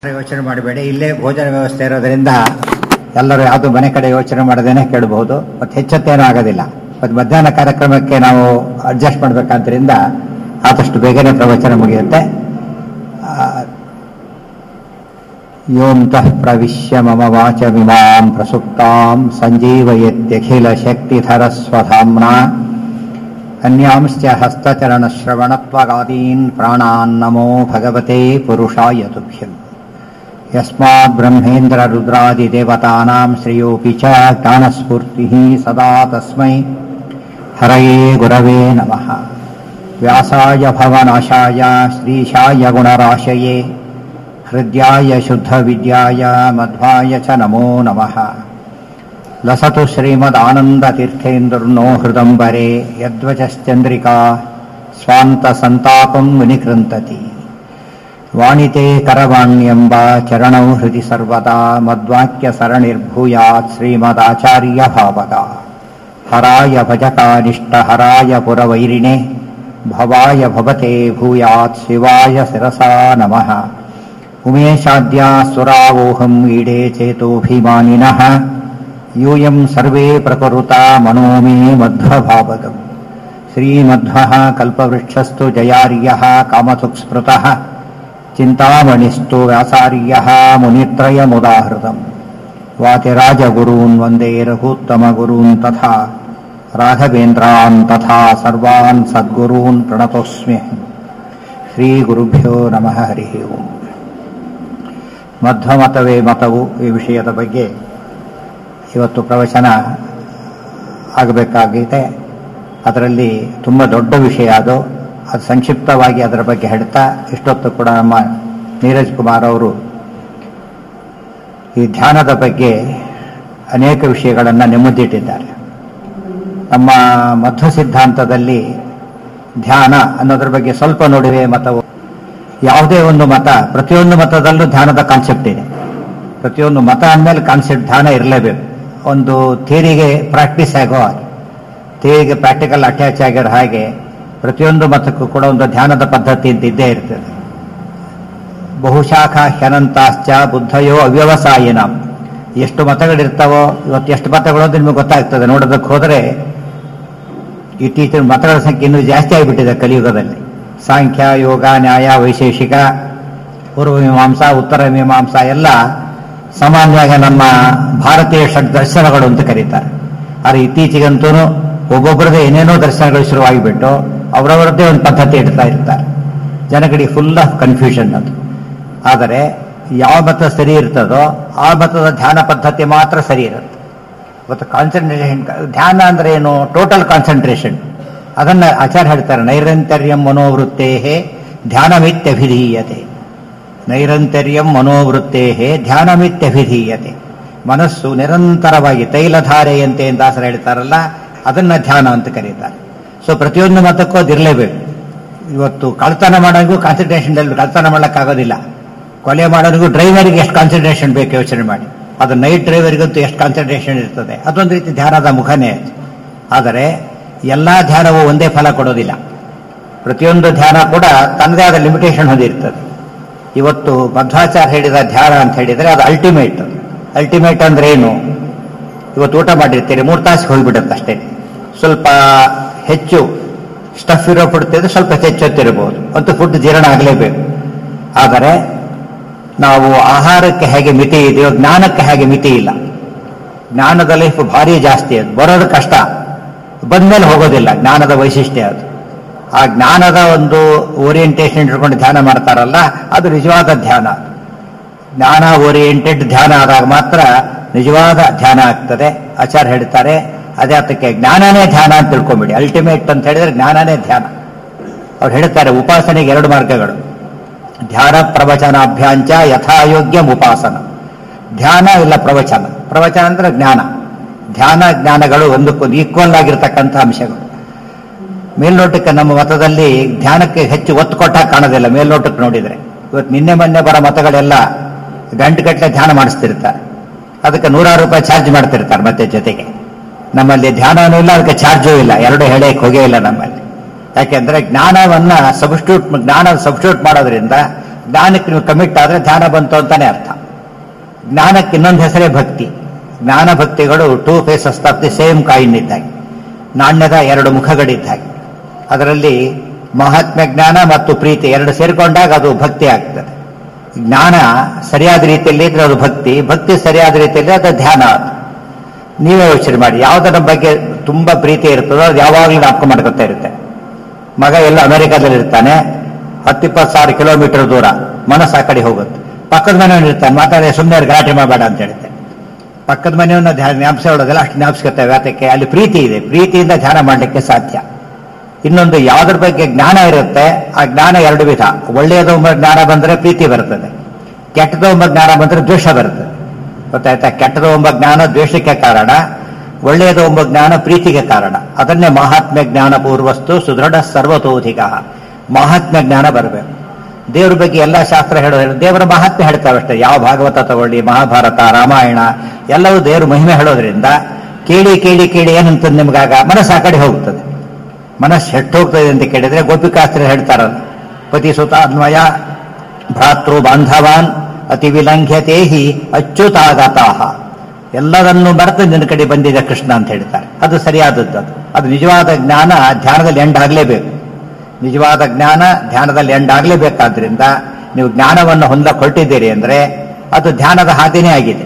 ಯೋಚನೆ ಮಾಡಬೇಡಿ ಇಲ್ಲೇ ಭೋಜನ ವ್ಯವಸ್ಥೆ ಇರೋದ್ರಿಂದ ಎಲ್ಲರೂ ಯಾವುದು ಮನೆ ಕಡೆ ಯೋಚನೆ ಮಾಡದೇನೆ ಕೇಳಬಹುದು ಮತ್ತೆ ಹೆಚ್ಚತ್ತೇನೂ ಆಗೋದಿಲ್ಲ ಮತ್ತೆ ಮಧ್ಯಾಹ್ನ ಕಾರ್ಯಕ್ರಮಕ್ಕೆ ನಾವು ಅಡ್ಜಸ್ಟ್ ಮಾಡ್ಬೇಕಂದ್ರಿಂದ ಆದಷ್ಟು ಬೇಗನೆ ಪ್ರವಚನ ಮುಗಿಯುತ್ತೆ ಆ, ಯೋಂತಃ ಪ್ರವಿಶ್ಯ ಮಮ ವಾಚಮಿಮಾಂ ಪ್ರಸುಪ್ತಾಂ ಸಂಜೀವಯತ್ಯಖಿಲ ಶಕ್ತಿಧರಸ್ವಧಾಮ್ನ ಅನ್ಯಾಂಶ್ಚ ಹಸ್ತಚರಣಶ್ರವಣತ್ವಗಾದೀನ್ ಪ್ರಾಣಾನ್ ನಮೋ ಭಗವತೆ ಪುರುಷಾಯ ತುಭ್ಯಂ ಯಸ್ಮಾತ್ ಬ್ರಹ್ಮೇಂದ್ರ ರುದ್ರಾದಿದೇವತಾನಾಂ ಶ್ರೇಯೋಪಿ ಚ ಜ್ಞಾನಸ್ಫೂರ್ತಿಃ ಸದಾ ತಸ್ಮೈ ಹರಯೇ ಗುರವೇ ನಮಃ ವ್ಯಾಸಾಯ ಭವನಾಶಾಯ ಶ್ರೀಶಾಯ ಗುಣರಾಶಯೇ ಹೃದ್ಯಾಯ ಶುದ್ಧವಿದ್ಯಾಯ ಮಧ್ವಾಯ ಚ ನಮೋ ನಮಃ ಲಸತು ಶ್ರೀಮದಾನಂದತೀರ್ಥೇಂದುರ್ನೋ ಹೃದಂಬರೆ ಯದ್ವಚಶ್ಚಂದ್ರಿಕಾ ಸ್ವಾಂತಸಂತಾಪಂ ವಿನಿಕೃಂತತಿ ವಾಣಿತೆ ಕರವಾಣ್ಯಂಬ ಚರಣೌ ಹೃದಿ ಸರ್ವದಾ ಮದ್ವಾಕ್ಯ ಸರಣಿರ್ಭೂಯಾತ್ ಶ್ರೀಮದಾಚಾರ್ಯ ಭಾವಗ ಹರಾಯ ಭಜಕಾನಿಷ್ಠ ಹರಾಯ ಪುರವೈರಿಣೆ ಭವಾಯ ಭವತೆ ಭೂಯಾತ್ ಶಿವಾಯ ಶಿರಸಾ ನಮಃ ಉಮೇಶಾದ್ಯಾ ಸುರಾವೋಹಂ ಈಡೇ ಚೇತೋಭಿಮಾನಿನಃ ಯೂಯಂ ಸರ್ವೇ ಪ್ರಕೃತಾ ಮನೋ ಮೇ ಮಧ್ವಭಾವಗಂ ಶ್ರೀಮಧ್ವಃ ಕಲ್ಪವೃಕ್ಷಸ್ತು ಜಯಾರ್ಯಃ ಕಾಮಸುಕ್ಸ್ಮೃತಃ ಚಿಂತಾಮಣಿಸ್ತು ವ್ಯಾಸಾರ್ಯಃ ಮುನಿತ್ರಯಮುದಾಹೃತಂ ವಾತಿರಾಜಗುರೂನ್ ವಂದೇ ರಘೂತ್ತಮಗುರೂನ್ ತಥಾ ರಾಘವೇಂದ್ರಾನ್ ತಥಾ ಸರ್ವಾನ್ ಸದ್ಗುರೂನ್ ಪ್ರಣತೋಸ್ಮ್ಯ ಶ್ರೀಗುರುಭ್ಯೋ ನಮಃ ಹರಿ ಓಂ ಮಧ್ವಮತವೇ ಮತವು ಈ ವಿಷಯದ ಬಗ್ಗೆ ಇವತ್ತು ಪ್ರವಚನ ಆಗಬೇಕಾಗಿದೆ ಅದರಲ್ಲಿ ತುಂಬ ದೊಡ್ಡ ವಿಷಯ ಅದು ಅದು ಸಂಕ್ಷಿಪ್ತವಾಗಿ ಅದರ ಬಗ್ಗೆ ಹೇಳ್ತಾ ಇಷ್ಟೊತ್ತು ಕೂಡ ನಮ್ಮ ನೀರಜ್ ಕುಮಾರ್ ಅವರು ಈ ಧ್ಯಾನದ ಬಗ್ಗೆ ಅನೇಕ ವಿಷಯಗಳನ್ನು ನೆಮ್ಮದಿಟ್ಟಿದ್ದಾರೆ ನಮ್ಮ ಮಧ್ವ ಸಿದ್ಧಾಂತದಲ್ಲಿ ಧ್ಯಾನ ಅನ್ನೋದ್ರ ಬಗ್ಗೆ ಸ್ವಲ್ಪ ನೋಡಿವೆ ಮತವು ಯಾವುದೇ ಒಂದು ಮತ ಪ್ರತಿಯೊಂದು ಮತದಲ್ಲೂ ಧ್ಯಾನದ ಕಾನ್ಸೆಪ್ಟ್ ಇದೆ ಪ್ರತಿಯೊಂದು ಮತ ಅಂದಮೇಲೆ ಕಾನ್ಸೆಪ್ಟ್ ಧ್ಯಾನ ಇರಲೇಬೇಕು ಒಂದು ಥಿಯರಿಗೆ ಪ್ರಾಕ್ಟೀಸ್ ಆಗೋ ಹಾಗೆ ಥಿಯರಿಗೆ ಪ್ರಾಕ್ಟಿಕಲ್ ಅಟ್ಯಾಚ್ ಆಗಿರೋ ಹಾಗೆ ಪ್ರತಿಯೊಂದು ಮತಕ್ಕೂ ಕೂಡ ಒಂದು ಧ್ಯಾನದ ಪದ್ಧತಿ ಅಂತ ಇದ್ದೇ ಇರ್ತದೆ ಬಹುಶಾಖ ಹ್ಯನಂತಾಶ್ಚ ಬುದ್ಧಯೋ ಅವ್ಯವಸಾಯಿನ ಎಷ್ಟು ಮತಗಳಿರ್ತಾವೋ ಇವತ್ತು ಎಷ್ಟು ಮತಗಳು ಅಂತ ನಿಮಗೆ ಗೊತ್ತಾಗ್ತದೆ ನೋಡೋದಕ್ಕೆ ಹೋದರೆ ಇತ್ತೀಚಿನ ಮತಗಳ ಸಂಖ್ಯೆ ಇನ್ನೂ ಜಾಸ್ತಿ ಆಗಿಬಿಟ್ಟಿದೆ ಕಲಿಯುಗದಲ್ಲಿ ಸಾಂಖ್ಯ ಯೋಗ ನ್ಯಾಯ ವೈಶೇಷಿಕ ಪೂರ್ವ ಮೀಮಾಂಸಾ ಉತ್ತರ ಮೀಮಾಂಸಾ ಎಲ್ಲ ಸಾಮಾನ್ಯವಾಗಿ ನಮ್ಮ ಭಾರತೀಯ ಷಡ್ ದರ್ಶನಗಳು ಅಂತ ಕರೀತಾರೆ ಆದರೆ ಇತ್ತೀಚೆಗಂತೂ ಒಬ್ಬೊಬ್ಬರದೇ ಏನೇನೋ ದರ್ಶನಗಳು ಶುರುವಾಗಿಬಿಟ್ಟು ಅವರವರದ್ದೇ ಒಂದು ಪದ್ಧತಿ ಇಡ್ತಾ ಇರ್ತಾರೆ ಜನಗಳಿಗೆ ಫುಲ್ ಆಫ್ ಕನ್ಫ್ಯೂಷನ್ ಅದು ಆದರೆ ಯಾವ ಮತ ಸರಿ ಇರ್ತದೋ ಆ ಮತದ ಧ್ಯಾನ ಪದ್ಧತಿ ಮಾತ್ರ ಸರಿ ಇರುತ್ತೆ ಇವತ್ತು ಕಾನ್ಸಂಟ್ರೇಷನ್ ಧ್ಯಾನ ಅಂದ್ರೆ ಏನು ಟೋಟಲ್ ಕಾನ್ಸಂಟ್ರೇಷನ್ ಅದನ್ನ ಆಚಾರ್ಯ ಹೇಳ್ತಾರೆ ನೈರಂತರ್ಯಂ ಮನೋವೃತ್ತೇ ಧ್ಯಾನಮಿತ್ಯಭಿಧೀಯತೆ ನೈರಂತರ್ಯಂ ಮನೋವೃತ್ತೇ ಧ್ಯಾನಮಿತ್ಯಭಿಧೀಯತೆ ಮನಸ್ಸು ನಿರಂತರವಾಗಿ ತೈಲಧಾರೆಯಂತೆ ಅಂತ ದಾಸರು ಹೇಳ್ತಾರಲ್ಲ ಅದನ್ನ ಧ್ಯಾನ ಅಂತ ಕರೀತಾರೆ ಸೊ ಪ್ರತಿಯೊಂದು ಮತಕ್ಕೂ ಅದಿರಲೇಬೇಕು ಇವತ್ತು ಕಳ್ತನ ಮಾಡೋಂಗೂ ಕಾನ್ಸಂಟ್ರೇಷನ್ ಕಳ್ತನ ಮಾಡೋಕ್ಕಾಗೋದಿಲ್ಲ ಕೊಲೆ ಮಾಡೋನಿಗೂ ಡ್ರೈವರ್ಗೆ ಎಷ್ಟು ಕಾನ್ಸಂಟ್ರೇಷನ್ ಬೇಕು ಯೋಚನೆ ಮಾಡಿ ಅದು ನೈಟ್ ಡ್ರೈವರ್ಗಂತೂ ಎಷ್ಟು ಕಾನ್ಸಂಟ್ರೇಷನ್ ಇರ್ತದೆ ಅದೊಂದು ರೀತಿ ಧ್ಯಾನದ ಮುಖನೇ ಅದು ಆದರೆ ಎಲ್ಲ ಧ್ಯಾನವೂ ಒಂದೇ ಫಲ ಕೊಡೋದಿಲ್ಲ ಪ್ರತಿಯೊಂದು ಧ್ಯಾನ ಕೂಡ ತನ್ನದೇ ಆದ ಲಿಮಿಟೇಷನ್ ಹೊಂದಿರ್ತದೆ ಇವತ್ತು ಮಧ್ವಾಚಾರ್ಯ ಹೇಳಿದ ಧ್ಯಾನ ಅಂತ ಹೇಳಿದರೆ ಅದು ಅಲ್ಟಿಮೇಟ್ ಅಲ್ಟಿಮೇಟ್ ಅಂದ್ರೆ ಏನು ಇವತ್ತು ಊಟ ಮಾಡಿರ್ತೀರಿ ಮೂರು ತಾಸಿಗೆ ಹೋಗಿಬಿಡುತ್ತೆ ಅಷ್ಟೇ ಸ್ವಲ್ಪ ಹೆಚ್ಚು ಸ್ಟಫ್ ಇರೋ ಫುಡ್ ತಿಂದ್ರೆ ಸ್ವಲ್ಪ ಹೆಚ್ಚೊತ್ತಿರಬಹುದು ಮತ್ತು ಫುಡ್ ಜೀರ್ಣ ಆಗಲೇಬೇಕು ಆದರೆ ನಾವು ಆಹಾರಕ್ಕೆ ಹೇಗೆ ಮಿತಿ ಇದೆಯೋ ಜ್ಞಾನಕ್ಕೆ ಹೇಗೆ ಮಿತಿ ಇಲ್ಲ ಜ್ಞಾನದ ಲೈಫ್ ಭಾರಿ ಜಾಸ್ತಿ ಅದು ಬರೋದು ಕಷ್ಟ ಬಂದ್ಮೇಲೆ ಹೋಗೋದಿಲ್ಲ ಜ್ಞಾನದ ವೈಶಿಷ್ಟ್ಯ ಅದು ಆ ಜ್ಞಾನದ ಒಂದು ಓರಿಯಂಟೇಷನ್ ಇಟ್ಕೊಂಡು ಧ್ಯಾನ ಮಾಡ್ತಾರಲ್ಲ ಅದು ನಿಜವಾದ ಧ್ಯಾನ ಜ್ಞಾನ ಓರಿಯೆಂಟೆಡ್ ಧ್ಯಾನ ಆದಾಗ ಮಾತ್ರ ನಿಜವಾದ ಧ್ಯಾನ ಆಗ್ತದೆ ಆಚಾರ್ಯ ಹೇಳ್ತಾರೆ ಅದೇ ಅದಕ್ಕೆ ಜ್ಞಾನನೇ ಧ್ಯಾನ ಅಂತ ತಿಳ್ಕೊಂಬಿಡಿ ಅಲ್ಟಿಮೇಟ್ ಅಂತ ಹೇಳಿದ್ರೆ ಜ್ಞಾನನೇ ಧ್ಯಾನ ಅವ್ರು ಹೇಳ್ತಾರೆ ಉಪಾಸನೆಗೆ ಎರಡು ಮಾರ್ಗಗಳು ಧ್ಯಾನ ಪ್ರವಚನಾಭ್ಯಾಂಚ ಯಥಾಯೋಗ್ಯ ಉಪಾಸನ ಧ್ಯಾನ ಇಲ್ಲ ಪ್ರವಚನ ಪ್ರವಚನ ಅಂದ್ರೆ ಜ್ಞಾನ ಧ್ಯಾನ ಜ್ಞಾನಗಳು ಒಂದಕ್ಕೊಂದು ಈಕ್ವಲ್ ಆಗಿರ್ತಕ್ಕಂಥ ಅಂಶಗಳು ಮೇಲ್ನೋಟಕ್ಕೆ ನಮ್ಮ ಮತದಲ್ಲಿ ಧ್ಯಾನಕ್ಕೆ ಹೆಚ್ಚು ಒತ್ತು ಕೊಟ್ಟಾಗ ಕಾಣೋದಿಲ್ಲ ಮೇಲ್ನೋಟಕ್ಕೆ ನೋಡಿದ್ರೆ ಇವತ್ತು ನಿನ್ನೆ ಮೊನ್ನೆ ಬರೋ ಮತಗಳೆಲ್ಲ ಗಂಟುಗಟ್ಟಲೆ ಧ್ಯಾನ ಮಾಡಿಸ್ತಿರ್ತಾರೆ ಅದಕ್ಕೆ ನೂರಾರು ರೂಪಾಯಿ ಚಾರ್ಜ್ ಮಾಡ್ತಿರ್ತಾರೆ ಮತ್ತೆ ಜೊತೆಗೆ ನಮ್ಮಲ್ಲಿ ಧ್ಯಾನನೂ ಇಲ್ಲ ಅದಕ್ಕೆ ಚಾರ್ಜೂ ಇಲ್ಲ ಎರಡು ಹೇಳಕ್ಕೆ ಹೋಗೇ ಇಲ್ಲ ನಮ್ಮಲ್ಲಿ ಯಾಕೆಂದ್ರೆ ಜ್ಞಾನವನ್ನ ಸಬ್ಸ್ಟ್ಯೂಟ್ ಜ್ಞಾನ ಸಬ್ಸ್ಟ್ಯೂಟ್ ಮಾಡೋದ್ರಿಂದ ಜ್ಞಾನಕ್ಕೆ ನೀವು ಕಮಿಟ್ ಆದ್ರೆ ಧ್ಯಾನ ಬಂತು ಅಂತಾನೆ ಅರ್ಥ ಜ್ಞಾನಕ್ಕೆ ಇನ್ನೊಂದು ಹೆಸರೇ ಭಕ್ತಿ ಜ್ಞಾನ ಭಕ್ತಿಗಳು two faces of the same coin ಇದ್ದಾಗೆ ನಾಣ್ಯದ ಎರಡು ಮುಖಗಳಿದ್ದಾಗೆ ಅದರಲ್ಲಿ ಮಹಾತ್ಮ ಜ್ಞಾನ ಮತ್ತು ಪ್ರೀತಿ ಎರಡು ಸೇರಿಕೊಂಡಾಗ ಅದು ಭಕ್ತಿ ಆಗ್ತದೆ ಜ್ಞಾನ ಸರಿಯಾದ ರೀತಿಯಲ್ಲಿ ಇದ್ರೆ ಅದು ಭಕ್ತಿ ಭಕ್ತಿ ಸರಿಯಾದ ರೀತಿಯಲ್ಲಿ ಅದು ಧ್ಯಾನ ಅದು ನೀವೇ ಯೋಚನೆ ಮಾಡಿ ಯಾವುದರ ಬಗ್ಗೆ ತುಂಬಾ ಪ್ರೀತಿ ಇರ್ತದೋ ಅದು ಯಾವಾಗಲೂ ಜ್ಞಾಪಕ ಮಾಡ್ಕೊತಾ ಇರುತ್ತೆ ಮಗ ಎಲ್ಲ ಅಮೆರಿಕಾದಲ್ಲಿ ಇರ್ತಾನೆ ಹತ್ತಿಪ್ಪತ್ತು ಸಾವಿರ ಕಿಲೋಮೀಟರ್ ದೂರ ಮನಸ್ಸು ಆ ಕಡೆ ಹೋಗುತ್ತೆ ಪಕ್ಕದ ಮನೆಯವನು ಇರ್ತಾನೆ ಮಾತಾಡಿ ಸುಮ್ಮನೆ ಗಲಾಟೆ ಮಾಡಬೇಡ ಅಂತ ಹೇಳುತ್ತೆ ಪಕ್ಕದ ಮನೆಯವನ್ನ ಧ್ಯಾನ ಜ್ಞಾಪಿಸ ಹೇಳೋದಿಲ್ಲ ಅಷ್ಟು ಜ್ಞಾಪಿಸ್ಕೊತೇವೆ ಅದಕ್ಕೆ ಅಲ್ಲಿ ಪ್ರೀತಿ ಇದೆ ಪ್ರೀತಿಯಿಂದ ಧ್ಯಾನ ಮಾಡಲಿಕ್ಕೆ ಸಾಧ್ಯ ಇನ್ನೊಂದು ಯಾವುದ್ರ ಬಗ್ಗೆ ಜ್ಞಾನ ಇರುತ್ತೆ ಆ ಜ್ಞಾನ ಎರಡು ವಿಧ ಒಳ್ಳೆಯದು ಎಂಬ ಜ್ಞಾನ ಬಂದರೆ ಪ್ರೀತಿ ಬರ್ತದೆ ಕೆಟ್ಟದು ಎಂಬ ಜ್ಞಾನ ಬಂದರೆ ದ್ವೇಷ ಬರ್ತದೆ ಗೊತ್ತಾಯ್ತಾ ಕೆಟ್ಟದು ಎಂಬ ಜ್ಞಾನ ದ್ವೇಷಕ್ಕೆ ಕಾರಣ ಒಳ್ಳೆಯದು ಎಂಬ ಜ್ಞಾನ ಪ್ರೀತಿಗೆ ಕಾರಣ ಅದನ್ನೇ ಮಹಾತ್ಮ್ಯ ಜ್ಞಾನ ಪೂರ್ವಸ್ತು ಸುದೃಢ ಸರ್ವತೋಧಿಕ ಮಹಾತ್ಮ್ಯ ಜ್ಞಾನ ಬರಬೇಕು ದೇವ್ರ ಬಗ್ಗೆ ಎಲ್ಲ ಶಾಸ್ತ್ರ ಹೇಳೋದು ದೇವರ ಮಹಾತ್ಮೆ ಹೇಳ್ತಾವೆ ಅಷ್ಟೇ ಯಾವ ಭಾಗವತ ತಗೊಳ್ಳಿ ಮಹಾಭಾರತ ರಾಮಾಯಣ ಎಲ್ಲವೂ ದೇವ್ರ ಮಹಿಮೆ ಹೇಳೋದ್ರಿಂದ ಕೇಳಿ ಕೇಳಿ ಕೇಳಿ ಏನಂತ ನಿಮ್ಗಾಗ ಮನಸ್ಸು ಆ ಕಡೆ ಹೋಗ್ತದೆ ಮನಸ್ಸು ಹೋಗ್ತದೆ ಅಂತ ಕೇಳಿದ್ರೆ ಗೋಪಿಕಾಸ್ತ್ರ ಹೇಳ್ತಾರಲ್ಲ ಪತಿ ಸುತ ಅನ್ವಯ ಭ್ರಾತೃ ಬಾಂಧವಾನ್ ಅತಿ ವಿಲಂಘ್ಯತೆ ಹಿ ಅಚ್ಯುತಾಗತಾಹ ಎಲ್ಲದನ್ನು ಮರೆತು ನಿನ್ನ ಕಡೆ ಬಂದಿದೆ ಕೃಷ್ಣ ಅಂತ ಹೇಳ್ತಾರೆ ಅದು ಸರಿಯಾದದ್ದು ಅದು ಅದು ನಿಜವಾದ ಜ್ಞಾನ ಧ್ಯಾನದಲ್ಲಿ ಎಂಡ್ ಆಗಲೇಬೇಕು ನಿಜವಾದ ಜ್ಞಾನ ಧ್ಯಾನದಲ್ಲಿ ಎಂಡ್ ಆಗಲೇಬೇಕಾದ್ರಿಂದ ನೀವು ಜ್ಞಾನವನ್ನು ಹೊಂದಕೊಟ್ಟಿದ್ದೀರಿ ಅಂದ್ರೆ ಅದು ಧ್ಯಾನದ ಹಾದಿನೇ ಆಗಿದೆ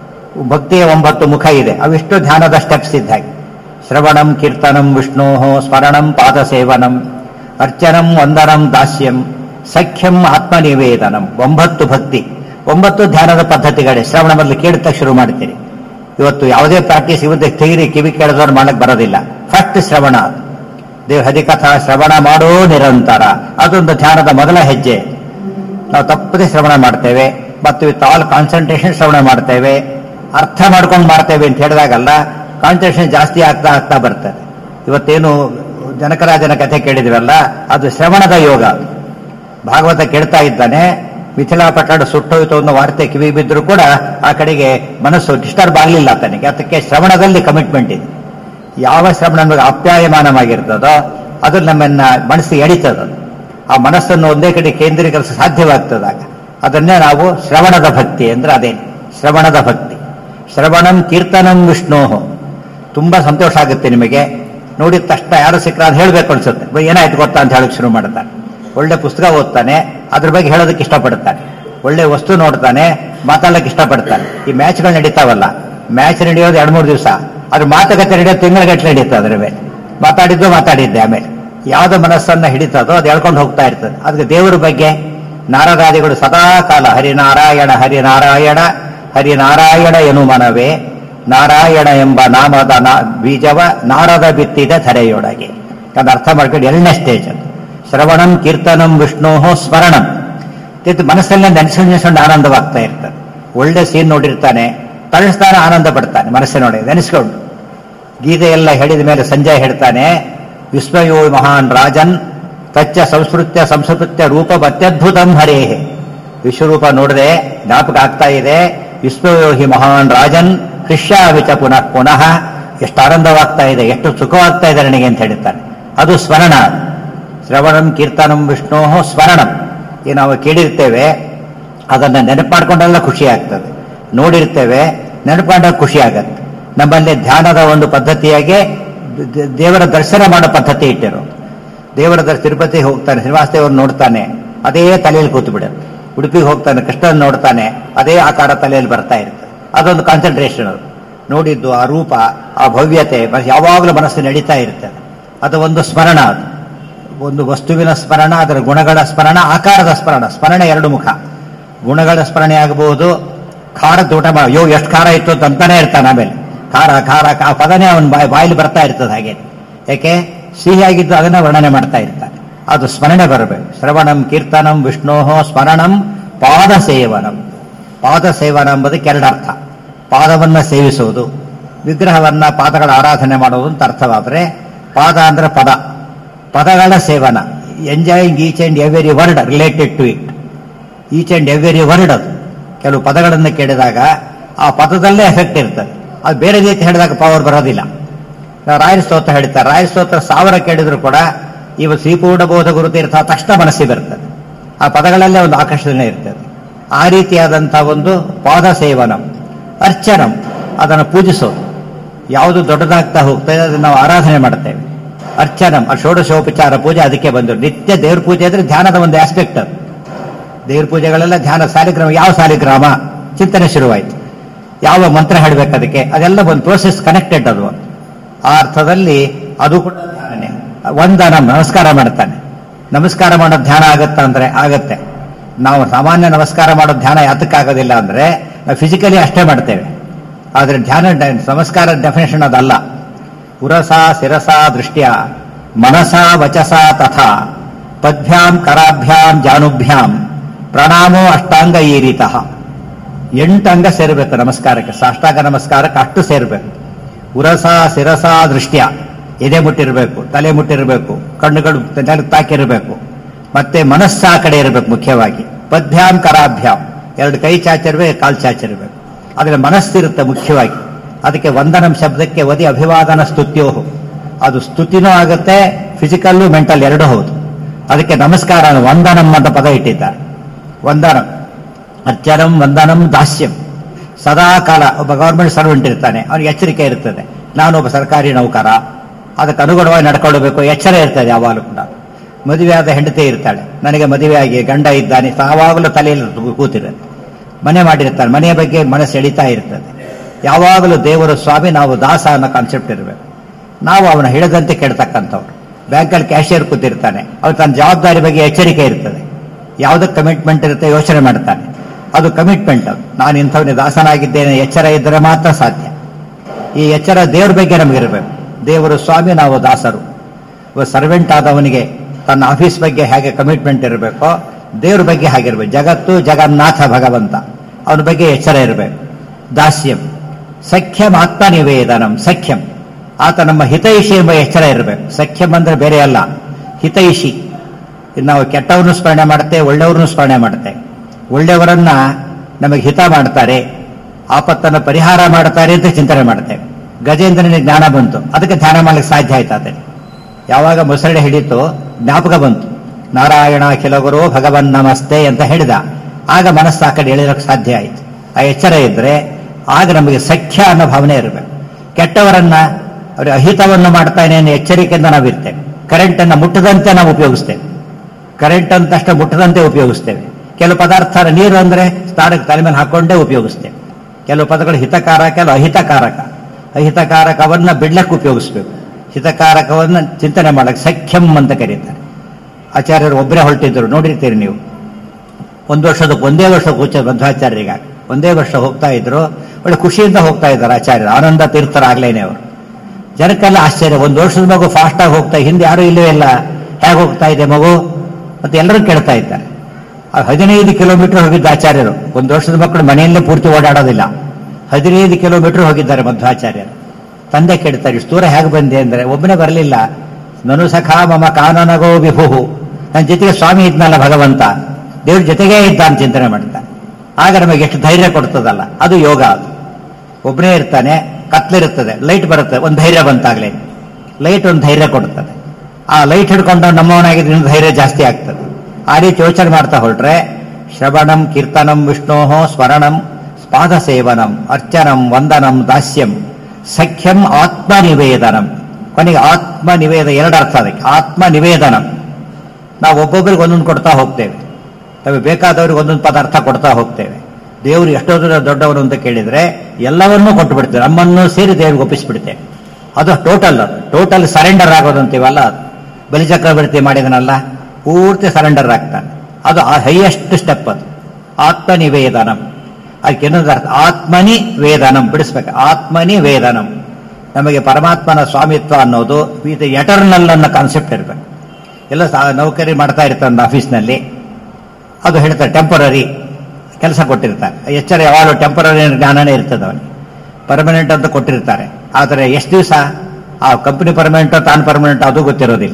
ಭಕ್ತಿಯ ಒಂಬತ್ತು ಮುಖ ಇದೆ ಅವಿಷ್ಟು ಧ್ಯಾನದ ಸ್ಟೆಪ್ಸ್ ಇದ್ದ ಹಾಗೆ ಶ್ರವಣಂ ಕೀರ್ತನಂ ವಿಷ್ಣೋ ಸ್ಮರಣಂ ಪಾದಸೇವನಂ ಅರ್ಚನಂ ವಂದನಂ ದಾಸ್ಯಂ ಸಖ್ಯಂ ಆತ್ಮನಿವೇದನಂ ಒಂಬತ್ತು ಭಕ್ತಿ ಒಂಬತ್ತು ಧ್ಯಾನದ ಪದ್ಧತಿಗಳೇ ಶ್ರವಣ ಮೊದಲು ಕೇಳ್ತಾ ಶುರು ಮಾಡ್ತೀರಿ ಇವತ್ತು ಯಾವುದೇ ಪ್ರಾಕ್ಟೀಸ್ ಇವತ್ತು ತೆಗಿರಿ ಕಿವಿ ಕೇಳಿದವ್ರು ಮಾಡಕ್ ಬರೋದಿಲ್ಲ ಫಸ್ಟ್ ಶ್ರವಣ ದೇವ್ ಹರಿಕಥಾ ಶ್ರವಣ ಮಾಡೋ ನಿರಂತರ ಅದೊಂದು ಧ್ಯಾನದ ಮೊದಲ ಹೆಜ್ಜೆ ನಾವು ತಪ್ಪದೆ ಶ್ರವಣ ಮಾಡ್ತೇವೆ ಮತ್ತು ವಿತ್ ಆಲ್ ಕಾನ್ಸಂಟ್ರೇಷನ್ ಶ್ರವಣ ಮಾಡ್ತೇವೆ ಅರ್ಥ ಮಾಡ್ಕೊಂಡು ಮಾಡ್ತೇವೆ ಅಂತ ಹೇಳಿದಾಗಲ್ಲ ಕಾನ್ಸಂಟ್ರೇಷನ್ ಜಾಸ್ತಿ ಆಗ್ತಾ ಆಗ್ತಾ ಬರ್ತದೆ ಇವತ್ತೇನು ಜನಕರಾಜನ ಕಥೆ ಕೇಳಿದ್ವಲ್ಲ ಅದು ಶ್ರವಣದ ಯೋಗ ಅದು ಭಾಗವತ ಕೇಳ್ತಾ ಇದ್ದಾನೆ ಮಿಥಿಲಾ ಪಟ್ಟಣ ಸುಟ್ಟೋಯ್ತು ಅನ್ನೋ ವಾರ್ತೆ ಕಿವಿ ಬಿದ್ದರೂ ಕೂಡ ಆ ಕಡೆಗೆ ಮನಸ್ಸು ಡಿಸ್ಟರ್ಬ್ ಆಗಲಿಲ್ಲ ತನಗೆ ಅದಕ್ಕೆ ಶ್ರವಣದಲ್ಲಿ ಕಮಿಟ್ಮೆಂಟ್ ಇದೆ ಯಾವ ಶ್ರವಣ ನಮಗೆ ಆಪ್ಯಾಯಮಾನವಾಗಿರ್ತದೋ ಅದು ನಮ್ಮನ್ನ ಮನಸ್ಸು ಎಳಿತದ ಆ ಮನಸ್ಸನ್ನು ಒಂದೇ ಕಡೆ ಕೇಂದ್ರೀಕರಿಸ ಸಾಧ್ಯವಾಗ್ತದಾಗ ಅದನ್ನೇ ನಾವು ಶ್ರವಣದ ಭಕ್ತಿ ಅಂದ್ರೆ ಅದೇ ಶ್ರವಣದ ಭಕ್ತಿ ಶ್ರವಣಂ ಕೀರ್ತನಂ ವಿಷ್ಣೋ ತುಂಬಾ ಸಂತೋಷ ಆಗುತ್ತೆ ನಿಮಗೆ ನೋಡಿದ ತಕ್ಷಣ ಯಾರು ಸಿಕ್ಕರ ಅಂತ ಹೇಳ್ಬೇಕು ಅನ್ಸುತ್ತೆ ಬೈ, ಏನಾಯ್ತು ಗೊತ್ತಾ ಅಂತ ಹೇಳಕ್ ಶುರು ಮಾಡ್ತಾನೆ ಒಳ್ಳೆ ಪುಸ್ತಕ ಓದ್ತಾನೆ ಅದ್ರ ಬಗ್ಗೆ ಹೇಳೋದಕ್ಕೆ ಇಷ್ಟಪಡ್ತಾನೆ ಒಳ್ಳೆ ವಸ್ತು ನೋಡ್ತಾನೆ ಮಾತಾಡಕ್ಕೆ ಇಷ್ಟಪಡ್ತಾನೆ ಈ ಮ್ಯಾಚ್ಗಳು ನಡೀತಾವಲ್ಲ ಮ್ಯಾಚ್ ನಡೆಯೋದು ಎರಡು ಮೂರು ದಿವಸ ಅದ್ರ ಮಾತುಕತೆ ನಡೆಯೋದು ತಿಂಗಳಗಟ್ಟಲೆ ನಡೀತದೆ ಅದ್ರ ಮೇಲೆ ಮಾತಾಡಿದ್ದು ಮಾತಾಡಿದ್ದೆ ಆಮೇಲೆ ಯಾವ್ದು ಮನಸ್ಸನ್ನ ಹಿಡಿತದೋ ಅದು ಹೇಳ್ಕೊಂಡು ಹೋಗ್ತಾ ಇರ್ತದೆ ಅದಕ್ಕೆ ದೇವರ ಬಗ್ಗೆ ನಾರದಾದಿಗಳು ಸದಾ ಕಾಲ ಹರಿನಾರಾಯಣ ಹರಿನಾರಾಯಣ ಹರಿನಾರಾಯಣ ಎನು ಮನವೇ ನಾರಾಯಣ ಎಂಬ ನಾಮದ ನಾ- ಬೀಜವ ನಾರದ ಬಿತ್ತಿದ ಧರೆಯೊಳಗೆ ಅದನ್ನ ಅರ್ಥ ಮಾಡ್ಕೊಂಡು ಎರಡನೇ ಸ್ಟೇಜ್ ಅದು ಶ್ರವಣಂ ಕೀರ್ತನಂ ವಿಷ್ಣೋ ಸ್ಮರಣಂ ಇದು ಮನಸ್ಸಲ್ಲೇ ನೆನೆಸ್ಕೊಂಡು ನೆನೆಸ್ಕೊಂಡು ಆನಂದವಾಗ್ತಾ ಇರ್ತದೆ ಒಳ್ಳೆ ಸೀನ್ ನೋಡಿರ್ತಾನೆ ತಳಿಸ್ತಾನೆ ಆನಂದ ಪಡ್ತಾನೆ ಮನಸ್ಸಿನೊಳಗೆ ನೆನೆಸ್ಕೊಂಡು ಗೀತೆ ಎಲ್ಲ ಹೇಳಿದ ಮೇಲೆ ಸಂಜಯ್ ಹೇಳ್ತಾನೆ ವಿಸ್ಮಯೋ ಮಹಾನ್ ರಾಜನ್ ತಚ್ಚ ಸಂಸ್ಕೃತ್ಯ ಸಂಸ್ಕೃತ್ಯ ರೂಪ ಅತ್ಯದ್ಭುತಂ ಹರೇಹೆ ವಿಶ್ವರೂಪ ನೋಡದೆ ಜ್ಞಾಪಕ ಆಗ್ತಾ ಇದೆ ವಿಸ್ಮಯೋ ಹಿ ಮಹಾನ್ ರಾಜನ್ ಹೃಷ್ಯಾವಿಚ ಪುನಃ ಪುನಃ ಎಷ್ಟು ಆನಂದವಾಗ್ತಾ ಇದೆ ಎಷ್ಟು ಸುಖವಾಗ್ತಾ ಇದೆ ನನಗೆ ಅಂತ ಹೇಳ್ತಾನೆ ಅದು ಸ್ಮರಣ ಶ್ರವಣಂ ಕೀರ್ತನಂ ವಿಷ್ಣೋ ಸ್ಮರಣಂ ಈ ನಾವು ಕೇಳಿರ್ತೇವೆ ಅದನ್ನ ನೆನಪು ಮಾಡ್ಕೊಂಡೆಲ್ಲ ಖುಷಿ ಆಗ್ತದೆ ನೋಡಿರ್ತೇವೆ ನೆನಪು ಮಾಡಿದಾಗ ಖುಷಿ ಆಗತ್ತೆ ನಮ್ಮಲ್ಲಿ ಧ್ಯಾನದ ಒಂದು ಪದ್ಧತಿಯಾಗಿ ದ- ದೇವರ ದರ್ಶನ ಮಾಡೋ ಪದ್ಧತಿ ಇಟ್ಟಿರು ದೇವರ ದರ್ಶ ತಿರುಪತಿ ಹೋಗ್ತಾನೆ ಶ್ರೀನಿವಾಸ ದೇವರು ನೋಡ್ತಾನೆ ಅದೇ ತಲೆಯಲ್ಲಿ ಕೂತು ಬಿಡುತ್ತೆ ಉಡುಪಿಗೆ ಹೋಗ್ತಾನೆ ಕೃಷ್ಣನ್ ನೋಡ್ತಾನೆ ಅದೇ ಆಕಾರ ತಲೆಯಲ್ಲಿ ಬರ್ತಾ ಇರ್ತದೆ ಅದೊಂದು ಕಾನ್ಸಂಟ್ರೇಷನ್ ಅದು ನೋಡಿದ್ದು ಆ ರೂಪ ಆ ಭವ್ಯತೆ ಮನಸ್ಸು ಯಾವಾಗಲೂ ಮನಸ್ಸು ನಡೀತಾ ಇರ್ತದೆ ಅದು ಒಂದು ಸ್ಮರಣ ಅದು ಒಂದು ವಸ್ತುವಿನ ಸ್ಮರಣ ಅದರ ಗುಣಗಳ ಸ್ಮರಣ ಆಕಾರದ ಸ್ಮರಣ ಸ್ಮರಣೆ ಎರಡು ಮುಖ ಗುಣಗಳ ಸ್ಮರಣೆ ಆಗಬಹುದು ಖಾರದ ಊಟ ಮಾಡಿ ಅಯ್ಯೋ ಎಷ್ಟು ಖಾರ ಇತ್ತು ಅಂತ ಅಂತಾನೆ ಇರ್ತಾನೆ ಆಮೇಲೆ ಖಾರ ಖಾರ ಆ ಪದನೇ ಅವನ ಬಾಯಿ ಬಾಯಲ್ಲಿ ಬರ್ತಾ ಇರ್ತದೆ ಹಾಗೆ ಯಾಕೆ ಸಿಹಿಯಾಗಿದ್ದು ಅದನ್ನ ವರ್ಣನೆ ಮಾಡ್ತಾ ಇರ್ತಾನೆ ಅದು ಸ್ಮರಣೆ ಬರಬೇಕು ಶ್ರವಣಂ ಕೀರ್ತನಂ ವಿಷ್ಣೋ ಸ್ಮರಣಂ ಪಾದ ಸೇವನಂ ಪಾದ ಸೇವನ ಎಂಬುದಕ್ಕೆ ಎರಡು ಅರ್ಥ ಪಾದವನ್ನ ಸೇವಿಸುವುದು ವಿಗ್ರಹವನ್ನ ಪಾದಗಳ ಆರಾಧನೆ ಮಾಡುವುದು ಅಂತ ಅರ್ಥವಾದರೆ ಪಾದ ಅಂದ್ರೆ ಪದ ಪದಗಳ ಸೇವನ enjoying each and every word related to it each and every word ಅದು ಕೆಲವು ಪದಗಳನ್ನು ಕೇಳಿದಾಗ ಆ ಪದದಲ್ಲೇ ಎಫೆಕ್ಟ್ ಇರ್ತದೆ ಅದು ಬೇರೆ ರೀತಿ ಹೇಳಿದಾಗ ಪವರ್ ಬರೋದಿಲ್ಲ ನಾವು ರಾಯರ ಸ್ತೋತ್ರ ಹೇಳ್ತಾರೆ ರಾಯರ ಸ್ತೋತ್ರ ಸಾವಿರ ಕೇಳಿದ್ರು ಕೂಡ ಇವ ಶ್ರೀಪೂರ್ಣ ಬೋಧ ಗುರುತೀರ್ಥ ತಕ್ಷಣ ಮನಸ್ಸಿಗೆ ಬರ್ತದೆ ಆ ಪದಗಳಲ್ಲೇ ಒಂದು ಆಕರ್ಷಣೆ ಇರ್ತದೆ ಆ ರೀತಿಯಾದಂಥ ಒಂದು ಪಾದ ಸೇವನಂ ಅರ್ಚನಂ ಅದನ್ನು ಪೂಜಿಸೋದು ಯಾವುದು ದೊಡ್ಡದಾಗ್ತಾ ಹೋಗ್ತದೆ ಅದನ್ನು ನಾವು ಆರಾಧನೆ ಮಾಡ್ತೇವೆ ಅರ್ಚನಂ ಆ ಷೋಡಶೋಪಚಾರ ಪೂಜೆ ಅದಕ್ಕೆ ಬಂದು ನಿತ್ಯ ದೇವ್ರ ಪೂಜೆ ಅಂದ್ರೆ ಧ್ಯಾನದ ಒಂದು ಆಸ್ಪೆಕ್ಟ್ ಅದು ದೇವ್ರ ಪೂಜೆಗಳೆಲ್ಲ ಧ್ಯಾನ ಸಾಲಿಗ್ರಾಮ ಯಾವ ಸಾಲಿಗ್ರಾಮ ಚಿಂತನೆ ಶುರುವಾಯಿತು ಯಾವ ಮಂತ್ರ ಹೇಳಬೇಕು ಅದಕ್ಕೆ ಅದೆಲ್ಲ ಒಂದು ಪ್ರೋಸೆಸ್ ಕನೆಕ್ಟೆಡ್ ಅದು ಆ ಅರ್ಥದಲ್ಲಿ ಅದು ಕೂಡ ಧ್ಯಾನನೇ ವಂದನಂ ನಮಸ್ಕಾರ ಮಾಡ್ತಾನೆ ನಮಸ್ಕಾರ ಮಾಡೋ ಧ್ಯಾನ ಆಗತ್ತಾ ಅಂದ್ರೆ ಆಗತ್ತೆ ನಾವು ಸಾಮಾನ್ಯ ನಮಸ್ಕಾರ ಮಾಡೋ ಧ್ಯಾನ ಯಾತಕ್ಕಾಗೋದಿಲ್ಲ ಅಂದ್ರೆ ನಾವು ಫಿಸಿಕಲಿ ಅಷ್ಟೇ ಮಾಡ್ತೇವೆ ಆದ್ರೆ ಧ್ಯಾನ ನಮಸ್ಕಾರ ಡೆಫಿನೇಷನ್ ಅದಲ್ಲ ಉರಸ ಶಿರಸ ದೃಷ್ಟ್ಯ ಮನಸ ವಚಸ ತಥಾ ಪದ್ಭ್ಯಾಂ ಕರಾಭ್ಯಾಂ ಜಾನುಭ್ಯಾಂ ಪ್ರಣಾಮೋ ಅಷ್ಟಾಂಗ ಈ ರೀತಃ ಎಂಟು ಅಂಗ ಸೇರಬೇಕು ನಮಸ್ಕಾರಕ್ಕೆ ಸಾಷ್ಟಾಂಗ ನಮಸ್ಕಾರಕ್ಕೆ ಅಷ್ಟು ಸೇರಬೇಕು ಉರಸ ಶಿರಸ ದೃಷ್ಟ್ಯ ಎದೆ ಮುಟ್ಟಿರಬೇಕು ತಲೆ ಮುಟ್ಟಿರಬೇಕು ಕಣ್ಣುಗಳು ನೆಲಕ್ಕೆ ತಾಕಿರಬೇಕು ಮತ್ತೆ ಮನಸ್ಸು ಆ ಕಡೆ ಇರಬೇಕು ಮುಖ್ಯವಾಗಿ ಪದ್ಭ್ಯಾಂ ಕರಾಭ್ಯಾಂ ಎರಡು ಕೈ ಚಾಚಿರ್ಬೇಕು ಕಾಲು ಚಾಚಿರ್ಬೇಕು ಆದರೆ ಮನಸ್ಸಿರುತ್ತೆ ಮುಖ್ಯವಾಗಿ ಅದಕ್ಕೆ ವಂದನಂ ಶಬ್ದಕ್ಕೆ ವದಿ ಅಭಿವಾದನ ಸ್ತುತ್ಯೋಹು ಅದು ಸ್ತುತಿನೂ ಆಗುತ್ತೆ ಫಿಸಿಕಲ್ಲು ಮೆಂಟಲ್ ಎರಡೂ ಹೌದು ಅದಕ್ಕೆ ನಮಸ್ಕಾರ ವಂದನಂ ಅಂತ ಪದ ಇಟ್ಟಿದ್ದಾರೆ ವಂದನಂ ಅರ್ಚನಂ ವಂದನಂ ದಾಸ್ಯಂ ಸದಾ ಕಾಲ ಒಬ್ಬ ಗವರ್ಮೆಂಟ್ ಸರ್ವೆಂಟ್ ಇರ್ತಾನೆ ಅವನಿಗೆ ಎಚ್ಚರಿಕೆ ಇರ್ತದೆ ನಾನು ಒಬ್ಬ ಸರ್ಕಾರಿ ನೌಕರ ಅದಕ್ಕೆ ಅನುಗುಣವಾಗಿ ನಡ್ಕೊಳ್ಬೇಕು ಎಚ್ಚರ ಇರ್ತದೆ ಯಾವಾಗಲೂ ಕೂಡ ಮದುವೆಯಾದ ಹೆಂಡತಿ ಇರ್ತಾಳೆ ನನಗೆ ಮದುವೆಯಾಗಿ ಗಂಡ ಇದ್ದಾನೆ ಯಾವಾಗಲೂ ತಲೆಯಲ್ಲಿ ಕೂತಿರುತ್ತೆ ಮನೆ ಮಾಡಿರ್ತಾನೆ ಮನೆಯ ಬಗ್ಗೆ ಮನಸ್ಸು ಎಳಿತಾ ಇರ್ತದೆ ಯಾವಾಗಲೂ ದೇವರ ಸ್ವಾಮಿ ನಾವು ದಾಸ ಅನ್ನೋ ಕಾನ್ಸೆಪ್ಟ್ ಇರಬೇಕು ನಾವು ಅವನ ಹಿಡಿದಂತೆ ಕೆಡ್ತಕ್ಕಂಥವ್ರು ಬ್ಯಾಂಕಲ್ಲಿ ಕ್ಯಾಶಿಯರ್ ಕೂತಿರ್ತಾನೆ ಅವ್ರು ತನ್ನ ಜವಾಬ್ದಾರಿ ಬಗ್ಗೆ ಎಚ್ಚರಿಕೆ ಇರ್ತದೆ ಯಾವುದಕ್ಕೆ ಕಮಿಟ್ಮೆಂಟ್ ಇರುತ್ತೆ ಯೋಚನೆ ಮಾಡ್ತಾನೆ ಅದು ಕಮಿಟ್ಮೆಂಟ್ ಅದು ನಾನು ಇಂಥವನಿಗೆ ದಾಸನಾಗಿದ್ದೇನೆ ಎಚ್ಚರ ಇದ್ದರೆ ಮಾತ್ರ ಸಾಧ್ಯ ಈ ಎಚ್ಚರ ದೇವ್ರ ಬಗ್ಗೆ ನಮಗಿರಬೇಕು ದೇವರು ಸ್ವಾಮಿ ನಾವು ದಾಸರು ಸರ್ವೆಂಟ್ ಆದವನಿಗೆ ತನ್ನ ಆಫೀಸ್ ಬಗ್ಗೆ ಹೇಗೆ ಕಮಿಟ್ಮೆಂಟ್ ಇರಬೇಕೋ ದೇವ್ರ ಬಗ್ಗೆ ಹಾಗಿರ್ಬೇಕು ಜಗತ್ತು ಜಗನ್ನಾಥ ಭಗವಂತ ಅವನ ಬಗ್ಗೆ ಎಚ್ಚರ ಇರಬೇಕು ದಾಸ್ಯಂ ಸಖ್ಯಂ ಆತ್ಮ ನಿವೇದನಂ ಸಖ್ಯಂ ಆತ ನಮ್ಮ ಹಿತೈಷಿ ಎಂಬ ಎಚ್ಚರ ಇರಬೇಕು ಸಖ್ಯಂ ಅಂದ್ರೆ ಬೇರೆ ಅಲ್ಲ ಹಿತೈಷಿ ನಾವು ಕೆಟ್ಟವ್ರನ್ನು ಸ್ಮರಣೆ ಮಾಡ್ತೇವೆ ಒಳ್ಳೆಯವ್ರನ್ನು ಸ್ಮರಣೆ ಮಾಡ್ತೇವೆ ಒಳ್ಳೆಯವರನ್ನ ನಮಗೆ ಹಿತ ಮಾಡ್ತಾರೆ ಆಪತ್ತನ್ನು ಪರಿಹಾರ ಮಾಡ್ತಾರೆ ಅಂತ ಚಿಂತನೆ ಮಾಡ್ತೇವೆ ಗಜೇಂದ್ರನಿಗೆ ಜ್ಞಾನ ಬಂತು ಅದಕ್ಕೆ ಧ್ಯಾನ ಮಾಡ್ಲಿಕ್ಕೆ ಸಾಧ್ಯ ಆಯ್ತು ಆತನಿಗೆ ಯಾವಾಗ ಮೊಸಳೆ ಹಿಡಿತು ಜ್ಞಾಪಕ ಬಂತು ನಾರಾಯಣ ಕೆಲವರು ಭಗವನ್ ನಮಸ್ತೆ ಅಂತ ಹೇಳಿದ ಆಗ ಮನಸ್ಸು ಆ ಕಡೆ ಎಳಿಯೋಕ್ಕೆ ಸಾಧ್ಯ ಆಯಿತು ಆ ಎಚ್ಚರ ಇದ್ರೆ ಆಗ ನಮಗೆ ಸಖ್ಯ ಅನ್ನೋ ಭಾವನೆ ಇರಬೇಕು ಕೆಟ್ಟವರನ್ನ ಅವರು ಅಹಿತವನ್ನು ಮಾಡ್ತಾನೆ ಅನ್ನೋ ಎಚ್ಚರಿಕೆಯಿಂದ ನಾವು ಇರ್ತೇವೆ ಕರೆಂಟ್ ಅನ್ನು ಮುಟ್ಟದಂತೆ ನಾವು ಉಪಯೋಗಿಸ್ತೇವೆ ಕರೆಂಟ್ ಅಂತಷ್ಟೇ ಮುಟ್ಟದಂತೆ ಉಪಯೋಗಿಸ್ತೇವೆ ಕೆಲವು ಪದಾರ್ಥ ನೀರು ಅಂದ್ರೆ ಸ್ನಾನಕ್ಕೆ ತಲೆ ಮೇಲೆ ಹಾಕೊಂಡೇ ಉಪಯೋಗಿಸ್ತೇವೆ ಕೆಲವು ಪದಗಳು ಹಿತಕಾರಕ ಕೆಲವು ಅಹಿತಕಾರಕ ಅಹಿತಕಾರಕವನ್ನ ಬಿಡ್ಲಕ್ಕೆ ಉಪಯೋಗಿಸ್ಬೇಕು ಹಿತಕಾರಕವನ್ನ ಚಿಂತನೆ ಮಾಡಕ್ಕೆ ಸಖ್ಯಂ ಅಂತ ಕರೀತಾರೆ ಆಚಾರ್ಯರು ಒಬ್ಬರೇ ಹೊರಟಿದ್ರು ನೋಡಿರ್ತೀರಿ ನೀವು ಒಂದು ವರ್ಷದ ಒಂದೇ ವರ್ಷ ಕೂಚ ಮಧ್ವಾಚಾರ್ಯರಿಗೆ ಒಂದೇ ವರ್ಷ ಹೋಗ್ತಾ ಇದ್ರು ಒಳ್ಳೆ ಖುಷಿಯಿಂದ ಹೋಗ್ತಾ ಇದ್ದಾರೆ ಆಚಾರ್ಯರು ಆನಂದ ತೀರ್ಥರಾಗ್ಲೇನೆ ಅವರು ಜನಕ್ಕೆಲ್ಲ ಆಶ್ಚರ್ಯ ಒಂದು ವರ್ಷದ ಮಗು ಫಾಸ್ಟ್ ಆಗಿ ಹೋಗ್ತಾ ಹಿಂದೆ ಯಾರು ಇಲ್ಲವೇ ಇಲ್ಲ ಹೇಗೆ ಹೋಗ್ತಾ ಇದೆ ಮಗು ಮತ್ತೆ ಎಲ್ಲರೂ ಕೇಳ್ತಾ ಇದ್ದಾರೆ ಆ ಹದಿನೈದು ಕಿಲೋಮೀಟರ್ ಹೋಗಿದ್ದ ಆಚಾರ್ಯರು ಒಂದು ವರ್ಷದ ಮಕ್ಕಳು ಮನೆಯಲ್ಲೇ ಪೂರ್ತಿ ಓಡಾಡೋದಿಲ್ಲ ಹದಿನೈದು ಕಿಲೋಮೀಟರ್ ಹೋಗಿದ್ದಾರೆ ಮಧ್ವಾಚಾರ್ಯರು ತಂದೆ ಕೇಳ್ತಾರೆ ಇಷ್ಟು ದೂರ ಹೇಗೆ ಬಂದೆ ಅಂದ್ರೆ ಒಬ್ಬನೇ ಬರಲಿಲ್ಲ ನನು ಸಖಾ ಮಮ ಕಾನನಗೋ ವಿಭುಹು ನನ್ನ ಜೊತೆಗೆ ಸ್ವಾಮಿ ಇದ್ನಲ್ಲ ಭಗವಂತ ದೇವ್ರ ಜೊತೆಗೇ ಇದ್ದ ಅಂತ ಚಿಂತನೆ ಮಾಡ್ತಾನೆ ಆಗ ನಮಗೆ ಎಷ್ಟು ಧೈರ್ಯ ಕೊಡ್ತದಲ್ಲ ಅದು ಯೋಗ ಅದು ಒಬ್ಬನೇ ಇರ್ತಾನೆ ಕತ್ಲಿರುತ್ತದೆ ಲೈಟ್ ಬರುತ್ತೆ ಒಂದು ಧೈರ್ಯ ಬಂತಾಗ್ಲೇ ಲೈಟ್ ಒಂದು ಧೈರ್ಯ ಕೊಡ್ತದೆ ಆ ಲೈಟ್ ಹಿಡ್ಕೊಂಡು ನಮ್ಮವನಾಗಿದ್ರೆ ಇನ್ನೂ ಧೈರ್ಯ ಜಾಸ್ತಿ ಆಗ್ತದೆ ಆ ರೀತಿ ಯೋಚನೆ ಮಾಡ್ತಾ ಹೊರಟ್ರೆ ಶ್ರವಣಂ ಕೀರ್ತನಂ ವಿಷ್ಣೋಹೋ ಸ್ಮರಣಂ ಪಾದ ಸೇವನಂ ಅರ್ಚನಂ ವಂದನಂ ದಾಸ್ಯಂ ಸಖ್ಯಂ ಆತ್ಮ ನಿವೇದನಂ ಕೊನೆಗೆ ಆತ್ಮ ನಿವೇದ ಎರಡು ಅರ್ಥ ಅದಕ್ಕೆ ಆತ್ಮ ನಿವೇದನಂ ನಾವು ಒಬ್ಬೊಬ್ಬರಿಗೆ ಒಂದೊಂದು ಕೊಡ್ತಾ ಹೋಗ್ತೇವೆ ನಮಗೆ ಬೇಕಾದವ್ರಿಗೆ ಒಂದೊಂದು ಪದಾರ್ಥ ಕೊಡ್ತಾ ಹೋಗ್ತೇವೆ ದೇವರು ಎಷ್ಟೋ ದೂರ ದೊಡ್ಡವನು ಅಂತ ಕೇಳಿದ್ರೆ ಎಲ್ಲವನ್ನೂ ಕೊಟ್ಟು ಬಿಡ್ತೇವೆ ನಮ್ಮನ್ನು ಸೇರಿ ದೇವ್ರಿಗೆ ಒಪ್ಪಿಸ್ಬಿಡ್ತೇವೆ ಅದು ಟೋಟಲ್ ಅದು ಟೋಟಲ್ ಸರೆಂಡರ್ ಆಗೋದು ಅಂತೀವಲ್ಲ ಅದು ಬಲಿಚಕ್ರವರ್ತಿ ಮಾಡಿದನಲ್ಲ ಪೂರ್ತಿ ಸರೆಂಡರ್ ಆಗ್ತಾನೆ ಅದು ಹೈಯೆಸ್ಟ್ ಸ್ಟೆಪ್ ಅದು ಆತ್ಮ ನಿವೇದನಂ ಅದಕ್ಕೆ ಇನ್ನೊಂದು ಅರ್ಥ ಆತ್ಮನಿ ವೇದನಂ ಬಿಡಿಸ್ಬೇಕು ಆತ್ಮನಿ ವೇದನಂ ನಮಗೆ ಪರಮಾತ್ಮನ ಸ್ವಾಮಿತ್ವ ಅನ್ನೋದು ಇದು ಎಟರ್ನಲ್ ಅನ್ನೋ ಕಾನ್ಸೆಪ್ಟ್ ಇರಬೇಕು ಎಲ್ಲ ಸಾ- ನೌಕರಿ ಮಾಡ್ತಾ ಇರ್ತಾರೆ ಒಂದು ಆಫೀಸ್ನಲ್ಲಿ ಅದು ಹೇಳ್ತಾರೆ ಟೆಂಪರರಿ ಕೆಲಸ ಕೊಟ್ಟಿರ್ತಾರೆ ಎಚ್ಚರ ಯಾವಾಗಲೂ ಟೆಂಪರರಿ ಜ್ಞಾನನೇ ಇರ್ತದೆ ಅವನಿಗೆ ಪರ್ಮನೆಂಟ್ ಅಂತ ಕೊಟ್ಟಿರ್ತಾರೆ ಆದರೆ ಎಷ್ಟು ದಿವಸ ಆ ಕಂಪನಿ ಪರ್ಮನೆಂಟ್ ತಾನು ಪರ್ಮನೆಂಟ್ ಅದು ಗೊತ್ತಿರೋದಿಲ್ಲ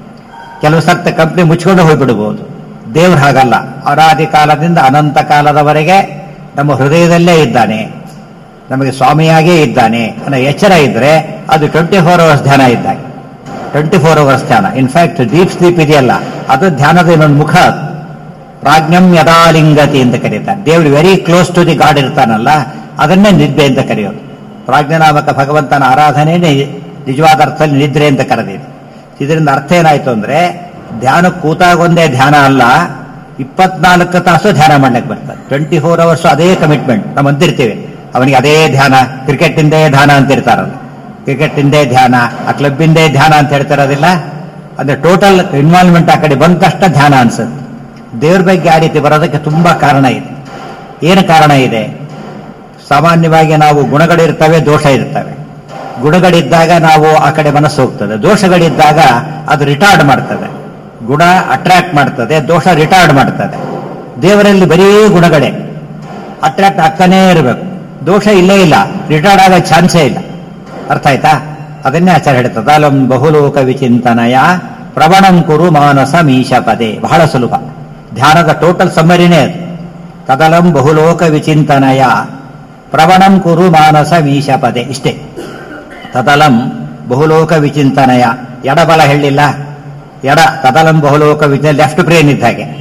ಕೆಲವು ಸರ್ತ ಕಂಪನಿ ಮುಚ್ಕೊಂಡು ಹೋಗ್ಬಿಡ್ಬೋದು ದೇವ್ರು ಹಾಗಲ್ಲ ಅನಾದಿ ಕಾಲದಿಂದ ಅನಂತ ಕಾಲದವರೆಗೆ ನಮ್ಮ ಹೃದಯದಲ್ಲೇ ಇದ್ದಾನೆ ನಮಗೆ ಸ್ವಾಮಿಯಾಗೇ ಇದ್ದಾನೆ ಅನ್ನೋ ಎಚ್ಚರ ಇದ್ರೆ ಅದು ಟ್ವೆಂಟಿ ಫೋರ್ ಅವರ್ಸ್ ಧ್ಯಾನ ಇದ್ದಾಗ ಟ್ವೆಂಟಿ ಫೋರ್ ಅವರ್ಸ್ ಧ್ಯಾನ ಇನ್ಫ್ಯಾಕ್ಟ್ ಡೀಪ್ ಸ್ಲೀಪ್ ಇದೆಯಲ್ಲ ಅದು ಧ್ಯಾನದ ಇನ್ನೊಂದು ಮುಖ ಅದು ಪ್ರಾಜ್ಞಂ ಯದಾಲಿಂಗತಿ ಅಂತ ಕರೀತಾರೆ ದೇವರು very close to the god ಇರ್ತಾನಲ್ಲ ಅದನ್ನೇ ನಿದ್ದೆ ಅಂತ ಕರೆಯೋದು ಪ್ರಾಜ್ಞನಾಮಕ ಭಗವಂತನ ಆರಾಧನೆಯೇ ನಿಜವಾದ ಅರ್ಥದಲ್ಲಿ ನಿದ್ರೆ ಅಂತ ಕರೆದಿದೆ ಇದರಿಂದ ಅರ್ಥ ಏನಾಯ್ತು ಅಂದ್ರೆ ಧ್ಯಾನ ಕೂತಾಗೊಂದೇ ಧ್ಯಾನ ಅಲ್ಲ ಇಪ್ಪತ್ನಾಲ್ಕು ತಾಸು ಧ್ಯಾನ ಮಾಡ್ಲಿಕ್ಕೆ ಬರ್ತದೆ ಟ್ವೆಂಟಿ ಫೋರ್ ಅವರ್ಸ್ ಅದೇ ಕಮಿಟ್ಮೆಂಟ್ ನಾವು ಅಂತಿರ್ತೀವಿ ಅವನಿಗೆ ಅದೇ ಧ್ಯಾನ ಕ್ರಿಕೆಟ್ ಇಂದೇ ಧ್ಯಾನ ಅಂತ ಇರ್ತಾರಲ್ಲ ಕ್ರಿಕೆಟ್ ಇಂದೇ ಧ್ಯಾನ ಆ ಕ್ಲಬ್ ಇಂದೇ ಧ್ಯಾನ ಅಂತ ಹೇಳ್ತಿರೋದಿಲ್ಲ ಅಂದ್ರೆ ಟೋಟಲ್ ಇನ್ವಾಲ್ವ್ಮೆಂಟ್ ಆ ಕಡೆ ಬಂದ ತಕ್ಷಣ ಧ್ಯಾನ ಅನ್ಸುತ್ತೆ ದೇವ್ರ ಬಗ್ಗೆ ಆ ರೀತಿ ಬರೋದಕ್ಕೆ ತುಂಬಾ ಕಾರಣ ಇದೆ ಏನು ಕಾರಣ ಇದೆ ಸಾಮಾನ್ಯವಾಗಿ ನಾವು ಗುಣಗಳಿರ್ತವೆ ದೋಷ ಇರ್ತವೆ ಗುಣಗಳಿದ್ದಾಗ ನಾವು ಆ ಕಡೆ ಮನಸ್ಸು ಹೋಗ್ತದೆ ದೋಷಗಳಿದ್ದಾಗ ಅದು ರಿಟಾರ್ಡ್ ಮಾಡ್ತದೆ ಗುಣ ಅಟ್ರಾಕ್ಟ್ ಮಾಡ್ತದೆ ದೋಷ ರಿಟಾರ್ಡ್ ಮಾಡ್ತದೆ ದೇವರಲ್ಲಿ ಬರೀ ಗುಣಗಳೇ ಅಟ್ರಾಕ್ಟ್ ಆಗ್ತಾನೇ ಇರಬೇಕು ದೋಷ ಇಲ್ಲೇ ಇಲ್ಲ ರಿಟಾರ್ಡ್ ಆಗೋ ಚಾನ್ಸೇ ಇಲ್ಲ ಅರ್ಥ ಆಯ್ತಾ ಅದನ್ನೇ ಆಚಾರ ಹೇಳ್ತದೆ ಅಲಂ ಬಹುಲೋಕ ವಿಚಿಂತನಯ ಪ್ರವಣಂ ಕುರು ಮಾನಸ ಮೀಶ ಪದೇ ಬಹಳ ಸುಲಭ ಧ್ಯಾನದ ಟೋಟಲ್ ಸಮ್ಮರಿನೇ ಅದು ತದಲಂ ಬಹುಲೋಕ ವಿಚಿಂತನಯ ಪ್ರವಣಂ ಕುರು ಮಾನಸ ಮೀಶ ಪದೇ ಇಷ್ಟೇ ತದಲಂ ಬಹುಲೋಕ ವಿಚಿಂತನಯ ಎಡಬಲ ಹೇಳಿಲ್ಲ ಎಡ ತದಲಂ ಬಹುಲೋಕ ವಿಚ ಲೆಫ್ಟ್ ಬ್ರೇನ್ ಇದ್ದ ಹಾಗೆ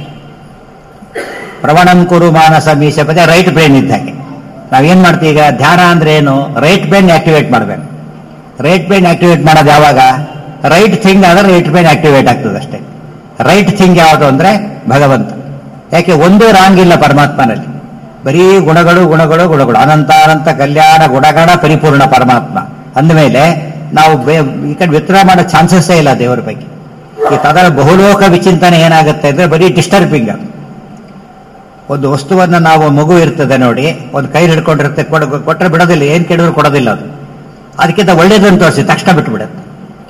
ಪ್ರವಣಂ ಕುರು ಮಾನಸ ಮೀಶಪದೆ ರೈಟ್ ಬ್ರೇನ್ ಇದ್ದ ಹಾಗೆ ನಾವೇನ್ ಮಾಡ್ತೀವಿ ಈಗ ಧ್ಯಾನ ಅಂದ್ರೆ ಏನು ರೈಟ್ ಬ್ರೇನ್ ಆಕ್ಟಿವೇಟ್ ಮಾಡಬೇಕು ರೈಟ್ ಬ್ರೇನ್ ಆಕ್ಟಿವೇಟ್ ಮಾಡೋದು ಯಾವಾಗ ರೈಟ್ ಥಿಂಗ್ ಆದ್ರೆ ರೈಟ್ ಬ್ರೇನ್ ಆಕ್ಟಿವೇಟ್ ಆಗ್ತದೆ ಅಷ್ಟೇ ರೈಟ್ ಥಿಂಗ್ ಯಾವುದು ಅಂದ್ರೆ ಭಗವಂತ ಯಾಕೆ ಒಂದೇ ರಾಂಗ್ ಇಲ್ಲ ಪರಮಾತ್ಮನಲ್ಲಿ ಬರೀ ಗುಣಗಳು ಗುಣಗಳು ಗುಣಗಳು ಅನಂತ ಅನಂತ ಕಲ್ಯಾಣ ಗುಣಗಣ ಪರಿಪೂರ್ಣ ಪರಮಾತ್ಮ ಅಂದಮೇಲೆ ನಾವು ಬೇ- ಈ ಕಡೆ ವಿತ್ರ ಮಾಡೋ ಚಾನ್ಸಸ್ಸೇ ಇಲ್ಲ ದೇವರ ಬಗ್ಗೆ ಈ ತದರ ಬಹುಲೋಕ ವಿಚಿಂತನೆ ಏನಾಗುತ್ತೆ ಅಂದ್ರೆ ಬರೀ ಡಿಸ್ಟರ್ಬಿಂಗ್ ಅದು ಒಂದು ವಸ್ತುವನ್ನ ನಾವು ಮಗು ಇರ್ತದೆ ನೋಡಿ ಒಂದು ಕೈ ಹಿಡ್ಕೊಂಡಿರುತ್ತೆ ಕೊಡ- ಕೊಟ್ರೆ ಬಿಡೋದಿಲ್ಲ ಏನ್ ಕೇಳಿದ್ರು ಕೊಡೋದಿಲ್ಲ ಅದು ಅದಕ್ಕಿಂತ ಒಳ್ಳೇದನ್ನು ತೋರಿಸಿ ತಕ್ಷಣ ಬಿಟ್ಬಿಡುತ್ತೆ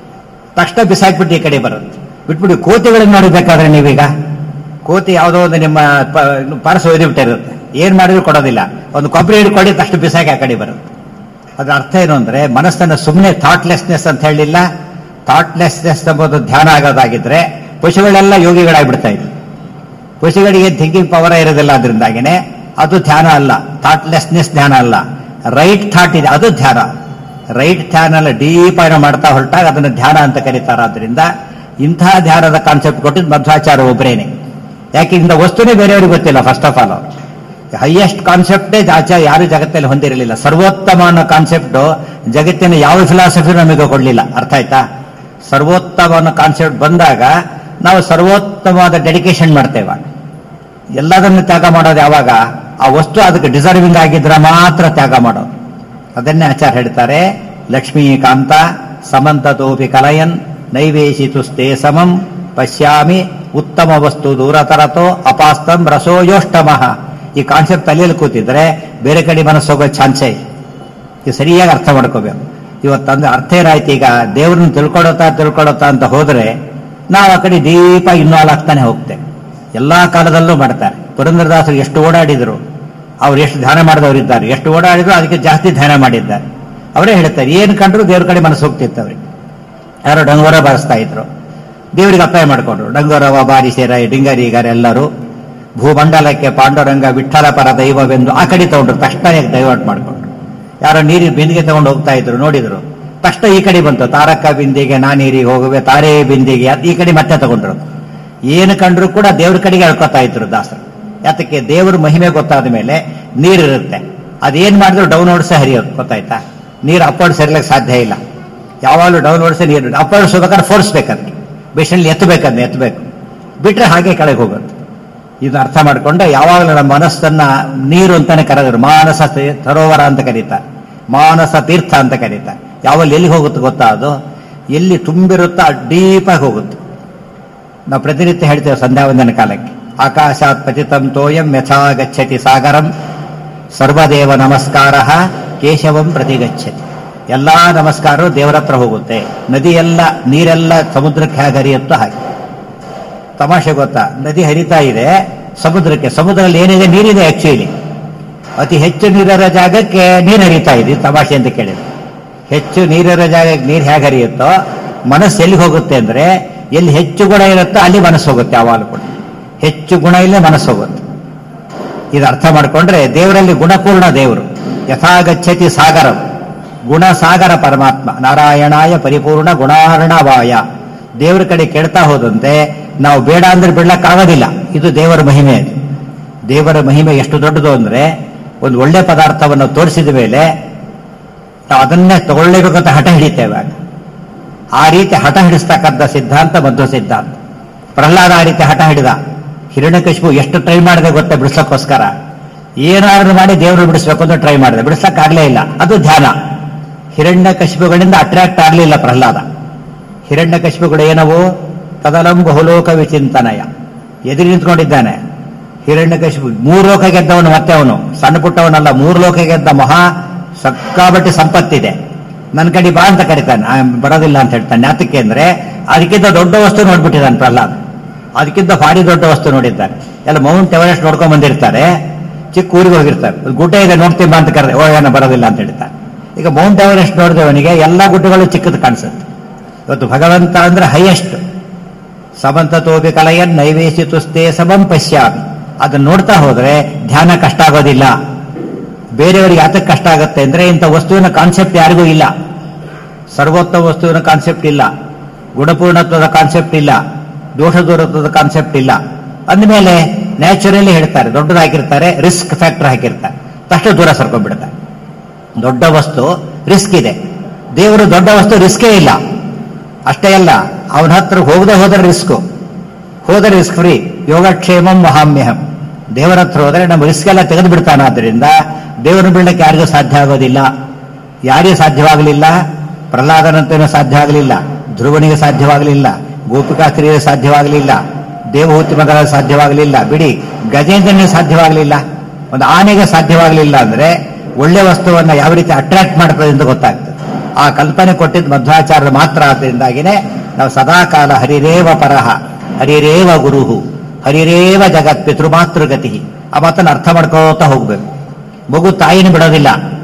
ತಕ್ಷಣ ಬಿಸಾಕ್ಬಿಟ್ಟು ಈ ಕಡೆ ಬರುತ್ತೆ ಬಿಟ್ಬಿಟ್ಟು ಕೋತಿಗಳನ್ನ ನೋಡಬೇಕಾದ್ರೆ ನೀವೀಗ ಕೋತಿ ಯಾವುದೋ ಒಂದು ನಿಮ್ಮ ಪರ್ಸ್ ಒಯ್ದುಬಿಟ್ಟಿರುತ್ತೆ ಏನ್ ಮಾಡಿದ್ರು ಕೊಡೋದಿಲ್ಲ ಒಂದು ಕೊಬ್ಬರಿ ಹಿಡ್ಕೊಳ್ಳಿ ತಕ್ಷಣ ಬಿಸಾಕಿ ಆ ಕಡೆ ಬರುತ್ತೆ ಅದ್ರ ಅರ್ಥ ಏನು ಅಂದ್ರೆ ಮನಸ್ಸನ್ನ ಸುಮ್ಮನೆ ಥಾಟ್ಲೆಸ್ನೆಸ್ ಅಂತ ಹೇಳಿಲ್ಲ ಥಾಟ್ಲೆಸ್ನೆಸ್ ಎಂಬುದು ಧ್ಯಾನ ಆಗೋದಾಗಿದ್ರೆ ಪಶುಗಳೆಲ್ಲ ಯೋಗಿಗಳಾಗ್ಬಿಡ್ತಾ ಇದ್ರು ಪಶುಗಳಿಗೆ ಥಿಂಕಿಂಗ್ ಪವರ್ ಇರೋದಿಲ್ಲ ಅದರಿಂದಾಗಿನೇ ಅದು ಧ್ಯಾನ ಅಲ್ಲ ಥಾಟ್ಲೆಸ್ನೆಸ್ ಧ್ಯಾನ ಅಲ್ಲ ರೈಟ್ ಥಾಟ್ ಇದೆ ಅದು ಧ್ಯಾನ ರೈಟ್ ಧ್ಯಾನ ಅಲ್ಲ ಡೀಪ್ ಆಗಿ ಮಾಡ್ತಾ ಹೊರಟಾಗ ಅದನ್ನು ಧ್ಯಾನ ಅಂತ ಕರೀತಾರೆ ಆದ್ರಿಂದ ಇಂತಹ ಧ್ಯಾನದ ಕಾನ್ಸೆಪ್ಟ್ ಕೊಟ್ಟಿದ್ದು ಮಧ್ವಾಚಾರ ಒಬ್ಬರೇನೆ ಯಾಕೆ ಇಂದ ವಸ್ತುನೇ ಬೇರೆಯವ್ರಿಗೆ ಗೊತ್ತಿಲ್ಲ ಫಸ್ಟ್ ಆಫ್ ಆಲ್ ಹೈಯೆಸ್ಟ್ ಕಾನ್ಸೆಪ್ಟೇ ಆಚಾರ ಯಾರು ಜಗತ್ತಲ್ಲಿ ಹೊಂದಿರಲಿಲ್ಲ ಸರ್ವೋತ್ತಮ ಅನ್ನೋ ಕಾನ್ಸೆಪ್ಟ್ ಜಗತ್ತಿನ ಯಾವ ಫಿಲಾಸಫಿ ನಮಗೆ ಕೊಡಲಿಲ್ಲ ಅರ್ಥ ಆಯ್ತಾ ಸರ್ವೋತ್ತಮ ಅನ್ನೋ ಕಾನ್ಸೆಪ್ಟ್ ಬಂದಾಗ ನಾವು ಸರ್ವೋತ್ತಮವಾದ ಡೆಡಿಕೇಶನ್ ಮಾಡ್ತೇವೆ ಎಲ್ಲದನ್ನು ತ್ಯಾಗ ಮಾಡೋದು ಯಾವಾಗ ಆ ವಸ್ತು ಅದಕ್ಕೆ ಡಿಸರ್ವಿಂಗ್ ಆಗಿದ್ರೆ ಮಾತ್ರ ತ್ಯಾಗ ಮಾಡೋದು ಅದನ್ನೇ ಆಚಾರ ಹೇಳ್ತಾರೆ ಲಕ್ಷ್ಮೀಕಾಂತ ಸಮಂತತೋಪಿ ಕಲಯನ್ ನೈವೇಶಿತುಸ್ತೆ ಸಮಂ ಪಶ್ಯಾಮಿ ಉತ್ತಮ ವಸ್ತು ದೂರತರತೋ ಅಪಾಸ್ತಂ ರಸೋಯೋಷ್ಟಮಃ ಈ ಕಾನ್ಸೆಪ್ಟ್ ತಲೆಯಲ್ಲಿ ಕೂತಿದ್ರೆ ಬೇರೆ ಕಡೆ ಮನಸ್ಸು ಹೋಗೋ ಚಾನ್ಸೇ ಇಲ್ಲ ಇದು ಸರಿಯಾಗಿ ಅರ್ಥ ಮಾಡ್ಕೋಬೇಕು ಇವತ್ತಂದ್ರೆ ಅರ್ಥ ಏನಾಯ್ತು ಈಗ ದೇವ್ರನ್ನ ತಿಳ್ಕೊಳತಾ ತಿಳ್ಕೊಳತಾ ಅಂತ ಹೋದ್ರೆ ನಾವು ಆ ಕಡೆ ದೀಪ ಇನ್ವಾಲ್ವ್ ಆಗ್ತಾನೆ ಹೋಗ್ತೇವೆ ಎಲ್ಲಾ ಕಾಲದಲ್ಲೂ ಮಾಡ್ತಾರೆ ಪುರಂದ್ರದಾಸರು ಎಷ್ಟು ಓಡಾಡಿದ್ರು ಅವ್ರು ಎಷ್ಟು ಧ್ಯಾನ ಮಾಡಿದವರು ಇದ್ದಾರೆ ಎಷ್ಟು ಓಡಾಡಿದ್ರು ಅದಕ್ಕೆ ಜಾಸ್ತಿ ಧ್ಯಾನ ಮಾಡಿದ್ದಾರೆ ಅವರೇ ಹೇಳ್ತಾರೆ ಏನು ಕಂಡ್ರು ದೇವ್ರ ಕಡೆ ಮನಸ್ಸು ಹೋಗ್ತಿತ್ತು ಅವ್ರಿಗೆ ಯಾರೋ ಡಂಗೋರ ಬಾರಿಸ್ತಾ ಇದ್ರು ದೇವರಿಗೆ ಅಪ್ಲೈ ಮಾಡಿಕೊಂಡ್ರು ಡಂಗೋರವ ಬಾರಿಸೇರ ಡಿಂಗರಿಗರ ಎಲ್ಲರೂ ಭೂಮಂಡಲಕ್ಕೆ ಪಾಂಡುರಂಗ ವಿಠಲ ಪರ ದೈವವೆಂದು ಆ ಕಡೆ ತಗೊಂಡ್ರು ತಕ್ಷಣ ಡೈವರ್ಟ್ ಮಾಡಿಕೊಂಡ್ರು ಯಾರೋ ನೀರಿನ ಬಿಂದಿಗೆ ತಗೊಂಡು ಹೋಗ್ತಾ ಇದ್ರು ನೋಡಿದ್ರು ತಕ್ಷಣ ಈ ಕಡೆ ಬಂತು ತಾರಕ ಬಿಂದಿಗೆ ನಾ ನೀರಿಗೆ ಹೋಗುವೆ ತಾರೇ ಬಿಂದಿಗೆ ಅದ್ ಈ ಕಡೆ ಮತ್ತೆ ತಗೊಂಡ್ರು ಏನು ಕಂಡ್ರು ಕೂಡ ದೇವ್ರ ಕಡೆಗೆ ಹೇಳ್ಕೊತಾ ಇದ್ರು ದಾಸರು ಯಾತಕ್ಕೆ ದೇವ್ರ ಮಹಿಮೆ ಗೊತ್ತಾದ ಮೇಲೆ ನೀರಿರುತ್ತೆ ಅದೇನ್ ಮಾಡಿದ್ರು ಡೌನ್ವರ್ಡ್ಸ್ ಹರಿಯೋದು ಗೊತ್ತಾಯ್ತಾ ನೀರು ಅಪ್ವರ್ಡ್ಸ್ ಹರಿಲಿಕ್ಕೆ ಸಾಧ್ಯ ಇಲ್ಲ ಯಾವಾಗಲೂ ಡೌನ್ವರ್ಡ್ಸ್ ನೀರು ಅಪ್ವರ್ಡ್ಸ್ ಹೋಗ್ಬೇಕಾದ್ರೆ ಫೋರ್ಸ್ ಬೇಕಂದ್ರೆ ಬೇಷಲ್ಲಿ ಎತ್ತಬೇಕಂದ್ರೆ ಎತ್ತಬೇಕು ಬಿಟ್ರೆ ಹಾಗೆ ಕೆಳಗೆ ಹೋಗುತ್ತೆ ಇದು ಅರ್ಥ ಮಾಡ್ಕೊಂಡೆ ಯಾವಾಗಲೂ ನಮ್ಮ ಮನಸ್ಸನ್ನ ನೀರು ಅಂತಾನೆ ಕರೆದರು ಮಾನಸ ತೀ- ಸರೋವರ ಅಂತ ಕರೀತಾರೆ ಮಾನಸ ತೀರ್ಥ ಅಂತ ಕರೀತಾರೆ ಯಾವಲ್ಲಿ ಎಲ್ಲಿ ಹೋಗುತ್ತೆ ಗೊತ್ತಾ ಅದು ಎಲ್ಲಿ ತುಂಬಿರುತ್ತೋ ಡೀಪಾಗಿ ಹೋಗುತ್ತೆ ನಾವು ಪ್ರತಿನಿತ್ಯ ಹೇಳ್ತೇವೆ ಸಂಧ್ಯಾವಂದನ ಕಾಲಕ್ಕೆ ಆಕಾಶಾತ್ ಪತಿತಂ ತೋಯಂ ಯಥಾ ಗಚ್ಚತಿ ಸಾಗರಂ ಸರ್ವದೇವ ನಮಸ್ಕಾರ ಕೇಶವಂ ಪ್ರತಿಗಚ್ಚತಿ ಎಲ್ಲಾ ನಮಸ್ಕಾರವು ದೇವರ ಹತ್ರ ಹೋಗುತ್ತೆ ನದಿಯೆಲ್ಲ ನೀರೆಲ್ಲ ಸಮುದ್ರಕ್ಕೆ ಹೇಗೆ ಹರಿಯುತ್ತೋ ಹಾಗೆ ತಮಾಷೆ ಗೊತ್ತಾ ನದಿ ಹರಿತಾ ಇದೆ ಸಮುದ್ರಕ್ಕೆ ಸಮುದ್ರದಲ್ಲಿ ಏನಿದೆ ನೀರಿದೆ ಆಕ್ಚುಲಿ ಅತಿ ಹೆಚ್ಚು ನೀರಿರೋ ಜಾಗಕ್ಕೆ ನೀರು ಹರಿತಾ ಇದೆ ಇದು ತಮಾಷೆ ಅಂತ ಕೇಳಿದ್ರು ಹೆಚ್ಚು ನೀರಿರೋ ಜಾಗಕ್ಕೆ ನೀರು ಹೇಗೆ ಹರಿಯುತ್ತೋ ಮನಸ್ಸು ಎಲ್ಲಿ ಹೋಗುತ್ತೆ ಅಂದ್ರೆ ಎಲ್ಲಿ ಹೆಚ್ಚು ಗುಣ ಇರುತ್ತೋ ಅಲ್ಲಿ ಮನಸ್ಸು ಹೋಗುತ್ತೆ ಯಾವಾಗಲೂ ಕೂಡ ಹೆಚ್ಚು ಗುಣ ಇಲ್ಲೇ ಮನಸ್ಸು ಹೋಗುತ್ತೆ ಇದು ಅರ್ಥ ಮಾಡ್ಕೊಂಡ್ರೆ ದೇವರಲ್ಲಿ ಗುಣಪೂರ್ಣ ದೇವರು ಯಥಾಗಚ್ಚತಿ ಸಾಗರಂ ಗುಣ ಸಾಗರ ಪರಮಾತ್ಮ ನಾರಾಯಣಾಯ ಪರಿಪೂರ್ಣ ಗುಣಾರ್ಣವಾಯ ದೇವರ ಕಡೆ ಕೆಡ್ತಾ ಹೋದಂತೆ ನಾವು ಬೇಡ ಅಂದ್ರೆ ಬಿಡ್ಲಕ್ಕಾಗೋದಿಲ್ಲ ಇದು ದೇವರ ಮಹಿಮೆ ಅದು ದೇವರ ಮಹಿಮೆ ಎಷ್ಟು ದೊಡ್ಡದು ಅಂದ್ರೆ ಒಂದು ಒಳ್ಳೆ ಪದಾರ್ಥವನ್ನು ತೋರಿಸಿದ ಮೇಲೆ ನಾವು ಅದನ್ನೇ ತಗೊಳ್ಳೇಬೇಕಂತ ಹಠ ಹಿಡಿತೇವೆ ಆಗ ಆ ರೀತಿ ಹಠ ಹಿಡಿಸ್ತಕ್ಕಂಥ ಸಿದ್ಧಾಂತ ಮಧ್ವ ಸಿದ್ಧಾಂತ ಪ್ರಹ್ಲಾದ ಆ ರೀತಿ ಹಠ ಹಿಡಿದ ಹಿರಣ್ಯಕಶಿಪು ಎಷ್ಟು ಟ್ರೈ ಮಾಡಿದೆ ಗೊತ್ತಾ ಬಿಡಿಸೋಕ್ಕೋಸ್ಕರ ಏನಾದ್ರೂ ಮಾಡಿ ದೇವರು ಬಿಡಿಸ್ಬೇಕು ಅಂತ ಟ್ರೈ ಮಾಡಿದೆ ಬಿಡಿಸಕ್ಕಾಗ್ಲೇ ಇಲ್ಲ ಅದು ಧ್ಯಾನ ಹಿರಣ್ಯಕಶಿಪುಗಳಿಂದ ಅಟ್ರಾಕ್ಟ್ ಆಗಲಿಲ್ಲ ಪ್ರಹ್ಲಾದ ಹಿರಣ್ಯಕಶಿಪುಗಳು ಏನವು ಕದಲಂ ಬಹುಲೋಕ ವಿಚಿಂತನಯ ಎದುರು ನಿಂತ್ಕೊಂಡಿದ್ದಾನೆ ಹಿರಣ್ಯಕಶಿಪು ಮೂರು ಲೋಕ ಗೆದ್ದವನು ಮತ್ತೆ ಅವನು ಸಣ್ಣ ಪುಟ್ಟವನಲ್ಲ ಮೂರು ಲೋಕ ಗೆದ್ದ ಮಹಾ ಸಕ್ಕಾಬಟ್ಟಿ ಸಂಪತ್ತಿದೆ ನನ್ನ ಕಡೆ ಬಾ ಅಂತ ಕರೀತಾನೆ ಆ, ಬರೋದಿಲ್ಲ ಅಂತ ಹೇಳ್ತಾನೆ ಯಾತಕ್ಕೆ ಅಂದ್ರೆ ಅದಕ್ಕಿಂತ ದೊಡ್ಡ ವಸ್ತು ನೋಡ್ಬಿಟ್ಟಿದ್ದಾನೆ ಪ್ರಹ್ಲಾದ್ ಅದಕ್ಕಿಂತ ಭಾರಿ ದೊಡ್ಡ ವಸ್ತು ನೋಡಿದ್ದಾನೆ ಎಲ್ಲ ಮೌಂಟ್ ಎವರೆಸ್ಟ್ ನೋಡ್ಕೊಂಡ್ ಬಂದಿರ್ತಾರೆ ಚಿಕ್ಕ ಊರಿಗೆ ಹೋಗಿರ್ತಾರೆ ಒಂದು ಗುಡ್ಡ ಇದೆ ನೋಡ್ತೀನಿ ಬಾ ಅಂತ ಕರೆದೆ ಓ ಏನೋ ಬರೋದಿಲ್ಲ ಅಂತ ಹೇಳ್ತಾನೆ ಈಗ ಮೌಂಟ್ ಎವರೆಸ್ಟ್ ನೋಡಿದವನಿಗೆ ಎಲ್ಲ ಗುಡ್ಡಗಳು ಚಿಕ್ಕದು ಕಾಣಿಸುತ್ತೆ ಇವತ್ತು ಭಗವಂತ ಅಂದ್ರೆ ಹೈಯೆಸ್ಟ್ ಸಮಂತತೋಪಿ ಕಲಯನ್ ನೈವೇಶಿತುಸ್ತೆ ಸಮಂ ಪಶ್ಯಾಮಿ ಅದನ್ನ ನೋಡ್ತಾ ಹೋದ್ರೆ ಧ್ಯಾನ ಕಷ್ಟ ಆಗೋದಿಲ್ಲ ಬೇರೆಯವರಿಗೆ ಯಾತಕ್ಕೆ ಕಷ್ಟ ಆಗುತ್ತೆ ಅಂದ್ರೆ ಇಂಥ ವಸ್ತುವಿನ ಕಾನ್ಸೆಪ್ಟ್ ಯಾರಿಗೂ ಇಲ್ಲ ಸರ್ವೋತ್ತಮ ವಸ್ತುವಿನ ಕಾನ್ಸೆಪ್ಟ್ ಇಲ್ಲ ಗುಣಪೂರ್ಣತ್ವದ ಕಾನ್ಸೆಪ್ಟ್ ಇಲ್ಲ ದೋಷ ದೂರತ್ವದ ಕಾನ್ಸೆಪ್ಟ್ ಇಲ್ಲ ಅಂದಮೇಲೆ ನ್ಯಾಚುರಲಿ ಹೇಳ್ತಾರೆ ದೊಡ್ಡದಾಗಿರ್ತಾರೆ ರಿಸ್ಕ್ ಫ್ಯಾಕ್ಟರ್ ಹಾಕಿರ್ತಾರೆ ತಕ್ಷಣ ದೂರ ಸರ್ಕೊಂಡ್ಬಿಡ್ತಾರೆ ದೊಡ್ಡ ವಸ್ತು ರಿಸ್ಕ್ ಇದೆ ದೇವರು ದೊಡ್ಡ ವಸ್ತು ರಿಸ್ಕೇ ಇಲ್ಲ ಅಷ್ಟೇ ಅಲ್ಲ ಅವನ ಹತ್ರ ಹೋಗದೆ ಹೋದರೆ ರಿಸ್ಕು ಹೋದರೆ ರಿಸ್ಕ್ ಫ್ರೀ ಯೋಗಕ್ಷೇಮಂ ಮಹಾಮ್ಯಹಂ ದೇವರ ಹತ್ರ ಹೋದರೆ ನಮ್ಮ ರಿಸ್ಕ್ ಎಲ್ಲ ತೆಗೆದು ಬಿಡ್ತಾನೆ ಆದ್ದರಿಂದ ದೇವರನ್ನು ಬೀಳಕ್ಕೆ ಯಾರಿಗೂ ಸಾಧ್ಯ ಆಗೋದಿಲ್ಲ ಯಾರಿಗೂ ಸಾಧ್ಯವಾಗಲಿಲ್ಲ ಪ್ರಹ್ಲಾದನಂತೇನೂ ಸಾಧ್ಯ ಆಗಲಿಲ್ಲ ಧ್ರುವನಿಗೆ ಸಾಧ್ಯವಾಗಲಿಲ್ಲ ಗೋಪಿಕಾಸ್ತ್ರೀಯರಿಗೆ ಸಾಧ್ಯವಾಗಲಿಲ್ಲ ದೇವಹೂತಿ ಮಗಳ ಸಾಧ್ಯವಾಗಲಿಲ್ಲ ಬಿಡಿ ಗಜೇಂದ್ರನಿಗೆ ಸಾಧ್ಯವಾಗಲಿಲ್ಲ ಒಂದು ಆನೆಗೆ ಸಾಧ್ಯವಾಗಲಿಲ್ಲ ಅಂದ್ರೆ ಒಳ್ಳೆ ವಸ್ತುವನ್ನ ಯಾವ ರೀತಿ ಅಟ್ರಾಕ್ಟ್ ಮಾಡ್ತದೆ ಅಂತ ಗೊತ್ತಾಗ್ತದೆ ಆ ಕಲ್ಪನೆ ಕೊಟ್ಟಿದ್ದು ಮಧ್ವಾಚಾರ್ಯರು ಮಾತ್ರ ಆದ್ದರಿಂದಾಗಿನೇ ನಾವು ಸದಾಕಾಲ ಹರಿರೇವ ಪರಹ ಹರಿರೇವ ಗುರುಹು ಹರಿರೇವ ಜಗತ್ ಪಿತೃಮಾತೃಗತಿ ಆ ಮಾತನ್ನು ಅರ್ಥ ಮಾಡ್ಕೋತಾ ಹೋಗ್ಬೇಕು ಮಗು ತಾಯಿನ ಬಿಡೋದಿಲ್ಲ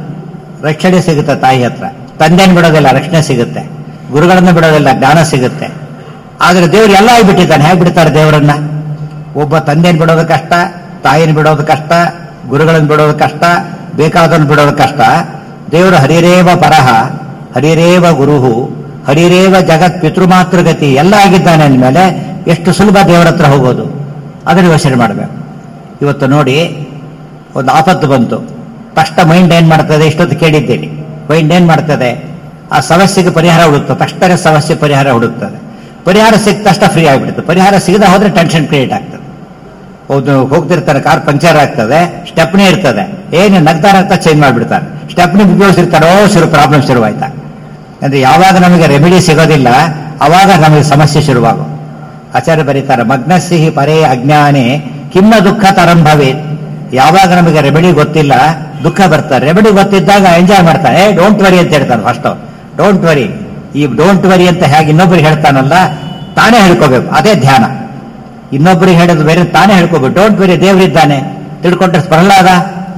ರಕ್ಷಣೆ ಸಿಗುತ್ತೆ ತಾಯಿ ಹತ್ರ ತಂದೆನ ಬಿಡೋದಿಲ್ಲ ರಕ್ಷಣೆ ಸಿಗುತ್ತೆ ಗುರುಗಳನ್ನ ಬಿಡೋದಿಲ್ಲ ಜ್ಞಾನ ಸಿಗುತ್ತೆ ಆದ್ರೆ ದೇವ್ರು ಎಲ್ಲ ಬಿಟ್ಟಿದ್ದಾನೆ ಹೇಗೆ ಬಿಡ್ತಾರೆ ದೇವರನ್ನ ಒಬ್ಬ ತಂದೆನ ಬಿಡೋದು ಕಷ್ಟ ತಾಯಿನ ಬಿಡೋದು ಕಷ್ಟ ಗುರುಗಳನ್ನು ಬಿಡೋದು ಕಷ್ಟ ಬೇಕಾದನ್ನು ಬಿಡೋದು ಕಷ್ಟ ದೇವರು ಹರಿರೇವ ಪರಹ ಹರಿರೇವ ಗುರುಹು ಹರಿರೇವ ಜಗತ್ ಪಿತೃಮಾತೃಗತಿ ಎಲ್ಲ ಆಗಿದ್ದಾನೆ ಅಂದಮೇಲೆ ಎಷ್ಟು ಸುಲಭ ದೇವರ ಹತ್ರ ಹೋಗೋದು ಅದನ್ನು ಯೋಚನೆ ಮಾಡಬೇಕು ಇವತ್ತು ನೋಡಿ ಒಂದು ಆಪತ್ತು ಬಂತು ತಕ್ಷಣ ಮೈಂಡ್ ಏನ್ ಮಾಡ್ತದೆ ಇಷ್ಟೊತ್ತು ಕೇಳಿದ್ದೇನೆ ಮೈಂಡ್ ಏನ್ ಮಾಡ್ತದೆ ಆ ಸಮಸ್ಯೆಗೆ ಪರಿಹಾರ ಹುಡುಕ್ತದೆ ತಕ್ಷಣ ಸಮಸ್ಯೆ ಪರಿಹಾರ ಹುಡುಕ್ತದೆ ಪರಿಹಾರ ಸಿಕ್ಕ ತಕ್ಷಣ ಫ್ರೀ ಆಗಿಬಿಡುತ್ತೆ ಪರಿಹಾರ ಸಿಗದ ಹೋದ್ರೆ ಟೆನ್ಷನ್ ಕ್ರಿಯೇಟ್ ಆಗ್ತದೆ ಹೌದು ಹೋಗ್ತಿರ್ತಾರೆ ಕಾರ್ ಪಂಚರ್ ಆಗ್ತದೆ ಸ್ಟೆಪ್ನಿ ಇರ್ತದೆ ಏನು ನಗ್ತಾ ನಗ್ತಾ ಚೇಂಜ್ ಮಾಡಿಬಿಡ್ತಾರೆ ಸ್ಟೆಪ್ನಿ ಉಪಯೋಗಿಸಿರ್ತಾರೆ ಓ ಶುರು ಪ್ರಾಬ್ಲಮ್ ಶುರುವಾಯ್ತಾ ಅಂದ್ರೆ ಯಾವಾಗ ನಮಗೆ ರೆಮಿಡಿ ಸಿಗೋದಿಲ್ಲ ಅವಾಗ ನಮಗೆ ಸಮಸ್ಯೆ ಶುರುವಾಗು ಆಚಾರ್ಯ ಬರೀತಾರೆ ಮಗ್ನಸಿಹಿ ಪರೇ ಅಜ್ಞಾನೇ ಕಿನ್ನ ದುಃಖ ತರಂಭವೇ ಯಾವಾಗ ನಮಗೆ ರೆಮಿಡಿ ಗೊತ್ತಿಲ್ಲ ದುಃಖ ಬರ್ತಾರೆ ರೆಮಿಡಿ ಗೊತ್ತಿದ್ದಾಗ ಎಂಜಾಯ್ ಮಾಡ್ತಾರೆ ಏ ಡೋಂಟ್ ವರಿ ಅಂತ ಹೇಳ್ತಾನೆ ಫಸ್ಟ್ ಡೋಂಟ್ ವರಿ ಈ ಡೋಂಟ್ ವರಿ ಅಂತ ಹೇಗೆ ಇನ್ನೊಬ್ಬರಿಗೆ ಹೇಳ್ತಾನಲ್ಲ ತಾನೇ ಹೇಳ್ಕೋಬೇಕು ಅದೇ ಧ್ಯಾನ ಇನ್ನೊಬ್ಬರಿಗೆ ಹೇಳೋದು ಬೇರೆ ತಾನೇ ಹೇಳ್ಕೋಬೇಕು ಡೋಂಟ್ ವರಿ ದೇವರಿದ್ದಾನೆ ತಿಳ್ಕೊಂಡ್ರೆ ಪ್ರಹ್ಲಾದ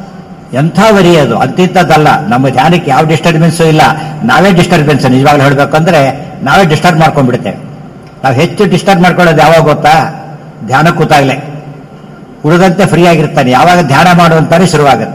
ಎಂಥ ವರಿ ಅದು ಅಂತಿಂತದ್ದಲ್ಲ ನಮ್ಮ ಧ್ಯಾನಕ್ಕೆ ಯಾವ ಡಿಸ್ಟರ್ಬೆನ್ಸು ಇಲ್ಲ ನಾವೇ ಡಿಸ್ಟರ್ಬೆನ್ಸ್ ನಿಜವಾಗ್ಲೂ ಹೇಳ್ಬೇಕಂದ್ರೆ ನಾವೇ ಡಿಸ್ಟರ್ಬ್ ಮಾಡ್ಕೊಂಡ್ಬಿಡ್ತೇವೆ ನಾವು ಹೆಚ್ಚು ಡಿಸ್ಟರ್ಬ್ ಮಾಡ್ಕೊಳ್ಳೋದು ಯಾವಾಗ ಗೊತ್ತಾ ಧ್ಯಾನ ಕೂತಾಗ್ಲೇ ಉಳಿದಂತೆ ಫ್ರೀ ಆಗಿರ್ತಾನೆ ಯಾವಾಗ ಧ್ಯಾನ ಮಾಡುವಂತಾನೆ ಶುರುವಾಗುತ್ತೆ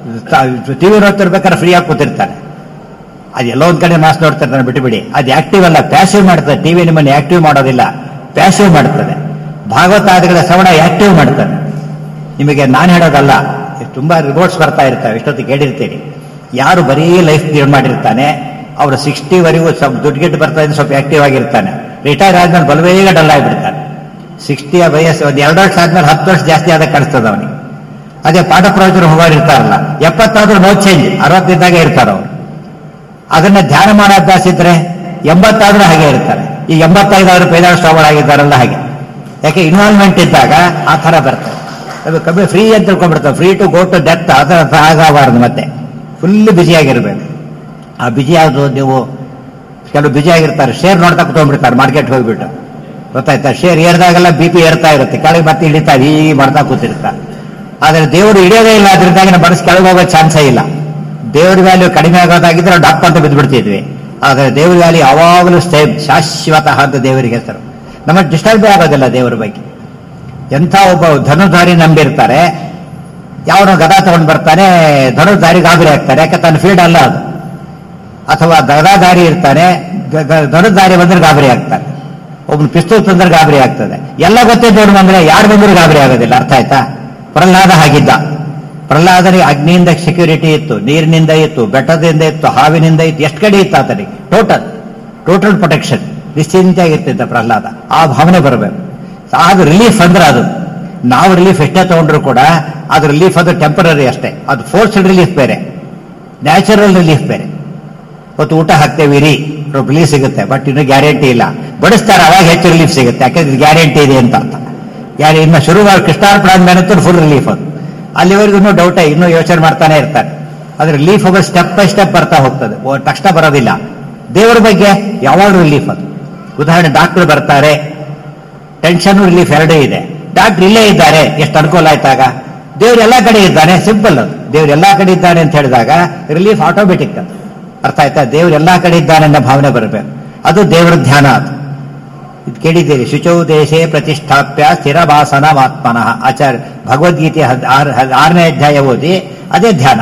ಟಿವಿ ನೋಡ್ತಿರ್ಬೇಕಾದ್ರೆ ಫ್ರೀ ಆಗಿ ಕೂತಿರ್ತಾನೆ ಅದು ಎಲ್ಲೋ ಒಂದ್ ಕಡೆ ಮಾಸ್ ನೋಡ್ತಿರ್ತಾನೆ ಬಿಟ್ಟು ಬಿಡಿ ಅದು ಆಕ್ಟಿವ್ ಅಲ್ಲ ಪ್ಯಾಸಿವ್ ಮಾಡ್ತದೆ ಟಿವಿ ನಿಮ್ಮನ್ನು ಆಕ್ಟಿವ್ ಮಾಡೋದಿಲ್ಲ ಪ್ಯಾಸಿವ್ ಮಾಡ್ತದೆ ಭಾಗವತಾದಿಗಳ ಶ್ರವಣ ಆಕ್ಟಿವ್ ಮಾಡ್ತದೆ ನಿಮಗೆ ನಾನು ಹೇಳೋದಲ್ಲ ತುಂಬಾ ರಿಪೋರ್ಟ್ಸ್ ಬರ್ತಾ ಇರ್ತವೆ ಇಷ್ಟೊತ್ತಿಗೆ ಕೇಳಿರ್ತೀನಿ ಯಾರು ಬರೀ ಲೈಫ್ ಲೀಡ್ ಮಾಡಿರ್ತಾನೆ ಅವರು ಸಿಕ್ಸ್ಟಿವರೆಗೂ ಸ್ವಲ್ಪ ದುಡ್ಡು ಗಿಟ್ಟು ಬರ್ತಾ ಇದ್ರೆ ಸ್ವಲ್ಪ ಆಕ್ಟಿವ್ ಆಗಿರ್ತಾನೆ ರಿಟೈರ್ ಆದ್ಮೇಲೆ ಬಲವೇಗ ಡಲ್ ಆಗಿಬಿಡ್ತಾನೆ ಸಿಕ್ಸ್ಟಿಯ ವಯಸ್ಸು ಒಂದು ಎರಡು ವರ್ಷ ಆದ್ಮೇಲೆ ಹತ್ತು ವರ್ಷ ಜಾಸ್ತಿ ಆದಾಗ ಕಾಣಿಸ್ತದೆ ಅವನಿಗೆ ಅದೇ ಪಾಠ ಪ್ರವಚನ ಹೋಗೋರು ಇರ್ತಾರಲ್ಲ ಎಪ್ಪತ್ತಾದ್ರೂ ನೋ ಚೇಂಜ್ ಅರವತ್ತಿದ್ದಾಗೆ ಇರ್ತಾರೆ ಅವರು ಅದನ್ನ ಧ್ಯಾನ ಮಾಡೋ ಅಭ್ಯಾಸ ಇದ್ರೆ ಎಂಬತ್ತಾದ್ರೂ ಹಾಗೆ ಇರ್ತಾರೆ ಈ ಎಂಬತ್ತೈದಾದ್ರೂ ಪೈದಾರು ಶ್ರವಣ ಆಗಿದ್ದಾರಲ್ಲ ಹಾಗೆ ಯಾಕೆ ಇನ್ವಾಲ್ವ್ಮೆಂಟ್ ಇದ್ದಾಗ ಆ ಥರ ಬರ್ತದೆ ಅದು ಕಮ್ಮಿ ಫ್ರೀ ಅಂತ ತಿಳ್ಕೊಂಡ್ಬಿಡ್ತಾರೆ free to go to death ಆ ಥರ ಆಗಬಾರ್ದು ಮತ್ತೆ ಫುಲ್ ಆಗಿರ್ಬೇಕು ಆ ಬಿಜಿ ಯಾವುದು ನೀವು ಕೆಲವು ಬಿಜಿ ಆಗಿರ್ತಾರೆ ಶೇರ್ ನೋಡ್ತಾ ಕುತ್ಕೊಂಡ್ಬಿಡ್ತಾರೆ ಮಾರ್ಕೆಟ್ ಹೋಗ್ಬಿಟ್ಟು ಗೊತ್ತಾಯ್ತಾ ಶೇರ್ ಏರ್ದಾಗೆಲ್ಲ ಬಿ ಪಿ ಏರ್ತಾ ಇರುತ್ತೆ ಕೆಳಗೆ ಮತ್ತೆ ಇಳಿತಾರೆ ಈ ಮಾಡ್ತಾ ಕೂತಿರ್ತಾರೆ ಆದ್ರೆ ದೇವರು ಇಳಿಯೋದೇ ಇಲ್ಲ ಅದರಿಂದಾಗಿ ನಮ್ಮ ಮನಸ್ಸು ಕೆಳಗೆ ಹೋಗೋ ಚಾನ್ಸೇ ಇಲ್ಲ ದೇವ್ರ ವ್ಯಾಲ್ಯೂ ಕಡಿಮೆ ಆಗೋದಾಗಿದ್ರೆ ನಾವು ಡಪ್ ಅಂತ ಬಿದ್ದುಬಿಡ್ತಿದ್ವಿ ಆದರೆ ದೇವ್ರ ವ್ಯಾಲ್ಯೂ ಯಾವಾಗಲೂ ಸೇಮ್ ಶಾಶ್ವತ ಅಂತ ದೇವರಿಗೆ ಹೆಸರು ನಮಗೆ ಡಿಸ್ಟರ್ಬೇ ಆಗೋದಿಲ್ಲ ದೇವರ ಬಗ್ಗೆ ಎಂಥ ಒಬ್ಬ ಧನುಧಾರಿ ನಂಬಿರ್ತಾರೆ ಯಾವನೋ ಗದಾ ತಗೊಂಡು ಬರ್ತಾನೆ ಧನುಧಾರಿ ಗಾಬರಿ ಆಗ್ತಾರೆ ಯಾಕೆ ತನ್ನ ಫೀಲ್ಡ್ ಅಲ್ಲ ಅದು ಅಥವಾ ಗದಾಧಾರಿ ಇರ್ತಾನೆ ಗ- ಗ- ಧನುಧಾರಿ ಬಂದ್ರೆ ಗಾಬರಿ ಆಗ್ತಾನೆ ಒಬ್ನು ಪಿಸ್ತೂಲ್ ತಂದ್ರೆ ಗಾಬರಿ ಆಗ್ತದೆ ಎಲ್ಲ ಗೊತ್ತಿದ್ದವ್ರು ಬಂದ್ರೆ ಯಾರು ಬಂದರೂ ಗಾಬರಿ ಆಗೋದಿಲ್ಲ ಅರ್ಥ ಆಯ್ತಾ ಪ್ರಹ್ಲಾದ ಹಾಗಿದ್ದ ಪ್ರಹ್ಲಾದನಿಗೆ ಅಗ್ನಿಯಿಂದ ಸೆಕ್ಯೂರಿಟಿ ಇತ್ತು ನೀರಿನಿಂದ ಇತ್ತು ಬೆಟ್ಟದಿಂದ ಇತ್ತು ಹಾವಿನಿಂದ ಇತ್ತು ಎಷ್ಟು ಕಡೆ ಇತ್ತು ಆತನಿಗೆ ಟೋಟಲ್ ಟೋಟಲ್ ಪ್ರೊಟೆಕ್ಷನ್ ನಿಶ್ಚಿಂತೆಯಾಗಿರ್ತಿದ್ದ ಪ್ರಹ್ಲಾದ ಆ ಭಾವನೆ ಬರಬೇಕು ಅದು ರಿಲೀಫ್ ಅಂದ್ರೆ ಅದು ನಾವು ರಿಲೀಫ್ ಎಷ್ಟೇ ತಗೊಂಡ್ರು ಕೂಡ ಅದು ರಿಲೀಫ್ ಅದು ಟೆಂಪರರಿ ಅಷ್ಟೇ ಅದು ಫೋರ್ಸ್ಡ್ ರಿಲೀಫ್ ಬೇರೆ ನ್ಯಾಚುರಲ್ ರಿಲೀಫ್ ಬೇರೆ ಇವತ್ತು ಊಟ ಹಾಕ್ತೇವೆ ರೀ ರಿಲೀಫ್ ಸಿಗುತ್ತೆ ಬಟ್ ಇನ್ನು ಗ್ಯಾರಂಟಿ ಇಲ್ಲ ಬಡಿಸ್ತಾರೆ ಅವಾಗ ಹೆಚ್ಚು ರಿಲೀಫ್ ಸಿಗುತ್ತೆ ಯಾಕಂದ್ರೆ ಗ್ಯಾರಂಟಿ ಇದೆ ಅಂತ ಅರ್ಥ ಯಾರು ಇನ್ನು ಶುರುವಾದ ಕೃಷ್ಣಾರ್ಪಣ ಆದ್ಮೇಲೆ ಫುಲ್ ರಿಲೀಫ್ ಅದು ಅಲ್ಲಿವರೆಗೂ ಇನ್ನೂ ಡೌಟೇ ಇನ್ನೂ ಯೋಚನೆ ಮಾಡ್ತಾನೆ ಇರ್ತಾರೆ ಅದ್ರ ರಿಲೀಫ್ ಒಬ್ಬ ಸ್ಟೆಪ್ ಬೈ ಸ್ಟೆಪ್ ಬರ್ತಾ ಹೋಗ್ತದೆ ಓ, ತಕ್ಷಣ ಬರೋದಿಲ್ಲ ದೇವರ ಬಗ್ಗೆ ಯಾವಾಗ ರಿಲೀಫ್ ಅದು ಉದಾಹರಣೆ ಡಾಕ್ಟರ್ ಬರ್ತಾರೆ ಟೆನ್ಷನ್ ರಿಲೀಫ್ ಎರಡೇ ಇದೆ ಡಾಕ್ಟರ್ ಇಲ್ಲೇ ಇದ್ದಾರೆ ಎಷ್ಟು ಅನುಕೂಲ ಆಯ್ತಾಗ ದೇವ್ರು ಎಲ್ಲಾ ಕಡೆ ಇದ್ದಾನೆ ಸಿಂಪಲ್ ಅದು ದೇವ್ರು ಎಲ್ಲಾ ಕಡೆ ಇದ್ದಾನೆ ಅಂತ ಹೇಳಿದಾಗ ರಿಲೀಫ್ ಆಟೋಮೆಟಿಕ್ ಅದು ಅರ್ಥ ಆಯ್ತಾ ದೇವ್ರು ಎಲ್ಲಾ ಕಡೆ ಇದ್ದಾನೆ ಅನ್ನೋ ಭಾವನೆ ಬರಬೇಕು ಅದು ದೇವರ ಧ್ಯಾನ ಅದು ಇದು ಕೇಳಿದ್ದೀರಿ ಶುಚೌ ದೇಶೇ ಪ್ರತಿಷ್ಠಾಪ್ಯ ಸ್ಥಿರಭಾಸನ ಆತ್ಮನಃ ಆಚಾರ್ಯ ಭಗವದ್ಗೀತೆ ಹದ್- ಆರ್- ಹದ್- ಆರನೇ ಅಧ್ಯಾಯ ಓದಿ ಅದೇ ಧ್ಯಾನ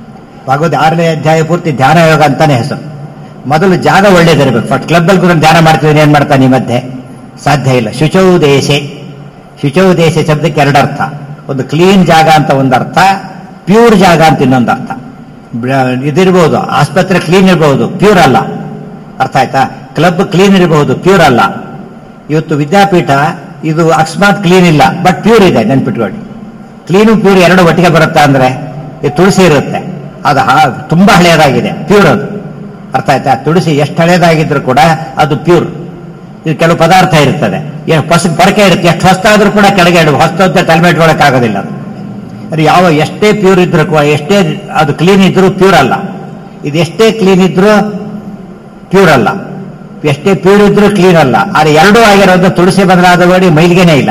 ಭಗವದ್ ಆರನೇ ಅಧ್ಯಾಯ ಪೂರ್ತಿ ಧ್ಯಾನ ಯೋಗ ಅಂತಾನೆ ಹೆಸರು ಮೊದಲು ಜಾಗ ಒಳ್ಳೇದಿರಬೇಕು ಫಸ್ಟ್ ಕ್ಲಬ್ ಅಲ್ಲಿ ಕೂಡ ಧ್ಯಾನ ಮಾಡ್ತಿದ್ದೀನಿ ಏನ್ ಮಾಡ್ತಾನೆ ಈ ಮಧ್ಯೆ ಸಾಧ್ಯ ಇಲ್ಲ ಶುಚೌ ದೇಶೆ ಶುಚೌ ದೇಶ ಶಬ್ದಕ್ಕೆ ಎರಡರ್ಥ ಒಂದು ಕ್ಲೀನ್ ಜಾಗ ಅಂತ ಒಂದು ಅರ್ಥ ಪ್ಯೂರ್ ಜಾಗ ಅಂತ ಇನ್ನೊಂದು ಅರ್ಥ ಬ್ರ- ಇದಿರ್ಬೋದು ಆಸ್ಪತ್ರೆ ಕ್ಲೀನ್ ಇರಬಹುದು ಪ್ಯೂರ್ ಅಲ್ಲ ಅರ್ಥ ಆಯ್ತಾ ಕ್ಲಬ್ ಕ್ಲೀನ್ ಇರಬಹುದು ಪ್ಯೂರ್ ಅಲ್ಲ ಇವತ್ತು ವಿದ್ಯಾಪೀಠ ಇದು ಅಕಸ್ಮಾತ್ ಕ್ಲೀನ್ ಇಲ್ಲ ಬಟ್ ಪ್ಯೂರ್ ಇದೆ ನೆನ್ಪಿಟ್ಕೊಳ್ಳಿ ಕ್ಲೀನು ಪ್ಯೂರ್ ಎರಡು ಒಟ್ಟಿಗೆ ಬರುತ್ತಾ ಅಂದ್ರೆ ಇದು ತುಳಸಿ ಇರುತ್ತೆ ಅದು ಹಾ- ತುಂಬಾ ಹಳೆಯದಾಗಿದೆ ಪ್ಯೂರ್ ಅದು ಅರ್ಥ ಆಯ್ತಾ ತುಳಸಿ ಎಷ್ಟು ಹಳೆಯದಾಗಿದ್ರು ಕೂಡ ಅದು ಪ್ಯೂರ್ ಇದು ಕೆಲವು ಪದಾರ್ಥ ಇರ್ತದೆ ಏನು ಪಸ ಪೊರಕೆ ಇರುತ್ತೆ ಎಷ್ಟು ಹೊಸ್ತಾದ್ರೂ ಕೂಡ ಕೆಳಗೆ ಇಡುವ ಹೊಸ್ತ ತಲೆಮೆ ಇಟ್ಕೊಳ್ಳೋಕ್ಕಾಗೋದಿಲ್ಲ ಅದು ಅದು ಯಾವ ಎಷ್ಟೇ ಪ್ಯೂರ್ ಇದ್ರೂ ಕೂಡ ಎಷ್ಟೇ ಅದು ಕ್ಲೀನ್ ಇದ್ರೂ ಪ್ಯೂರ್ ಅಲ್ಲ ಇದು ಎಷ್ಟೇ ಕ್ಲೀನ್ ಇದ್ರೂ ಪ್ಯೂರ್ ಅಲ್ಲ ಎಷ್ಟೇ ಪ್ಯೂರ್ ಇದ್ರೂ ಕ್ಲೀನ್ ಅಲ್ಲ ಆದ್ರೆ ಎರಡೂ ಆಗಿರೋದು ತುಳಸಿ ಬದಲಾದ ಬಡಿ ಮೈಲಿಗೆನೇ ಇಲ್ಲ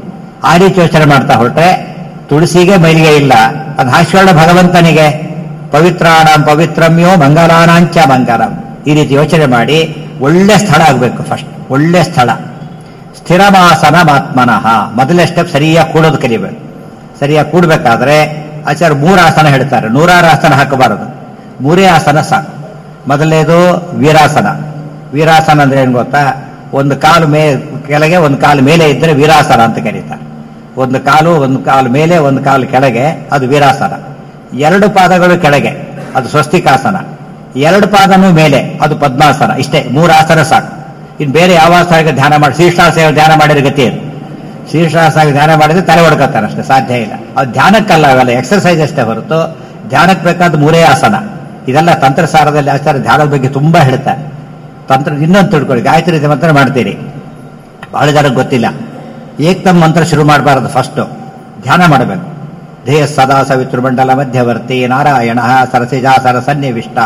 ಆ ರೀತಿ ಯೋಚನೆ ಮಾಡ್ತಾ ಹೊರಟ್ರೆ ತುಳಸಿಗೆ ಮೈಲಿಗೆ ಇಲ್ಲ ಅದು ಹಾಸ್ಯೋಣ ಭಗವಂತನಿಗೆ ಪವಿತ್ರಾಣಂ ಪವಿತ್ರಮ್ಯೋ ಮಂಗಲಾನಾಂಚ ಮಂಗಲಂ ಈ ರೀತಿ ಯೋಚನೆ ಮಾಡಿ ಒಳ್ಳೆ ಸ್ಥಳ ಆಗಬೇಕು ಫಸ್ಟ್ ಒಳ್ಳೆ ಸ್ಥಳ ಸ್ಥಿರಮಾಸನ ಮಾತ್ಮನಃ ಮೊದಲನೇ ಸ್ಟೆಪ್ ಸರಿಯಾಗಿ ಕೂಡೋದು ಕಲಿಬೇಕು ಸರಿಯಾಗಿ ಕೂಡ್ಬೇಕಾದ್ರೆ ಆಚಾರ್ಯ ಮೂರು ಆಸನ ಹೇಳ್ತಾರೆ ನೂರಾರು ಆಸನ ಹಾಕಬಾರದು ಮೂರೇ ಆಸನ ಸಾಕು ಮೊದಲನೇದು ವೀರಾಸನ ವೀರಾಸನ ಅಂದ್ರೆ ಏನ್ ಗೊತ್ತಾ ಒಂದು ಕಾಲು ಮೇ ಕೆಳಗೆ ಒಂದು ಕಾಲು ಮೇಲೆ ಇದ್ರೆ ವೀರಾಸನ ಅಂತ ಕರೀತಾರೆ ಒಂದು ಕಾಲು ಒಂದು ಕಾಲು ಮೇಲೆ ಒಂದು ಕಾಲು ಕೆಳಗೆ ಅದು ವೀರಾಸನ ಎರಡು ಪಾದಗಳು ಕೆಳಗೆ ಅದು ಸ್ವಸ್ತಿಕಾಸನ ಎರಡು ಪಾದನೂ ಮೇಲೆ ಅದು ಪದ್ಮಾಸನ ಇಷ್ಟೇ ಮೂರು ಆಸನ ಸಾಕು ಇನ್ನು ಬೇರೆ ಯಾವ ಆಸನಕ್ಕೆ ಧ್ಯಾನ ಮಾಡಿ ಶೀರ್ಷಾಸನ ಧ್ಯಾನ ಮಾಡಿದ ಗತಿ ಏನು ಶೀರ್ಷಾಸನ ಧ್ಯಾನ ಮಾಡಿದ್ರೆ ತಲೆ ಹೊಡ್ಕೊತಾನೆ ಅಷ್ಟೇ ಸಾಧ್ಯ ಇಲ್ಲ ಅದು ಧ್ಯಾನಕ್ಕಲ್ಲ ಅವೆಲ್ಲ ಎಕ್ಸರ್ಸೈಸ್ ಅಷ್ಟೇ ಹೊರತು ಧ್ಯಾನಕ್ಕೆ ಬೇಕಾದ ಮೂರೇ ಆಸನ ಇದೆಲ್ಲ ತಂತ್ರಸಾರದಲ್ಲಿ ಆಚಾರ್ಯ ಧ್ಯಾನದ ಬಗ್ಗೆ ತುಂಬಾ ಹೇಳ್ತಾರೆ ತಂತ್ರ ಇನ್ನೊಂದು ತಿಳ್ಕೊಳ್ಳಿ ಗಾಯತ್ರಿ ಮಂತ್ರ ಮಾಡ್ತೀರಿ ಬಹಳ ಜನಕ್ಕೆ ಗೊತ್ತಿಲ್ಲ ಏಕ್ದಮ್ ಮಂತ್ರ ಶುರು ಮಾಡಬಾರದು ಫಸ್ಟ್ ಧ್ಯಾನ ಮಾಡಬೇಕು ಧ್ಯೇಯ ಸದಾ ಸವಿತೃಮಂಡಲ ಮಧ್ಯವರ್ತಿ ನಾರಾಯಣ ಸರಸಿಜಾಸರ ಸನ್ನಿವಿಷ್ಟ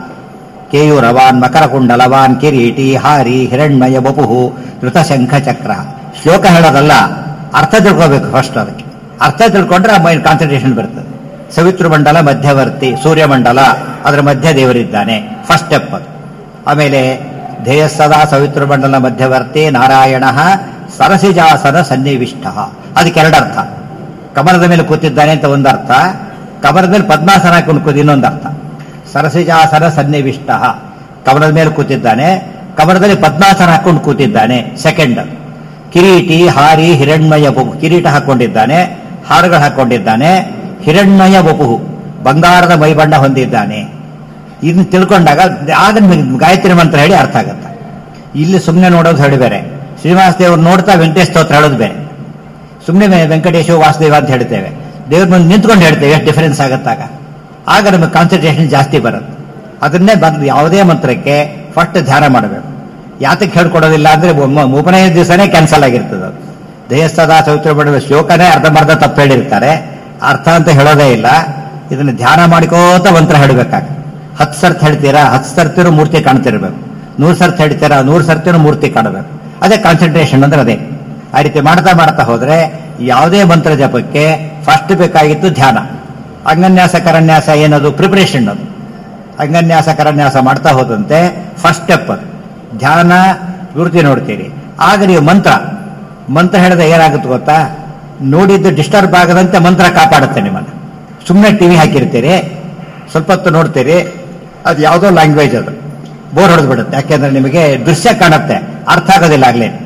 ಕೇಯೂರವಾನ್ ಮಕರಕುಂಡಲವಾನ್ ಕಿರೀಟಿ ಹಾರಿ ಹಿರಣ್ಮಯ ಬಪುಹು ಧೃತಶಂಖ ಚಕ್ರ ಶ್ಲೋಕ ಹೇಳೋದಲ್ಲ ಅರ್ಥ ತಿಳ್ಕೋಬೇಕು ಫಸ್ಟ್ ಅದಕ್ಕೆ ಅರ್ಥ ತಿಳ್ಕೊಂಡ್ರೆ ಮೈಂಡ್ ಕಾನ್ಸಂಟ್ರೇಷನ್ ಬರ್ತದೆ ಸವಿತೃಮಂಡಲ ಮಧ್ಯವರ್ತಿ ಸೂರ್ಯಮಂಡಲ ಅದರ ಮಧ್ಯ ದೇವರಿದ್ದಾನೆ ಫಸ್ಟ್ ಸ್ಟೆಪ್ ಅದು ಆಮೇಲೆ ಧ್ಯೇಯ ಸದಾ ಸವಿತೃಮಂಡಲ ಮಧ್ಯವರ್ತಿ ನಾರಾಯಣ ಸರಸಿಜಾಸನ ಸನ್ನಿವಿಷ್ಟ ಅದಕ್ಕೆ ಎರಡರ್ಥ ಕಮಲದ ಮೇಲೆ ಕೂತಿದ್ದಾನೆ ಅಂತ ಒಂದು ಅರ್ಥ ಕಮಲದ ಮೇಲೆ ಪದ್ಮಾಸನ ಹಾಕೊಂಡು ಕೂತಿ ಇನ್ನೊಂದು ಅರ್ಥ ಸರಸಿಜಾಸನ ಸನ್ನಿವಿಷ್ಟ ಕಮಲದ ಮೇಲೆ ಕೂತಿದ್ದಾನೆ ಕಮಲದಲ್ಲಿ ಪದ್ಮಾಸನ ಹಾಕೊಂಡು ಕೂತಿದ್ದಾನೆ ಸೆಕೆಂಡ್ ಕಿರೀಟಿ ಹಾರಿ ಹಿರಣ್ಮಯ ಬಪು ಕಿರೀಟ ಹಾಕೊಂಡಿದ್ದಾನೆ ಹಾರಗಳು ಹಾಕೊಂಡಿದ್ದಾನೆ ಹಿರಣ್ಮಯ ಬಪುಹು ಬಂಗಾರದ ಮೈಬಣ್ಣ ಹೊಂದಿದ್ದಾನೆ ಇದನ್ನ ತಿಳ್ಕೊಂಡಾಗ ಆಗ ನಿಮಗೆ ಗಾಯತ್ರಿ ಮಂತ್ರ ಹೇಳಿ ಅರ್ಥ ಆಗುತ್ತೆ ಇಲ್ಲಿ ಸುಮ್ಮನೆ ನೋಡೋದು ಹೇಳಿ ಬೇರೆ ಶ್ರೀನಿವಾಸ ದೇವ್ರು ನೋಡ್ತಾ ವೆಂಕಟೇಶ್ ಸ್ತೋತ್ರ ಹೇಳೋದು ಬೇರೆ ಸುಮ್ಮನೆ ವೆಂಕಟೇಶ ವಾಸುದೇವ ಅಂತ ಹೇಳ್ತೇವೆ ದೇವ್ರ ಮುಂದೆ ನಿಂತ್ಕೊಂಡು ಹೇಳ್ತೇವೆ ಎಷ್ಟು ಡಿಫರೆನ್ಸ್ ಆಗುತ್ತಾಗ ಆಗ ನಮಗೆ ಕಾನ್ಸಂಟ್ರೇಷನ್ ಜಾಸ್ತಿ ಬರುತ್ತೆ ಅದನ್ನೇ ಬಂದು ಯಾವುದೇ ಮಂತ್ರಕ್ಕೆ ಫಸ್ಟ್ ಧ್ಯಾನ ಮಾಡಬೇಕು ಯಾತಕ್ಕೆ ಹೇಳ್ಕೊಡೋದಿಲ್ಲ ಅಂದ್ರೆ ಒಮ್ಮ- ಉಪನಯನ ದಿವಸನೇ ಕ್ಯಾನ್ಸಲ್ ಆಗಿರ್ತದೆ ಅದು ದೇಹಸ್ಥದ ಚೌತ್ರ ಮಾಡುವ ಶ್ಲೋಕನೇ ಅರ್ಧಂಬರ್ಧ ತಪ್ಪು ಹೇಳಿರ್ತಾರೆ ಅರ್ಥ ಅಂತ ಹೇಳೋದೇ ಇಲ್ಲ ಇದನ್ನ ಧ್ಯಾನ ಮಾಡ್ಕೋತ ಮಂತ್ರ ಹೇಳಬೇಕಾಗ ಹತ್ತು ಸರ್ತಿ ಹೇಳ್ತೀರಾ ಹತ್ತು ಸರ್ತಿನೂ ಮೂರ್ತಿ ಕಾಣ್ತಿರ್ಬೇಕು ನೂರು ಸರ್ತಿ ಹೇಳ್ತೀರಾ ನೂರು ಸರ್ತಿನೂ ಮೂರ್ತಿ ಕಾಣಬೇಕು ಅದೇ ಕಾನ್ಸಂಟ್ರೇಷನ್ ಅಂದ್ರೆ ಅದೇ ಆ ರೀತಿ ಮಾಡ್ತಾ ಮಾಡ್ತಾ ಹೋದ್ರೆ ಯಾವುದೇ ಮಂತ್ರ ಜಪಕ್ಕೆ ಫಸ್ಟ್ ಬೇಕಾಗಿತ್ತು ಧ್ಯಾನ ಅಂಗನ್ಯಾಸ ಕರನ್ಯಾಸ ಏನದು ಪ್ರಿಪರೇಷನ್ ಅದು ಅಂಗನ್ಯಾಸ ಕರನ್ಯಾಸ ಮಾಡ್ತಾ ಹೋದಂತೆ ಫಸ್ಟ್ ಸ್ಟೆಪ್ ಅದು ಧ್ಯಾನ ಪೂರ್ತಿ ನೋಡ್ತೀರಿ ಆಗ ನೀವು ಮಂತ್ರ ಮಂತ್ರ ಹೇಳಿದ್ರೆ ಏನಾಗುತ್ತೆ ಗೊತ್ತಾ ನೋಡಿದ್ದು ಡಿಸ್ಟರ್ಬ್ ಆಗದಂತೆ ಮಂತ್ರ ಕಾಪಾಡುತ್ತೆ ನಿಮ್ಮನ್ನು ಸುಮ್ಮನೆ ಟಿವಿ ಹಾಕಿರ್ತೀರಿ ಸ್ವಲ್ಪ ಹೊತ್ತು ನೋಡ್ತೀರಿ ಅದು ಯಾವುದೋ ಲ್ಯಾಂಗ್ವೇಜ್ ಅದು ಬೋರ್ ಹೊಡೆದು ಬಿಡುತ್ತೆ ಯಾಕೆಂದ್ರೆ ನಿಮಗೆ ದೃಶ್ಯ ಕಾಣುತ್ತೆ ಅರ್ಥ ಆಗೋದಿಲ್ಲ ಆಗ್ಲೇ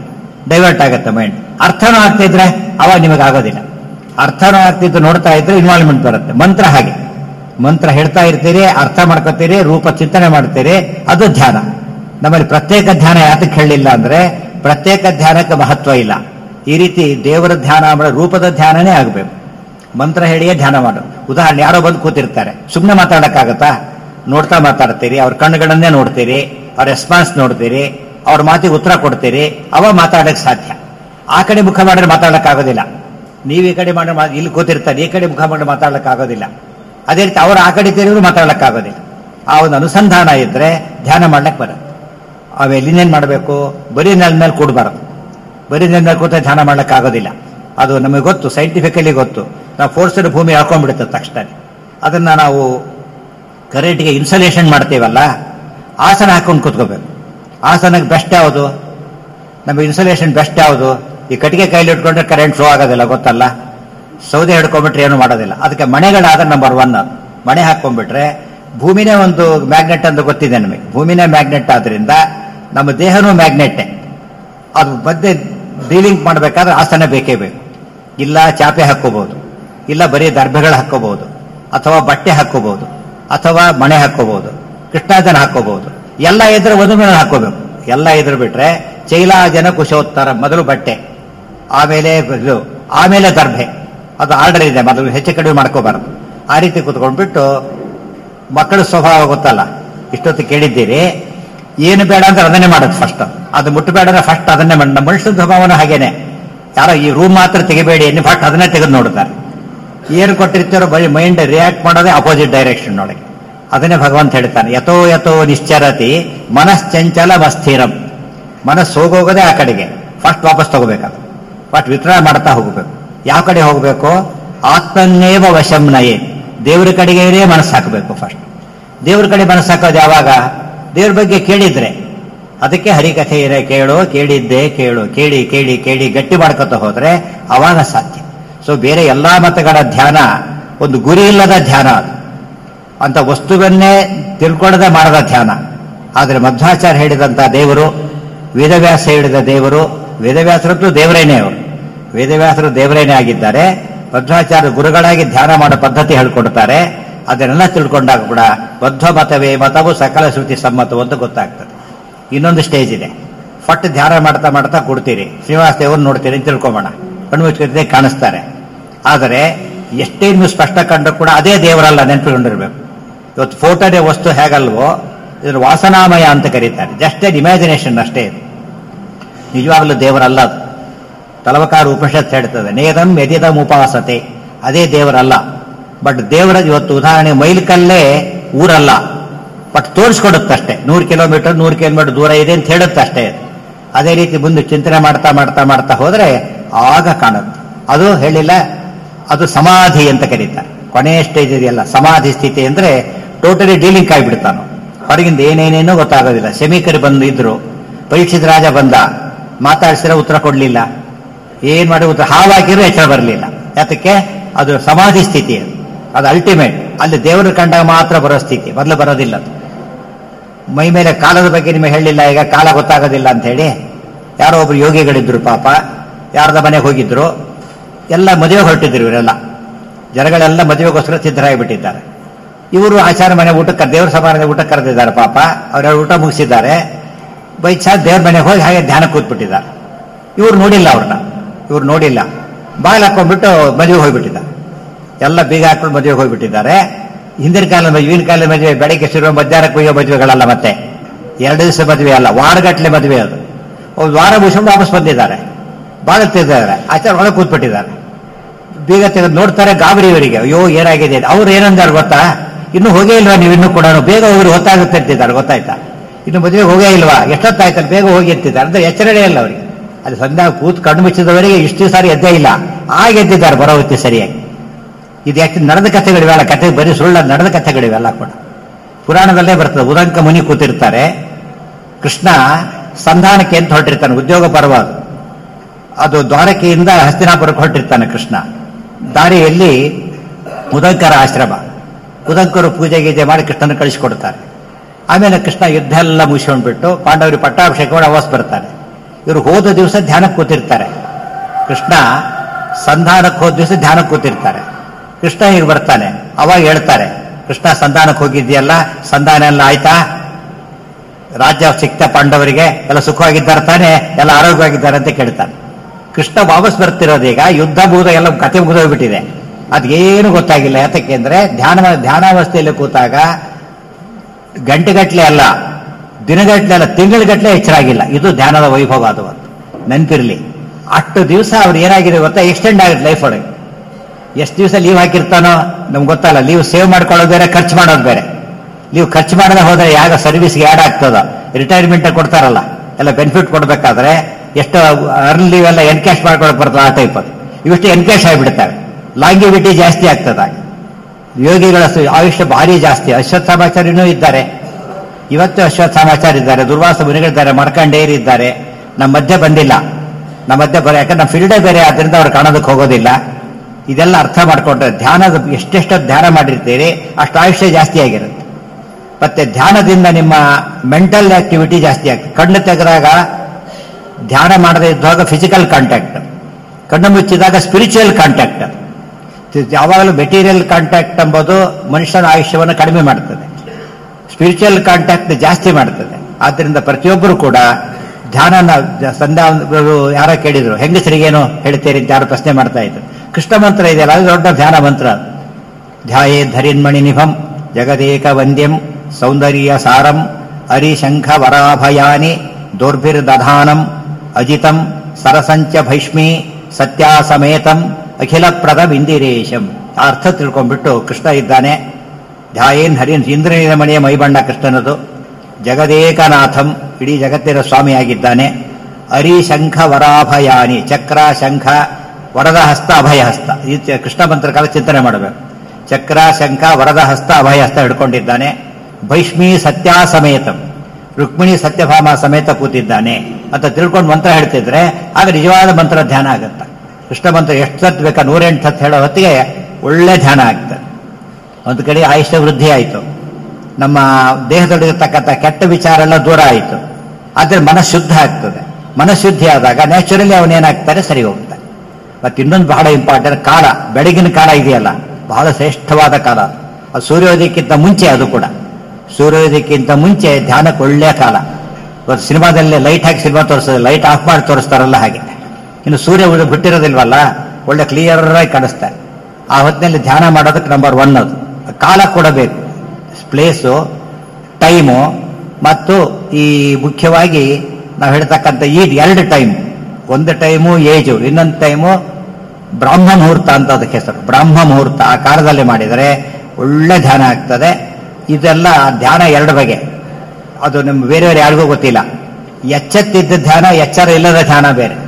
ಡೈವರ್ಟ್ ಆಗುತ್ತೆ ಮೈಂಡ್ ಅರ್ಥನೂ ಆಗ್ತಿದ್ರೆ ಅವಾಗ ನಿಮಗೆ ಆಗೋದಿಲ್ಲ ಅರ್ಥನೂ ಆಗ್ತಿದ್ದು ನೋಡ್ತಾ ಇದ್ರೆ ಇನ್ವಾಲ್ವ್ಮೆಂಟ್ ಬರುತ್ತೆ ಮಂತ್ರ ಹಾಗೆ ಮಂತ್ರ ಹೇಳ್ತಾ ಇರ್ತೀರಿ ಅರ್ಥ ಮಾಡ್ಕೋತೀರಿ ರೂಪ ಚಿಂತನೆ ಮಾಡ್ತೀರಿ ಅದು ಧ್ಯಾನ ನಮ್ಮಲ್ಲಿ ಪ್ರತ್ಯೇಕ ಧ್ಯಾನ ಯಾತಕ್ಕೆ ಹೇಳಲಿಲ್ಲ ಅಂದ್ರೆ ಪ್ರತ್ಯೇಕ ಧ್ಯಾನಕ್ಕೆ ಮಹತ್ವ ಇಲ್ಲ ಈ ರೀತಿ ದೇವರ ಧ್ಯಾನ ಮಾಡೋ ರೂಪದ ಧ್ಯಾನನೇ ಆಗಬೇಕು ಮಂತ್ರ ಹೇಳಿಯೇ ಧ್ಯಾನ ಮಾಡು ಉದಾಹರಣೆ ಯಾರೋ ಬಂದು ಕೂತಿರ್ತಾರೆ ಸುಮ್ಮನೆ ಮಾತಾಡಕ್ಕಾಗತ್ತಾ ನೋಡ್ತಾ ಮಾತಾಡ್ತೀರಿ ಅವ್ರ ಕಣ್ಣುಗಳನ್ನೇ ನೋಡ್ತೀರಿ ಅವ್ರ ರೆಸ್ಪಾನ್ಸ್ ನೋಡ್ತೀರಿ ಅವ್ರ ಮಾತಿಗೆ ಉತ್ತರ ಕೊಡ್ತೀರಿ ಅವ ಮಾತಾಡಕ್ ಸಾಧ್ಯ ಆ ಕಡೆ ಮುಖ ಮಾಡಿದ್ರೆ ಮಾತಾಡಕ್ಕಾಗೋದಿಲ್ಲ ನೀವು ಈ ಕಡೆ ಮಾಡಿ ಮಾ- ಇಲ್ಲಿ ಕೂತಿರ್ತಾರೆ ಈ ಕಡೆ ಮುಖ ಮಾಡಿ ಮಾತಾಡಕ್ಕಾಗೋದಿಲ್ಲ ಅದೇ ರೀತಿ ಅವ್ರು ಆ ಕಡೆ ತಿರುಗಿದ್ರು ಮಾತಾಡಕ್ಕಾಗೋದಿಲ್ಲ ಆ ಒಂದು ಅನುಸಂಧಾನ ಇದ್ರೆ ಧ್ಯಾನ ಮಾಡ್ಲಿಕ್ಕೆ ಬರುತ್ತೆ ಆಮೇಲೆ ಇನ್ನೇನ್ ಮಾಡಬೇಕು ಬರೀ ನೆಲ ಮೇಲೆ ಕೂಡಬಾರದು ಬರೀ ನೆಲ ಮೇಲೆ ಕೂತ ಧ್ಯಾನ ಮಾಡ್ಲಿಕ್ಕೆ ಆಗೋದಿಲ್ಲ ಅದು ನಮಗೆ ಗೊತ್ತು ಸೈಂಟಿಫಿಕಲಿ ಗೊತ್ತು ನಾವು ಫೋರ್ಸ್ಡ್ ಭೂಮಿ ಹಾಕೊಂಡ್ಬಿಡುತ್ತೆ ತಕ್ಷಣ ಅದನ್ನ ನಾವು ಕರೆಂಟ್ಗೆ ಇನ್ಸಲೇಷನ್ ಮಾಡ್ತೀವಲ್ಲ ಆಸನ ಹಾಕೊಂಡು ಕೂತ್ಕೋಬೇಕು ಆಸನಕ್ಕೆ ಬೆಸ್ಟ್ ಯಾವುದು ನಮಗೆ ಇನ್ಸುಲೇಷನ್ ಬೆಸ್ಟ್ ಯಾವುದು ಈ ಕಟ್ಟಿಗೆ ಕೈಲಿ ಇಟ್ಕೊಂಡ್ರೆ ಕರೆಂಟ್ ಫ್ಲೋ ಆಗೋದಿಲ್ಲ ಗೊತ್ತಲ್ಲ ಸೌದೆ ಹಿಡ್ಕೊಂಡ್ಬಿಟ್ರೆ ಏನು ಮಾಡೋದಿಲ್ಲ ಅದಕ್ಕೆ ಮನೆಗಳಾದ ನಂಬರ್ ಒನ್ ಅದು ಮಣೆ ಹಾಕೊಂಡ್ಬಿಟ್ರೆ ಭೂಮಿನೇ ಒಂದು ಮ್ಯಾಗ್ನೆಟ್ ಅಂತ ಗೊತ್ತಿದೆ ನಮಗೆ ಭೂಮಿನೇ ಮ್ಯಾಗ್ನೆಟ್ ಆದ್ರಿಂದ ನಮ್ಮ ದೇಹನೂ ಮ್ಯಾಗ್ನೆಟ್ಟೆ ಅದು ಮಧ್ಯೆ ಡೀಲಿಂಗ್ ಮಾಡಬೇಕಾದ್ರೆ ಆಸನ ಬೇಕೇ ಬೇಕು ಇಲ್ಲ ಚಾಪೆ ಹಾಕೋಬಹುದು ಇಲ್ಲ ಬರೀ ದರ್ಭೆಗಳು ಹಾಕೋಬಹುದು ಅಥವಾ ಬಟ್ಟೆ ಹಾಕೋಬಹುದು ಅಥವಾ ಮಣೆ ಹಾಕೋಬಹುದು ಕೃಷ್ಣಾಜನ ಹಾಕೋಬಹುದು ಎಲ್ಲ ಇದ್ರೆ ಒಂದು ಮೇಲೆ ಹಾಕೋಬೇಕು ಎಲ್ಲ ಇದ್ರ ಬಿಟ್ರೆ ಚೈಲಾಜನ ಕುಶೋತ್ತರ ಮೊದಲು ಬಟ್ಟೆ ಆಮೇಲೆ ಇದು ಆಮೇಲೆ ದರ್ಭೆ ಅದು ಆರ್ಡರ್ ಇದೆ ಮೊದಲು ಹೆಚ್ಚು ಕಡಿಮೆ ಮಾಡ್ಕೋಬಾರದು ಆ ರೀತಿ ಕುತ್ಕೊಂಡ್ಬಿಟ್ಟು ಮಕ್ಕಳ ಸ್ವಭಾವ ಗೊತ್ತಲ್ಲ ಇಷ್ಟೊತ್ತು ಕೇಳಿದ್ದೀರಿ ಏನು ಬೇಡ ಅಂದ್ರೆ ಅದನ್ನೇ ಮಾಡೋದು ಫಸ್ಟ್ ಅದು ಮುಟ್ಟಬೇಡ ಅಂದ್ರೆ ಫಸ್ಟ್ ಅದನ್ನೇ ಮಾಡಿ ನಮ್ಮ ಮನುಷ್ಯನ ಸ್ವಭಾವನ ಹಾಗೇನೆ ಯಾರೋ ಈ ರೂಮ್ ಮಾತ್ರ ತೆಗಿಬೇಡಿ ಎನ್ನು ಫಸ್ಟ್ ಅದನ್ನೇ ತೆಗೆದು ನೋಡ್ತಾರೆ ಏನು ಕೊಟ್ಟಿರ್ತಾರೋ ಬರೀ ಮೈಂಡ್ ರಿಯಾಕ್ಟ್ ಮಾಡೋದೇ ಅಪೋಸಿಟ್ ಡೈರೆಕ್ಷನ್ ನೋಡಿ ಅದನ್ನೇ ಭಗವಂತ ಹೇಳ್ತಾನೆ ಯಥೋ ಯಥೋ ನಿಶ್ಚರತಿ ಮನಶ್ಚಂಚಲ ಮಸ್ಥಿರಂ ಮನಸ್ಸು ಹೋಗೋದೇ ಆ ಕಡೆಗೆ ಫಸ್ಟ್ ವಾಪಸ್ ತಗೋಬೇಕದು ಫಸ್ಟ್ ವಿತ್ಡ್ರಾ ಮಾಡ್ತಾ ಹೋಗಬೇಕು ಯಾವ ಕಡೆ ಹೋಗಬೇಕು ಆತ್ಮನ್ನೇವ ವಶಂನಯೇ ದೇವರ ಕಡೆಗೆ ಮನಸ್ಸು ಹಾಕಬೇಕು ಫಸ್ಟ್ ದೇವ್ರ ಕಡೆ ಮನಸ್ಸು ಹಾಕೋದು ಯಾವಾಗ ದೇವ್ರ ಬಗ್ಗೆ ಕೇಳಿದ್ರೆ ಅದಕ್ಕೆ ಹರಿಕಥೆ ಇದೆ ಕೇಳು ಕೇಳಿದ್ದೆ ಕೇಳು ಕೇಳಿ ಕೇಳಿ ಕೇಳಿ ಗಟ್ಟಿ ಮಾಡ್ಕೊತ ಹೋದ್ರೆ ಅವಾಗ ಸಾಧ್ಯ ಸೊ ಬೇರೆ ಎಲ್ಲಾ ಮತಗಳ ಧ್ಯಾನ ಒಂದು ಗುರಿ ಇಲ್ಲದ ಧ್ಯಾನ ಅದು ಅಂತ ವಸ್ತುವನ್ನೇ ತಿಳ್ಕೊಳ್ಳದೆ ಮಾಡದ ಧ್ಯಾನ ಆದರೆ ಮಧ್ವಾಚಾರ್ಯ ಹೇಳಿದಂತ ದೇವರು ವೇದವ್ಯಾಸ ಹೇಳಿದ ದೇವರು ವೇದವ್ಯಾಸರದ್ದು ದೇವರೇನೇ ಅವರು ವೇದವ್ಯಾಸರು ದೇವರೇನೇ ಆಗಿದ್ದಾರೆ ಮಧ್ವಾಚಾರ್ಯ ಗುರುಗಳಾಗಿ ಧ್ಯಾನ ಮಾಡೋ ಪದ್ಧತಿ ಹೇಳ್ಕೊಡ್ತಾರೆ ಅದನ್ನೆಲ್ಲ ತಿಳ್ಕೊಂಡಾಗ ಕೂಡ ಬದ್ಧ ಮತವೇ ಮತವು ಸಕಲ ಶ್ರುತಿ ಸಮ್ಮತವು ಅಂತ ಗೊತ್ತಾಗ್ತದೆ ಇನ್ನೊಂದು ಸ್ಟೇಜ್ ಇದೆ ಫಟ್ ಧ್ಯಾನ ಮಾಡ್ತಾ ಮಾಡ್ತಾ ಕೊಡ್ತೀರಿ ಶ್ರೀನಿವಾಸ ದೇವರು ನೋಡ್ತೀರಿ ಅಂತ ತಿಳ್ಕೊಂಬೋಣ ಕಣ್ಣು ಮುಚ್ಚಿದ್ರೆ ಕಾಣಿಸ್ತಾರೆ ಆದರೆ ಎಷ್ಟೇ ನೀವು ಸ್ಪಷ್ಟ ಕಂಡ್ರು ಕೂಡ ಅದೇ ದೇವರಲ್ಲ ನೆನಪಿಕೊಂಡಿರ್ಬೇಕು ಇವತ್ತು ಫೋಟೋದೇ ವಸ್ತು ಹೇಗಲ್ವೋ ಇದ್ರ ವಾಸನಾಮಯ ಅಂತ ಕರೀತಾರೆ ಜಸ್ಟ್ ಏನ್ ಇಮ್ಯಾಜಿನೇಷನ್ ಅಷ್ಟೇ ಇದು ನಿಜವಾಗ್ಲೂ ದೇವರಲ್ಲ ಅದು ತಲವಕಾರ ಉಪನಿಷತ್ ಹೇಳ್ತದೆ ನೇದಂ ಯದಿದಂ ಉಪಾಸತೆ ಅದೇ ದೇವರಲ್ಲ ಬಟ್ ದೇವರ ಇವತ್ತು ಉದಾಹರಣೆ ಮೈಲ್ಕಲ್ಲೇ ಊರಲ್ಲ ಬಟ್ ತೋರಿಸ್ಕೊಡುತ್ತಷ್ಟೇ ನೂರು ಕಿಲೋಮೀಟರ್ ನೂರು ಕಿಲೋಮೀಟರ್ ದೂರ ಇದೆ ಅಂತ ಹೇಳುತ್ತಷ್ಟೇ ಅದು. ಅದೇ ರೀತಿ ಮುಂದೆ ಚಿಂತನೆ ಮಾಡ್ತಾ ಮಾಡ್ತಾ ಮಾಡ್ತಾ ಹೋದ್ರೆ ಆಗ ಕಾಣುತ್ತೆ ಅದು ಹೇಳಿಲ್ಲ ಅದು ಸಮಾಧಿ ಅಂತ ಕರೀತಾರೆ ಕೊನೆಯ ಸ್ಟೇಜ್ ಇದೆಯಲ್ಲ ಸಮಾಧಿ ಸ್ಥಿತಿ ಅಂದ್ರೆ ಟೋಟಲಿ ಡೀಲಿಂಗ್ ಆಗಿಬಿಡ್ತಾನು ಹೊರಗಿಂದ ಏನೇನೇನೋ ಗೊತ್ತಾಗೋದಿಲ್ಲ ಶಮೀಕರು ಬಂದು ಇದ್ರು ಪರೀಕ್ಷಿತ ರಾಜ ಬಂದ ಮಾತಾಡಿಸಿದ್ರೆ ಉತ್ತರ ಕೊಡ್ಲಿಲ್ಲ ಏನ್ ಮಾಡಿ ಉತ್ತರ ಹಾವಾಗಿರೋ ಎಚ್ಚರ ಬರಲಿಲ್ಲ ಯಾತಕ್ಕೆ ಅದು ಸಮಾಧಿ ಸ್ಥಿತಿ ಅದು ಅದು ಅಲ್ಟಿಮೇಟ್ ಅಲ್ಲಿ ದೇವರು ಕಂಡಾಗ ಮಾತ್ರ ಬರೋ ಸ್ಥಿತಿ ಮೊದಲು ಬರೋದಿಲ್ಲ ಅದು ಮೈ ಮೇಲೆ ಕಾಲದ ಬಗ್ಗೆ ನಿಮಗೆ ಹೇಳಿಲ್ಲ ಈಗ ಕಾಲ ಗೊತ್ತಾಗೋದಿಲ್ಲ ಅಂತ ಹೇಳಿ ಯಾರೋ ಒಬ್ರು ಯೋಗಿಗಳಿದ್ರು ಪಾಪ ಯಾರ್ದ ಮನೆಗೆ ಹೋಗಿದ್ರು ಎಲ್ಲ ಮದುವೆ ಹೊರಟಿದ್ರು ಇವರೆಲ್ಲ ಜನಗಳೆಲ್ಲ ಮದುವೆಗೋಸ್ಕರ ಸಿದ್ಧರಾಗಿಬಿಟ್ಟಿದ್ದಾರೆ ಇವರು ಆಚಾರ ಮನೆ ಊಟಕ್ಕೆ ದೇವ್ರ ಸಮಾರಂಭ ಊಟಕ್ಕೆ ಕರೆದಿದ್ದಾರೆ ಪಾಪ ಅವರೆಲ್ಲ ಊಟ ಮುಗಿಸಿದ್ದಾರೆ ಬೈ ಚಾನ್ಸ್ ದೇವ್ರ ಮನೆಗೆ ಹೋಗಿ ಹಾಗೆ ಧ್ಯಾನ ಕೂತ್ಬಿಟ್ಟಿದ್ದಾರೆ ಇವ್ರು ನೋಡಿಲ್ಲ ಅವ್ರನ್ನ ಇವ್ರು ನೋಡಿಲ್ಲ ಬಾಗಿಲು ಹಾಕೊಂಡ್ಬಿಟ್ಟು ಮದುವೆ ಹೋಗ್ಬಿಟ್ಟಿದ್ದಾರೆ ಎಲ್ಲ ಬೀಗ ಹಾಕೊಂಡು ಮದುವೆಗೆ ಹೋಗ್ಬಿಟ್ಟಿದ್ದಾರೆ ಹಿಂದಿನ ಕಾಲದ ಮದುವೆ ಈಗಿನ ಕಾಲದ ಮದುವೆ ಬೆಳಗ್ಗೆ ಶುರು ಮಧ್ಯಾಹ್ನಕ್ಕೆ ಒಯ್ಯೋ ಮದುವೆಗಳಲ್ಲ ಮತ್ತೆ ಎರಡು ದಿವಸ ಮದುವೆ ಅಲ್ಲ ವಾರಗಟ್ಟಲೆ ಮದುವೆ ಅದು ಒಂದು ವಾರ ಮುಗಿಸ್ಕೊಂಡು ವಾಪಸ್ ಬಂದಿದ್ದಾರೆ ಬಾಗಿಲು ತೆಗೆದಿದ್ದಾರೆ ಆಚಾರ ಒಳಗೆ ಕೂತ್ಬಿಟ್ಟಿದ್ದಾರೆ ಬೀಗ ತೆಗೆದು ನೋಡ್ತಾರೆ ಗಾಬರಿ ಇವರಿಗೆ ಅಯ್ಯೋ ಏನಾಗಿದೆ ಅವ್ರು ಏನಂದಾರು ಗೊತ್ತಾ ಇನ್ನು ಹೋಗೇ ಇಲ್ವಾ ನೀವು ಇನ್ನೂ ಕೂಡ ಬೇಗ ಹೋಗಿ ಹೊತ್ತಾಗುತ್ತೆ ಅಂತಿದ್ದಾರೆ ಗೊತ್ತಾಯ್ತಾ ಇನ್ನು ಮದುವೆಗೆ ಹೋಗೇ ಇಲ್ವಾ ಎಷ್ಟೊತ್ತಾಯ್ತಲ್ಲ ಬೇಗ ಹೋಗಿ ಅಂತಿದ್ದಾರೆ ಅಂದ್ರೆ ಎಚ್ಚರನೇ ಇಲ್ಲ ಅವರಿಗೆ ಅದು ಸಂಧ್ಯಾ ಕೂತ್ ಕಣ್ಣು ಮುಚ್ಚಿದವರಿಗೆ ಇಷ್ಟು ಸಾರಿ ಎದ್ದೇ ಇಲ್ಲ ಆಗ ಎದ್ದಿದ್ದಾರೆ ಬರೋ ಹೊತ್ತಿ ಸರಿಯಾಗಿ ಇದು ಯಾಕೆ ನಡೆದ ಕಥೆಗಳಿವೆಲ್ಲ ಕಥೆ ಬರೀ ಸುಳ್ಳ ನಡೆದ ಕಥೆಗಳಿವೆಲ್ಲ ಕೂಡ ಪುರಾಣದಲ್ಲೇ ಬರ್ತದೆ ಉದಂಕ ಮುನಿ ಕೂತಿರ್ತಾರೆ ಕೃಷ್ಣ ಸಂಧಾನಕ್ಕೆ ಅಂತ ಹೊರಟಿರ್ತಾನೆ ಉದ್ಯೋಗ ಪರವಾದ ಅದು ದ್ವಾರಕೆಯಿಂದ ಹಸ್ತಿನಾಪುರಕ್ಕೆ ಹೊರಟಿರ್ತಾನೆ ಕೃಷ್ಣ ದಾರಿಯಲ್ಲಿ ಉದಂಕರ ಆಶ್ರಮ ಉದಂಕರು ಪೂಜೆ ಗೀಜೆ ಮಾಡಿ ಕೃಷ್ಣನ ಕಳಿಸಿಕೊಡ್ತಾರೆ ಆಮೇಲೆ ಕೃಷ್ಣ ಯುದ್ಧ ಎಲ್ಲ ಮುಗಿಸ್ಕೊಂಡ್ಬಿಟ್ಟು ಪಾಂಡವರಿಗೆ ಪಟ್ಟಾಭಿಷೇಕ ಮಾಡಿ ವಾಪಸ್ ಬರ್ತಾರೆ ಇವರು ಹೋದ ದಿವಸ ಧ್ಯಾನಕ್ಕೆ ಕೂತಿರ್ತಾರೆ ಕೃಷ್ಣ ಸಂಧಾನಕ್ಕೆ ಹೋದ ದಿವಸ ಧ್ಯಾನಕ್ಕೆ ಕೂತಿರ್ತಾರೆ ಕೃಷ್ಣ ಹೀಗೆ ಬರ್ತಾನೆ ಅವಾಗ ಹೇಳ್ತಾರೆ ಕೃಷ್ಣ ಸಂಧಾನಕ್ಕೆ ಹೋಗಿದ್ಯಲ್ಲ ಸಂಧಾನ ಎಲ್ಲ ಆಯ್ತಾ ರಾಜ್ಯ ಸಿಕ್ತ ಪಾಂಡವರಿಗೆ ಎಲ್ಲ ಸುಖವಾಗಿದ್ದಾರೆ ತಾನೆ ಎಲ್ಲ ಆರೋಗ್ಯವಾಗಿದ್ದಾರೆ ಅಂತ ಕೇಳ್ತಾನೆ ಕೃಷ್ಣ ವಾಪಸ್ ಬರ್ತಿರೋದು ಈಗ ಯುದ್ಧ ಬೂದ ಎಲ್ಲ ಕತೆ ಮುಗಿದೋಗ್ಬಿಟ್ಟಿದೆ ಅದೇನು ಗೊತ್ತಾಗಿಲ್ಲ ಯಾತಕ್ಕೆ ಅಂದ್ರೆ ಧ್ಯಾನ ಧ್ಯಾನಾವಸ್ಥೆಯಲ್ಲಿ ಕೂತಾಗ ಗಂಟೆಗಟ್ಲೆ ಅಲ್ಲ ದಿನಗಟ್ಲೆ ಅಲ್ಲ ತಿಂಗಳಗಟ್ಲೆ ಎಚ್ಚರಾಗಿಲ್ಲ ಇದು ಧ್ಯಾನದ ವೈಭವ ಅದು ಅಂತ ನೆನಪಿರ್ಲಿ ಅಷ್ಟು ದಿವಸ ಅವ್ರು ಏನಾಗಿದೆ ಗೊತ್ತಾ ಎಕ್ಸ್ಟೆಂಡ್ ಆಗುತ್ತೆ ಲೈಫ್ ಒಳಗೆ ಎಷ್ಟು ದಿವಸ ಲೀವ್ ಹಾಕಿರ್ತಾನೋ ನಮ್ಗೆ ಗೊತ್ತಲ್ಲ ಲೀವ್ ಸೇವ್ ಮಾಡ್ಕೊಳ್ಳೋದು ಬೇರೆ ಖರ್ಚು ಮಾಡೋದು ಬೇರೆ ಲೀವ್ ಖರ್ಚು ಮಾಡದೆ ಹೋದ್ರೆ ಯಾಗ ಸರ್ವಿಸ್ಗೆ ಆ್ಯಡ್ ಆಗ್ತದ ರಿಟೈರ್ಮೆಂಟ್ ಕೊಡ್ತಾರಲ್ಲ ಎಲ್ಲ ಬೆನಿಫಿಟ್ ಕೊಡ್ಬೇಕಾದ್ರೆ ಎಷ್ಟು ಅರ್ನ್ ಲೀವ್ ಎಲ್ಲ ಎನ್ಕ್ಯಾಶ್ ಮಾಡ್ಕೊಳಕ್ ಬರ್ತದೆ ಆ ಟೈಪ್ ಅದು ಇವಿಷ್ಟು ಎನ್ಕ್ಯಾಶ್ ಆಗಿಬಿಡ್ತವೆ ಲಾಂಗಿವಿಟಿ ಜಾಸ್ತಿ ಆಗ್ತದ ಯೋಗಿಗಳ ಸು- ಆಯುಷ್ಯ ಭಾರಿ ಜಾಸ್ತಿ ಅಶ್ವತ್ಥಾಮಾಚಾರ್ಯನೂ ಇದ್ದಾರೆ ಇವತ್ತು ಅಶ್ವತ್ಥಾಮಾಚಾರ ಇದ್ದಾರೆ ದುರ್ವಾಸ ಮುನಿಗಳಿದ್ದಾರೆ ಮರ್ಕಂಡೇರಿ ಇದ್ದಾರೆ ನಮ್ಮ ಮಧ್ಯೆ ಬಂದಿಲ್ಲ ನಮ್ಮ ಮಧ್ಯೆ ಬರ ಯಾಕಂದ್ರೆ ನಮ್ಮ ಫೀಲ್ಡೇ ಬೇರೆ ಆದ್ರಿಂದ ಅವ್ರು ಕಾಣೋದಕ್ಕೆ ಹೋಗೋದಿಲ್ಲ ಇದೆಲ್ಲ ಅರ್ಥ ಮಾಡ್ಕೊಂಡ್ರೆ ಧ್ಯಾನದ ಎಷ್ಟೆಷ್ಟು ಧ್ಯಾನ ಮಾಡಿರ್ತೀರಿ ಅಷ್ಟು ಆಯುಷ್ಯ ಜಾಸ್ತಿ ಆಗಿರುತ್ತೆ ಮತ್ತೆ ಧ್ಯಾನದಿಂದ ನಿಮ್ಮ ಮೆಂಟಲ್ ಆಕ್ಟಿವಿಟಿ ಜಾಸ್ತಿ ಆಗ್ತದೆ ಕಣ್ಣು ತೆಗೆದಾಗ ಧ್ಯಾನ ಮಾಡದೇ ಇದ್ದಾಗ ಫಿಸಿಕಲ್ ಕಾಂಟ್ಯಾಕ್ಟ್ ಕಣ್ಣು ಮುಚ್ಚಿದಾಗ ಸ್ಪಿರಿಚುವಲ್ ಕಾಂಟ್ಯಾಕ್ಟ್ ಯಾವಾಗಲೂ ಮೆಟೀರಿಯಲ್ ಕಾಂಟ್ಯಾಕ್ಟ್ ಎಂಬುದು ಮನುಷ್ಯನ ಆಯುಷ್ಯವನ್ನು ಕಡಿಮೆ ಮಾಡ್ತದೆ ಸ್ಪಿರಿಚುವಲ್ ಕಾಂಟ್ಯಾಕ್ಟ್ ಜಾಸ್ತಿ ಮಾಡ್ತದೆ ಆದ್ದರಿಂದ ಪ್ರತಿಯೊಬ್ಬರು ಕೂಡ ಧ್ಯಾನನ ಜ- ಸಂಧ್ಯಾ ಯಾರೋ ಕೇಳಿದ್ರು ಹೆಂಗಸರಿಗೇನು ಹೇಳ್ತೀರಿ ಅಂತ ಯಾರು ಪ್ರಶ್ನೆ ಮಾಡ್ತಾ ಇದ್ರು ಕೃಷ್ಣ ಮಂತ್ರ ಇದೆಯಲ್ಲ ಅದು ದೊಡ್ಡ ಧ್ಯಾನ ಮಂತ್ರ ಅದು. ಧ್ಯಾಯೇ ಧರಿನ್ಮಣಿ ನಿಭಂ ಜಗದೇಕ ವಂದ್ಯಂ ಸೌಂದರ್ಯ ಸಾರಂ ಹರಿಶಂಖ ವರಾಭಯಾನಿ ದೌರ್ಭಿರ್ದಧಾನಂ ಅಜಿತಂ ಸರಸಂಚ ಭೈಷ್ಮಿ ಸತ್ಯಾಸಮೇತಂ ಅಖಿಲ ಪ್ರದಂ ಇಂದಿರೇಶಂ ಆ ಅರ್ಥ ತಿಳ್ಕೊಂಡ್ಬಿಟ್ಟು ಕೃಷ್ಣ ಇದ್ದಾನೆ ಧ್ಯಾಯೇನ್ ಹರಿನ್ ಇಂದ್ರನೀಲ ಮಣಿಯ ಮೈಬಣ್ಣ ಕೃಷ್ಣನದು ಜಗದೇಕನಾಥಂ ಇಡೀ ಜಗತ್ತಿನ ಸ್ವಾಮಿಯಾಗಿದ್ದಾನೆ ಹರಿಶಂಖ ವರಾಭಯಾನಿ ಚಕ್ರ ಶಂಖ ವರದ ಹಸ್ತ ಅಭಯ ಹಸ್ತ ಈ ಚ- ಕೃಷ್ಣ ಮಂತ್ರ ಕಾಲ ಚಿಂತನೆ ಮಾಡಬೇಕು ಚಕ್ರ ಶಂಖ ವರದ ಹಸ್ತ ಅಭಯ ಹಸ್ತ ಹಿಡ್ಕೊಂಡಿದ್ದಾನೆ ಭೈಷ್ಮಿ ಸತ್ಯಾ ಸಮೇತಂ ರುಕ್ಮಿಣಿ ಸತ್ಯಭಾಮ ಸಮೇತ ಕೂತಿದ್ದಾನೆ ಅಂತ ತಿಳ್ಕೊಂಡು ಮಂತ್ರ ಹೇಳ್ತಿದ್ರೆ ಆಗ ನಿಜವಾದ ಮಂತ್ರ ಧ್ಯಾನ ಆಗುತ್ತೆ ಕೃಷ್ಣ ಮಂತ್ರ ಎಷ್ಟು ಸತ್ ಬೇಕಾ ನೂರೆಂಟು ಸತ್ ಹೇಳೋ ಹೊತ್ತಿಗೆ ಒಳ್ಳೆ ಧ್ಯಾನ ಆಗ್ತದೆ ಒಂದು ಕಡೆ ಆಯುಷ್ಯ ವೃದ್ಧಿ ಆಯಿತು ನಮ್ಮ ದೇಹದಲ್ಲಿರ್ತಕ್ಕಂಥ ಕೆಟ್ಟ ವಿಚಾರ ಎಲ್ಲ ದೂರ ಆಯಿತು ಆದ್ರೆ ಮನಸ್ಸು ಶುದ್ಧ ಆಗ್ತದೆ ಮನಃಶುದ್ಧಿ ಆದಾಗ ನ್ಯಾಚುರಲಿ ಅವನೇನಾಗ್ತಾರೆ ಸರಿ ಹೋಗ್ತಾರೆ ಮತ್ತೆ ಇನ್ನೊಂದು ಬಹಳ ಇಂಪಾರ್ಟೆಂಟ್ ಕಾಲ ಬೆಳಗಿನ ಕಾಲ ಇದೆಯಲ್ಲ ಬಹಳ ಶ್ರೇಷ್ಠವಾದ ಕಾಲ ಅದು ಸೂರ್ಯೋದಯಕ್ಕಿಂತ ಮುಂಚೆ ಅದು ಕೂಡ ಸೂರ್ಯೋದಯಕ್ಕಿಂತ ಮುಂಚೆ ಧ್ಯಾನಕ್ಕೆ ಒಳ್ಳೆಯ ಕಾಲ ಇವತ್ತು ಸಿನಿಮಾದಲ್ಲಿ ಲೈಟ್ ಹಾಕಿ ಸಿನಿಮಾ ತೋರಿಸ್ತದೆ ಲೈಟ್ ಆಫ್ ಮಾಡಿ ತೋರಿಸ್ತಾರಲ್ಲ ಹಾಗೆ ಇನ್ನು ಸೂರ್ಯ ಉದ- ಬಿಟ್ಟಿರೋದಿಲ್ವಲ್ಲ ಒಳ್ಳೆ ಕ್ಲಿಯರ್ ಆಗಿ ಕಾಣಿಸ್ತಾರೆ ಆ ಹೊತ್ತಿನಲ್ಲಿ ಧ್ಯಾನ ಮಾಡೋದಕ್ಕೆ ನಂಬರ್ ಒನ್ ಅದು ಕಾಲ ಕೊಡಬೇಕು ಪ್ಲೇಸು ಟೈಮು ಮತ್ತು ಈ ಮುಖ್ಯವಾಗಿ ನಾವು ಹೇಳ್ತಕ್ಕಂಥ ಈ ಎರಡು ಟೈಮ್ ಒಂದು ಟೈಮು ಏಜು ಇನ್ನೊಂದು ಟೈಮು ಬ್ರಾಹ್ಮ ಮುಹೂರ್ತ ಅಂತ ಅದಕ್ಕೆ ಹೆಸರು ಬ್ರಾಹ್ಮ ಮುಹೂರ್ತ ಆ ಕಾಲದಲ್ಲಿ ಮಾಡಿದರೆ ಒಳ್ಳೆ ಧ್ಯಾನ ಆಗ್ತದೆ ಇದೆಲ್ಲ ಧ್ಯಾನ ಎರಡು ಬಗೆ ಅದು ನಮ್ಮ ಬೇರೆಯವರು ಯಾರಿಗೂ ಗೊತ್ತಿಲ್ಲ ಎಚ್ಚೆತ್ತಿದ್ದ ಧ್ಯಾನ ಎಚ್ಚರ ಇಲ್ಲದ ಧ್ಯಾನ ಬೇರೆ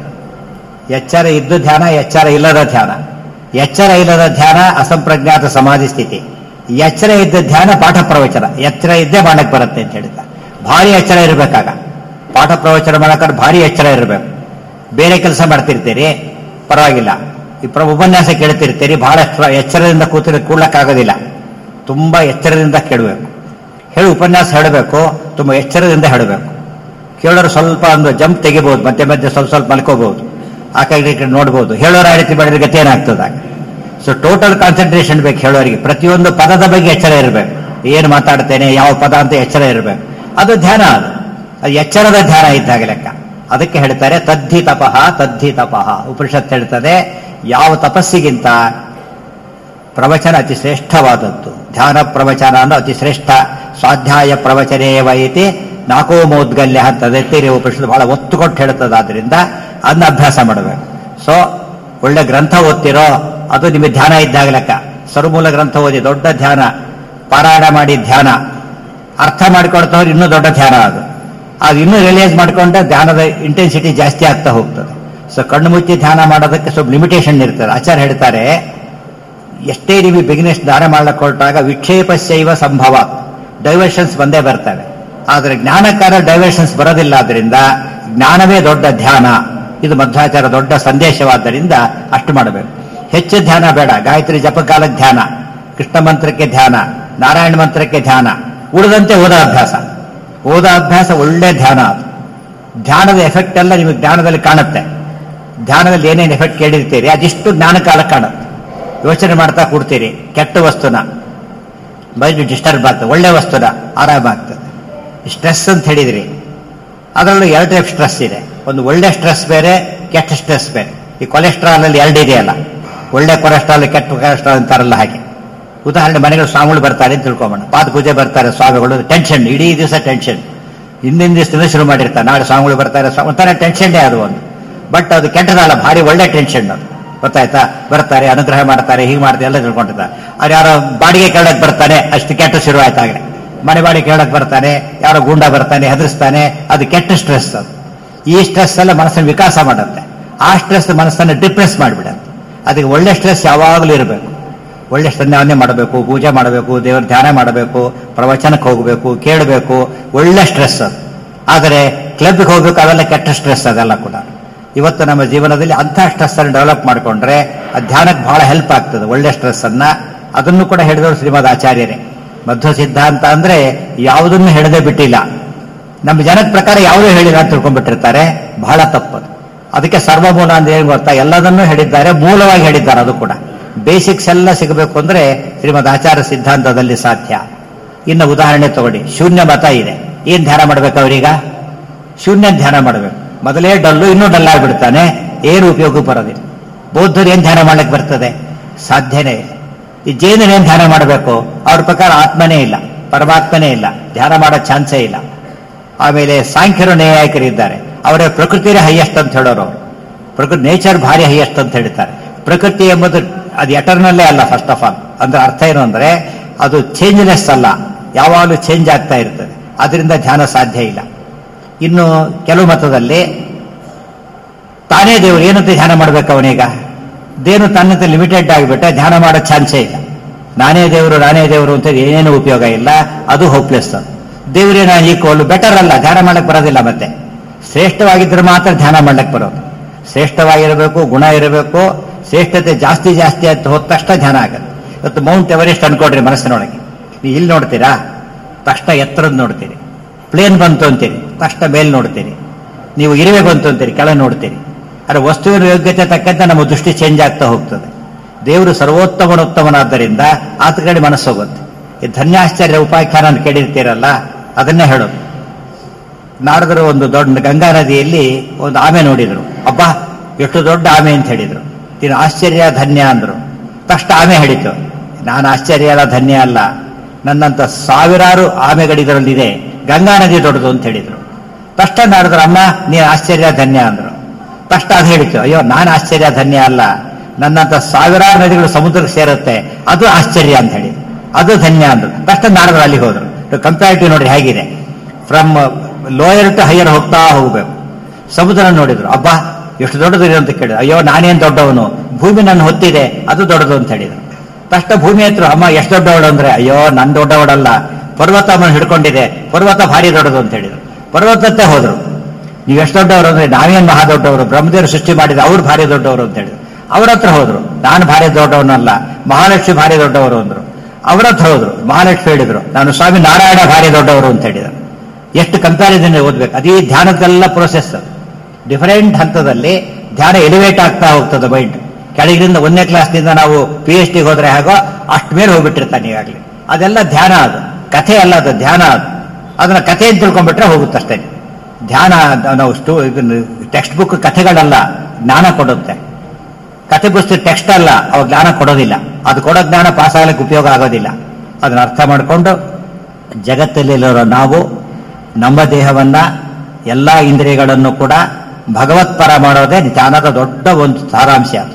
ಎಚ್ಚರ ಇದ್ದು ಧ್ಯಾನ ಎಚ್ಚರ ಇಲ್ಲದ ಧ್ಯಾನ ಎಚ್ಚರ ಇಲ್ಲದ ಧ್ಯಾನ ಅಸಂಪ್ರಜ್ಞಾತ ಸಮಾಧಿ ಸ್ಥಿತಿ ಎಚ್ಚರ ಇದ್ದ ಧ್ಯಾನ ಪಾಠ ಪ್ರವಚನ ಎಚ್ಚರ ಇದ್ದೇ ಮಾಡಕ್ ಬರುತ್ತೆ ಅಂತ ಹೇಳಿದ ಭಾರಿ ಎಚ್ಚರ ಇರಬೇಕಾಗ ಪಾಠ ಪ್ರವಚನ ಮಾಡಕ್ಕೆ ಭಾರಿ ಎಚ್ಚರ ಇರಬೇಕು ಬೇರೆ ಕೆಲಸ ಮಾಡ್ತಿರ್ತೀರಿ ಪರವಾಗಿಲ್ಲ ಈ ಪ್ರ ಉಪನ್ಯಾಸ ಕೇಳ್ತಿರ್ತೀರಿ ಬಹಳ ಎಚ್ಚರ- ಎಚ್ಚರದಿಂದ ಕೂತಿರ ಕೂಡ್ಲಕ್ಕಾಗೋದಿಲ್ಲ ತುಂಬಾ ಎಚ್ಚರದಿಂದ ಕೇಳಬೇಕು ಹೇಳಿ ಉಪನ್ಯಾಸ ಹೇಳಬೇಕು ತುಂಬಾ ಎಚ್ಚರದಿಂದ ಹೇಳಬೇಕು ಕೇಳೋರು ಸ್ವಲ್ಪ ಒಂದು ಜಂಪ್ ತೆಗಿಬಹುದು ಮಧ್ಯೆ ಮಧ್ಯೆ ಸ್ವಲ್ಪ ಸ್ವಲ್ಪ ಮಲ್ಕೋಬಹುದು ಆ ಕಡೆ ಈ ಕಡೆ ನೋಡ್ಬೋದು ಹೇಳೋರು ಆ ರೀತಿ ಮಾಡಿದ್ರೆ ಗತಿ ಏನಾಗ್ತದ ಸೊ ಟೋಟಲ್ ಕಾನ್ಸಂಟ್ರೇಷನ್ ಬೇಕು ಹೇಳೋರಿಗೆ ಪ್ರತಿಯೊಂದು ಪದದ ಬಗ್ಗೆ ಎಚ್ಚರ ಇರಬೇಕು ಏನು ಮಾತಾಡ್ತೇನೆ ಯಾವ ಪದ ಅಂತ ಎಚ್ಚರ ಇರಬೇಕು ಅದು ಧ್ಯಾನ ಅದು ಅದು ಎಚ್ಚರದ ಧ್ಯಾನ ಇದ್ದಾಗ ಲೆಕ್ಕ ಅದಕ್ಕೆ ಹೇಳ್ತಾರೆ ತದ್ಧಿ ತಪಃ ತದ್ಧಿ ತಪಃ ಉಪನಿಷತ್ ಹೇಳ್ತದೆ ಯಾವ ತಪಸ್ಸಿಗಿಂತ ಪ್ರವಚನ ಅತಿ ಶ್ರೇಷ್ಠವಾದದ್ದು ಧ್ಯಾನ ಪ್ರವಚನ ಅಂದ್ರೆ ಅತಿ ಶ್ರೇಷ್ಠ ಸ್ವಾಧ್ಯಾಯ ಪ್ರವಚನೇವ ಇತಿ ನಾಲ್ಕೋ ಮೌದ್ಗಲ್ಯ ಅಂತ ಎತ್ತಿರಿ ಉಪನಿಷತ್ತು ಬಹಳ ಒತ್ತು ಕೊಟ್ಟು ಹೇಳ್ತದೆ ಆದ್ರಿಂದ ಅದನ್ನ ಅಭ್ಯಾಸ ಮಾಡಬೇಕು ಸೊ ಒಳ್ಳೆ ಗ್ರಂಥ ಓದ್ತಿರೋ ಅದು ನಿಮಗೆ ಧ್ಯಾನ ಇದ್ದಾಗ ಲೆಕ್ಕ ಸರ್ಮೂಲ ಗ್ರಂಥ ಓದಿ ದೊಡ್ಡ ಧ್ಯಾನ ಪಾರಾಯಣ ಮಾಡಿ ಧ್ಯಾನ ಅರ್ಥ ಮಾಡಿಕೊಡ್ತವ್ರು ಇನ್ನೂ ದೊಡ್ಡ ಧ್ಯಾನ ಅದು ಅದು ಇನ್ನೂ ರಿಯಲೈಸ್ ಮಾಡಿಕೊಂಡ್ರೆ ಧ್ಯಾನದ ಇಂಟೆನ್ಸಿಟಿ ಜಾಸ್ತಿ ಆಗ್ತಾ ಹೋಗ್ತದೆ ಸೊ ಕಣ್ಣು ಮುಚ್ಚಿ ಧ್ಯಾನ ಮಾಡೋದಕ್ಕೆ ಸ್ವಲ್ಪ ಲಿಮಿಟೇಷನ್ ಇರ್ತದೆ ಆಚಾರ್ಯ ಹೇಳ್ತಾರೆ ಎಷ್ಟೇ ನೀವು ಬಿಗಿನೆಸ್ ದಾನ ಮಾಡಕ್ಕೆ ಹೊರಟಾಗ ವಿಕ್ಷೇಪಸ್ಯೈವ ಸಂಭವ ಡೈವರ್ಷನ್ಸ್ ಬಂದೇ ಬರ್ತವೆ ಆದರೆ ಜ್ಞಾನಕಾರ ಡೈವರ್ಷನ್ಸ್ ಬರೋದಿಲ್ಲ ಆದ್ರಿಂದ ಜ್ಞಾನವೇ ದೊಡ್ಡ ಧ್ಯಾನ ಇದು ಮಧ್ವಾಚಾರ ದೊಡ್ಡ ಸಂದೇಶವಾದ್ದರಿಂದ ಅಷ್ಟು ಮಾಡಬೇಕು ಹೆಚ್ಚು ಧ್ಯಾನ ಬೇಡ ಗಾಯತ್ರಿ ಜಪಕಾಲ ಧ್ಯಾನ ಕೃಷ್ಣ ಮಂತ್ರಕ್ಕೆ ಧ್ಯಾನ ನಾರಾಯಣ ಮಂತ್ರಕ್ಕೆ ಧ್ಯಾನ ಉಳಿದಂತೆ ಓದ ಅಭ್ಯಾಸ ಓದ ಅಭ್ಯಾಸ ಒಳ್ಳೆ ಧ್ಯಾನ ಅದು ಧ್ಯಾನದ ಎಫೆಕ್ಟ್ ಎಲ್ಲ ನಿಮಗೆ ಜ್ಞಾನದಲ್ಲಿ ಕಾಣುತ್ತೆ ಧ್ಯಾನದಲ್ಲಿ ಏನೇನು ಎಫೆಕ್ಟ್ ಕೇಳಿರ್ತೀರಿ ಅದಿಷ್ಟು ಜ್ಞಾನ ಕಾಲ ಕಾಣುತ್ತೆ ಯೋಚನೆ ಮಾಡ್ತಾ ಕೂಡ್ತೀರಿ ಕೆಟ್ಟ ವಸ್ತುನ ಮೈಂಡ್ ಡಿಸ್ಟರ್ಬ್ ಆಗ್ತದೆ ಒಳ್ಳೆ ವಸ್ತುನ ಆರಾಮಾಗ್ತದೆ ಸ್ಟ್ರೆಸ್ ಅಂತ ಹೇಳಿದ್ರಿ ಅದರಲ್ಲೂ ಎರಡು ಟೈಪ್ ಸ್ಟ್ರೆಸ್ ಇದೆ ಒಂದು ಒಳ್ಳೆ ಸ್ಟ್ರೆಸ್ ಬೇರೆ ಕೆಟ್ಟ ಸ್ಟ್ರೆಸ್ ಬೇರೆ ಈ ಕೊಲೆಸ್ಟ್ರಾಲ್ ಅಲ್ಲಿ ಎರಡು ಇದೆಯಲ್ಲ ಒಳ್ಳೆ ಕೊಲೆಸ್ಟ್ರಾಲ್ ಕೆಟ್ಟ ಕೊಲೆಸ್ಟ್ರಾಲ್ ಅಂತಾರಲ್ಲ ಹಾಗೆ ಉದಾಹರಣೆ ಮನೆಗಳು ಸ್ವಾಮಿಗಳು ಬರ್ತಾರೆ ಅಂತ ತಿಳ್ಕೊಂಬೋಣ ಪಾದ ಪೂಜೆ ಬರ್ತಾರೆ ಸ್ವಾಮಿಗಳು ಟೆನ್ಷನ್ ಇಡೀ ದಿವಸ ಟೆನ್ಷನ್ ಹಿಂದಿನ ದಿವಸದಿಂದ ಶುರು ಮಾಡಿರ್ತಾರೆ ನಾಳೆ ಸ್ವಾಮಿಗಳು ಬರ್ತಾರೆ ಸ್ವಾಮಿ ಒಂಥರ ಟೆನ್ಷನ್ನೇ ಅದು ಒಂದು ಬಟ್ ಅದು ಕೆಟ್ಟದಲ್ಲ ಭಾರಿ ಒಳ್ಳೆ ಟೆನ್ಷನ್ ಅದು ಗೊತ್ತಾಯ್ತಾ ಬರ್ತಾರೆ ಅನುಗ್ರಹ ಮಾಡ್ತಾರೆ ಹೀಗೆ ಮಾಡ್ತಾರೆ ಎಲ್ಲ ತಿಳ್ಕೊಂಡಿರ್ತಾರೆ ಅವ್ರು ಯಾರೋ ಬಾಡಿಗೆ ಕೇಳಕ್ ಬರ್ತಾನೆ ಅಷ್ಟು ಕೆಟ್ಟ ಶುರು ಆಯ್ತಾಗಲೇ ಮನೆ ಬಾಡಿಗೆ ಕೇಳಕ್ ಬರ್ತಾನೆ ಯಾರೋ ಗುಂಡ ಬರ್ತಾನೆ ಹೆದರ್ಸ್ತಾನೆ ಅದು ಕೆಟ್ಟ ಸ್ಟ್ರೆಸ್ ಅದು ಈ ಸ್ಟ್ರೆಸ್ ಎಲ್ಲ ಮನಸ್ಸನ್ನು ವಿಕಾಸ ಮಾಡುತ್ತೆ ಆ ಸ್ಟ್ರೆಸ್ ಮನಸ್ಸನ್ನು ಡಿಪ್ರೆಸ್ ಮಾಡಿಬಿಡುತ್ತೆ ಅದಕ್ಕೆ ಒಳ್ಳೆ ಸ್ಟ್ರೆಸ್ ಯಾವಾಗಲೂ ಇರಬೇಕು ಒಳ್ಳೆ ಸಂಧ್ಯಾವನೆ ಮಾಡಬೇಕು ಪೂಜೆ ಮಾಡಬೇಕು ದೇವರ ಧ್ಯಾನ ಮಾಡಬೇಕು ಪ್ರವಚನಕ್ಕೆ ಹೋಗಬೇಕು ಕೇಳಬೇಕು ಒಳ್ಳೆ ಸ್ಟ್ರೆಸ್ ಅದು ಆದರೆ ಕ್ಲಬ್ಗೆ ಹೋಗ್ಬೇಕು ಅವೆಲ್ಲ ಕೆಟ್ಟ ಸ್ಟ್ರೆಸ್ ಅದೆಲ್ಲ ಕೂಡ ಇವತ್ತು ನಮ್ಮ ಜೀವನದಲ್ಲಿ ಅಂಥ ಸ್ಟ್ರೆಸ್ ಅನ್ನು ಡೆವಲಪ್ ಮಾಡಿಕೊಂಡ್ರೆ ಆ ಧ್ಯಾನಕ್ಕೆ ಬಹಳ ಹೆಲ್ಪ್ ಆಗ್ತದೆ ಒಳ್ಳೆ ಸ್ಟ್ರೆಸ್ ಅನ್ನ ಅದನ್ನು ಕೂಡ ಹೇಳಿದವರು ಶ್ರೀಮದ್ ಆಚಾರ್ಯರೇ ಮಧ್ವ ಸಿದ್ಧಾಂತ ಅಂದ್ರೆ ಯಾವುದನ್ನು ಹೇಳದೆ ಬಿಟ್ಟಿಲ್ಲ ನಮ್ಮ ಜನದ ಪ್ರಕಾರ ಯಾವುದೂ ಹೇಳಿಲ್ಲ ಅಂತ ತಿಳ್ಕೊಂಡ್ಬಿಟ್ಟಿರ್ತಾರೆ ಬಹಳ ತಪ್ಪದು ಅದಕ್ಕೆ ಸರ್ವಮೂಲ ಅಂದ್ರೆ ಏನು ಗೊತ್ತಾ ಎಲ್ಲದನ್ನೂ ಹೇಳಿದ್ದಾರೆ ಮೂಲವಾಗಿ ಹೇಳಿದ್ದಾರೆ ಅದು ಕೂಡ ಬೇಸಿಕ್ಸ್ ಎಲ್ಲ ಸಿಗಬೇಕು ಅಂದ್ರೆ ಶ್ರೀಮದ್ ಆಚಾರ ಸಿದ್ಧಾಂತದಲ್ಲಿ ಸಾಧ್ಯ ಇನ್ನು ಉದಾಹರಣೆ ತಗೊಳ್ಳಿ ಶೂನ್ಯ ಮತ ಇದೆ ಏನ್ ಧ್ಯಾನ ಮಾಡ್ಬೇಕು ಅವರೀಗ ಶೂನ್ಯ ಧ್ಯಾನ ಮಾಡಬೇಕು ಮೊದಲೇ ಡಲ್ಲು ಇನ್ನೂ ಡಲ್ ಆಗಿಬಿಡ್ತಾನೆ ಏನು ಉಪಯೋಗ ಬರೋದಿಲ್ಲ ಬೌದ್ಧರು ಏನ್ ಧ್ಯಾನ ಮಾಡ್ಲಿಕ್ಕೆ ಬರ್ತದೆ ಸಾಧ್ಯನೇ ಇಲ್ಲ ಈ ಜೈನರು ಏನ್ ಧ್ಯಾನ ಮಾಡಬೇಕು ಅವ್ರ ಪ್ರಕಾರ ಆತ್ಮನೇ ಇಲ್ಲ ಪರಮಾತ್ಮನೇ ಇಲ್ಲ ಧ್ಯಾನ ಮಾಡೋ ಚಾನ್ಸೇ ಇಲ್ಲ ಆಮೇಲೆ ಸಾಂಖ್ಯರು ನ್ಯಾಯಕರಿದ್ದಾರೆ ಅವರ ಪ್ರಕೃತಿಯೇ ಹೈಯೆಸ್ಟ್ ಅಂತ ಹೇಳೋರು ಅವರು ಪ್ರಕೃತಿ ನೇಚರ್ ಭಾರಿ ಹೈಯೆಸ್ಟ್ ಅಂತ ಹೇಳ್ತಾರೆ ಪ್ರಕೃತಿ ಎಂಬುದು ಅದು ಎಟರ್ನಲ್ಲೇ ಅಲ್ಲ ಫಸ್ಟ್ ಆಫ್ ಆಲ್ ಅಂದ್ರೆ ಅರ್ಥ ಏನು ಅಂದ್ರೆ ಅದು ಚೇಂಜ್ಲೆಸ್ ಅಲ್ಲ ಯಾವಾಗಲೂ ಚೇಂಜ್ ಆಗ್ತಾ ಇರ್ತದೆ ಅದರಿಂದ ಧ್ಯಾನ ಸಾಧ್ಯ ಇಲ್ಲ ಇನ್ನು ಕೆಲವು ಮತದಲ್ಲಿ ತಾನೇ ದೇವರು ಏನಂತ ಧ್ಯಾನ ಮಾಡ್ಬೇಕು ಅವನೀಗ ದೇನು ತನ್ನಂತೆ ಲಿಮಿಟೆಡ್ ಆಗಿಬಿಟ್ಟೆ ಧ್ಯಾನ ಮಾಡೋ ಚಾನ್ಸೇ ಇಲ್ಲ ನಾನೇ ದೇವರು ನಾನೇ ದೇವರು ಅಂತ ಏನೇನು ಉಪಯೋಗ ಇಲ್ಲ ಅದು ಹೋಪ್ಲೆಸ್ ಅದು ದೇವರೇ ನಾನು ಈಕ್ವಲ್ ಬೆಟರ್ ಅಲ್ಲ ಧ್ಯಾನ ಮಾಡಕ್ ಬರೋದಿಲ್ಲ ಮತ್ತೆ ಶ್ರೇಷ್ಠವಾಗಿದ್ರೆ ಮಾತ್ರ ಧ್ಯಾನ ಮಾಡ್ಲಿಕ್ಕೆ ಬರೋದು ಶ್ರೇಷ್ಠವಾಗಿರಬೇಕು ಗುಣ ಇರಬೇಕು ಶ್ರೇಷ್ಠತೆ ಜಾಸ್ತಿ ಜಾಸ್ತಿ ಅಂತ ಹೋದ ತಕ್ಷಣ ಧ್ಯಾನ ಆಗುತ್ತೆ ಇವತ್ತು ಮೌಂಟ್ ಎವರೆಸ್ಟ್ ಅನ್ಕೊಡ್ರಿ ಮನಸ್ಸಿನೊಳಗೆ ನೀವು ಇಲ್ಲಿ ನೋಡ್ತೀರಾ ತಕ್ಷಣ ಎತ್ತರದ್ ನೋಡ್ತೀರಿ ಪ್ಲೇನ್ ಬಂತು ಅಂತೀರಿ ತಕ್ಷಣ ಮೇಲ್ ನೋಡ್ತೀರಿ ನೀವು ಇರುವೆ ಬಂತು ಅಂತೀರಿ ಕೆಳಗೆ ನೋಡ್ತೀರಿ ಆದರೆ ವಸ್ತುವಿನ ಯೋಗ್ಯತೆ ತಕ್ಕಂತೆ ನಮ್ಮ ದೃಷ್ಟಿ ಚೇಂಜ್ ಆಗ್ತಾ ಹೋಗ್ತದೆ ದೇವರು ಸರ್ವೋತ್ತಮನೋತ್ತಮನಾದ್ದರಿಂದ ಆತ ಕಡೆ ಮನಸ್ಸು ಹೋಗುತ್ತೆ ಈ ಧನ್ಯಾಶ್ಚರ್ಯ ಉಪಾಖ್ಯಾನ ಅಂತ ಕೇಳಿರ್ತೀರಲ್ಲ ಅದನ್ನೇ ಹೇಳೋದು ನಾರದರು ಒಂದು ದೊಡ್ಡ ಗಂಗಾ ನದಿಯಲ್ಲಿ ಒಂದು ಆಮೆ ನೋಡಿದ್ರು ಅಬ್ಬಾ ಎಷ್ಟು ದೊಡ್ಡ ಆಮೆ ಅಂತ ಹೇಳಿದ್ರು ನೀನು ಆಶ್ಚರ್ಯ ಧನ್ಯ ಅಂದ್ರು ತಕ್ಷಣ ಆಮೆ ಹೇಳಿತು ನಾನು ಆಶ್ಚರ್ಯ ಅಲ್ಲ ಧನ್ಯ ಅಲ್ಲ ನನ್ನಂತ ಸಾವಿರಾರು ಆಮೆಗಳಿದರಲ್ಲಿದೆ ಗಂಗಾ ನದಿ ದೊಡ್ಡದು ಅಂತ ಹೇಳಿದ್ರು ತಕ್ಷಣ ನಾರದ್ರು ಅಮ್ಮ ನೀನು ಆಶ್ಚರ್ಯ ಧನ್ಯ ಅಂದ್ರು ತಕ್ಷಣ ಅದು ಹೇಳಿತು ಅಯ್ಯೋ ನಾನು ಆಶ್ಚರ್ಯ ಧನ್ಯ ಅಲ್ಲ ನನ್ನಂತ ಸಾವಿರಾರು ನದಿಗಳು ಸಮುದ್ರಕ್ಕೆ ಸೇರುತ್ತೆ ಅದು ಆಶ್ಚರ್ಯ ಅಂತ ಹೇಳಿ ಅದು ಧನ್ಯ ಅಂದ್ರು ತಕ್ಷಣ ನಾರದ್ರು ಅಲ್ಲಿ ಹೋದ್ರು ಕಂಪ್ಯಾರಿಟಿವ್ ನೋಡ್ರಿ ಹೇಗಿದೆ ಫ್ರಮ್ ಲೋಯರ್ ಟು ಹೈಯರ್ ಹೋಗ್ತಾ ಹೋಗ್ಬೇಕು ಸಮುದ್ರ ನೋಡಿದ್ರು ಅಬ್ಬಾ ಎಷ್ಟು ದೊಡ್ಡದಿದೆ ಅಂತ ಕೇಳಿದ್ರು ಅಯ್ಯೋ ನಾನೇನ್ ದೊಡ್ಡವನು ಭೂಮಿ ನನ್ನ ಹೊತ್ತಿದೆ ಅದು ದೊಡ್ಡದು ಅಂತ ಹೇಳಿದ್ರು ತಕ್ಷಣ ಭೂಮಿ ಹತ್ರ ಅಮ್ಮ ಎಷ್ಟು ದೊಡ್ಡವಳು ಅಂದ್ರೆ ಅಯ್ಯೋ ನನ್ ದೊಡ್ಡವಳಲ್ಲ ಪರ್ವತ ಅಮ್ಮನ ಹಿಡ್ಕೊಂಡಿದೆ ಪರ್ವತ ಭಾರಿ ದೊಡ್ಡದು ಅಂತ ಹೇಳಿದ್ರು ಪರ್ವತಕ್ಕೆ ಹೋದ್ರು ನೀವು ಎಷ್ಟು ದೊಡ್ಡವರು ಅಂದ್ರೆ ನಾವೇನ್ ಮಹಾ ದೊಡ್ಡವರು ಬ್ರಹ್ಮದೇವರು ಸೃಷ್ಟಿ ಮಾಡಿದ ಅವ್ರು ಭಾರಿ ದೊಡ್ಡವರು ಅಂತ ಹೇಳಿದ್ರು ಅವ್ರ ಹತ್ರ ಹೋದ್ರು ನಾನು ಭಾರಿ ದೊಡ್ಡವನಲ್ಲ ಮಹಾಲಕ್ಷ್ಮಿ ಭಾರಿ ದೊಡ್ಡವರು ಅಂದ್ರು ಅವ್ರ ಹತ್ರ ಹೋದ್ರು ಮಹಾಲಕ್ಷ್ಮಿ ಹೇಳಿದ್ರು ನಾನು ಸ್ವಾಮಿ ನಾರಾಯಣ ಭಾರಿ ದೊಡ್ಡವರು ಅಂತ ಹೇಳಿದರು ಎಷ್ಟು ಕಂಪ್ಯಾರಿಸನ್ ಓದ್ಬೇಕು ಅದೇ ಧ್ಯಾನದೆಲ್ಲ ಪ್ರೊಸೆಸ್ ಡಿಫರೆಂಟ್ ಹಂತದಲ್ಲಿ ಧ್ಯಾನ ಎಲಿವೇಟ್ ಆಗ್ತಾ ಹೋಗ್ತದೆ ಮೈಂಡ್ ಕೆಳಗಿನಿಂದ ಒಂದನೇ ಕ್ಲಾಸ್ನಿಂದ ನಾವು ಪಿ ಎಚ್ ಡಿಗೆ ಹೋದ್ರೆ ಹಾಗೋ ಅಷ್ಟು ಮೇಲೆ ಹೋಗ್ಬಿಟ್ಟಿರ್ತಾನೆ ಈಗಾಗಲೇ ಅದೆಲ್ಲ ಧ್ಯಾನ ಅದು ಕಥೆ ಅಲ್ಲ ಅದು ಧ್ಯಾನ ಅದು ಅದನ್ನ ಕಥೆ ಅಂತ ತಿಳ್ಕೊಂಡ್ಬಿಟ್ರೆ ಹೋಗುತ್ತಷ್ಟೇ ಧ್ಯಾನ ನಾವು ಸ್ಟೂ ಟೆಕ್ಸ್ಟ್ ಬುಕ್ ಕಥೆಗಳಲ್ಲ ಜ್ಞಾನ ಕೊಡುತ್ತೆ ಕಥೆ ಪುಸ್ತಕ ಟೆಕ್ಸ್ಟ್ ಅಲ್ಲ ಅವ ಜ್ಞಾನ ಕೊಡೋದಿಲ್ಲ ಅದು ಕೊಡೋ ಜ್ಞಾನ ಪಾಸ್ ಆಗ್ಲಿಕ್ಕೆ ಉಪಯೋಗ ಆಗೋದಿಲ್ಲ ಅದನ್ನ ಅರ್ಥ ಮಾಡಿಕೊಂಡು ಜಗತ್ತಲ್ಲಿರೋ ನಾವು ನಮ್ಮ ದೇಹವನ್ನ ಎಲ್ಲಾ ಇಂದ್ರಿಯಗಳನ್ನು ಕೂಡ ಭಗವತ್ಪರ ಮಾಡೋದೇ ಧ್ಯಾನದ ದೊಡ್ಡ ಒಂದು ಸಾರಾಂಶ ಅದು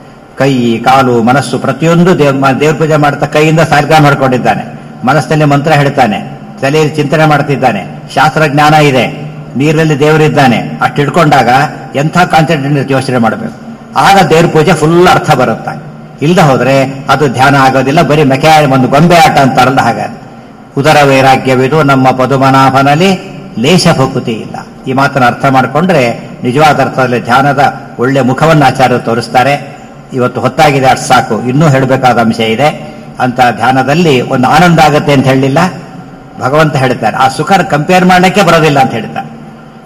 ಕೈ ಕಾಲು ಮನಸ್ಸು ಪ್ರತಿಯೊಂದು ದೇವ್ ದೇವ್ರ ಪೂಜೆ ಮಾಡ್ತಾ ಕೈಯಿಂದ ಸಾರ್ಗ ಮಾಡ್ಕೊಂಡಿದ್ದಾನೆ ಮನಸ್ಸಿನಲ್ಲಿ ಮಂತ್ರ ಹೇಳ್ತಾನೆ ತಲೆಯಲ್ಲಿ ಚಿಂತನೆ ಮಾಡ್ತಿದ್ದಾನೆ ಶಾಸ್ತ್ರ ಜ್ಞಾನ ಇದೆ ನೀರಿನಲ್ಲಿ ದೇವರಿದ್ದಾನೆ ಅಷ್ಟು ಹಿಡ್ಕೊಂಡಾಗ ಎಂಥ ಕಾನ್ಸಂಟ್ರೇಟ್ ಯೋಚನೆ ಮಾಡಬೇಕು ಆಗ ದೇವ್ರ ಪೂಜೆ ಫುಲ್ ಅರ್ಥ ಬರುತ್ತೆ ಇಲ್ಲದೆ ಹೋದ್ರೆ ಅದು ಧ್ಯಾನ ಆಗೋದಿಲ್ಲ ಬರೀ ಮೆಕ್ಯಾ ಒಂದು ಗೊಂಬೆ ಆಟ ಅಂತಾರಲ್ಲ ಹಾಗೆ ಉದರ ವೈರಾಗ್ಯವಿದು ನಮ್ಮ ಪದುಮನಾಭನಲ್ಲಿ ಲೇಷ ಭಕುತಿ ಇಲ್ಲ ಈ ಮಾತನ್ನು ಅರ್ಥ ಮಾಡಿಕೊಂಡ್ರೆ ನಿಜವಾದ ಅರ್ಥದಲ್ಲಿ ಧ್ಯಾನದ ಒಳ್ಳೆ ಮುಖವನ್ನು ಆಚಾರ್ಯರು ತೋರಿಸ್ತಾರೆ ಇವತ್ತು ಹೊತ್ತಾಗಿದೆ ಅಷ್ಟು ಸಾಕು ಇನ್ನೂ ಹೇಳಬೇಕಾದ ಅಂಶ ಇದೆ ಅಂತ ಧ್ಯಾನದಲ್ಲಿ ಒಂದು ಆನಂದ ಆಗತ್ತೆ ಅಂತ ಹೇಳಲಿಲ್ಲ ಭಗವಂತ ಹೇಳ್ತಾರೆ ಆ ಸುಖ ಕಂಪೇರ್ ಮಾಡಲಿಕ್ಕೆ ಬರೋದಿಲ್ಲ ಅಂತ ಹೇಳ್ತಾರೆ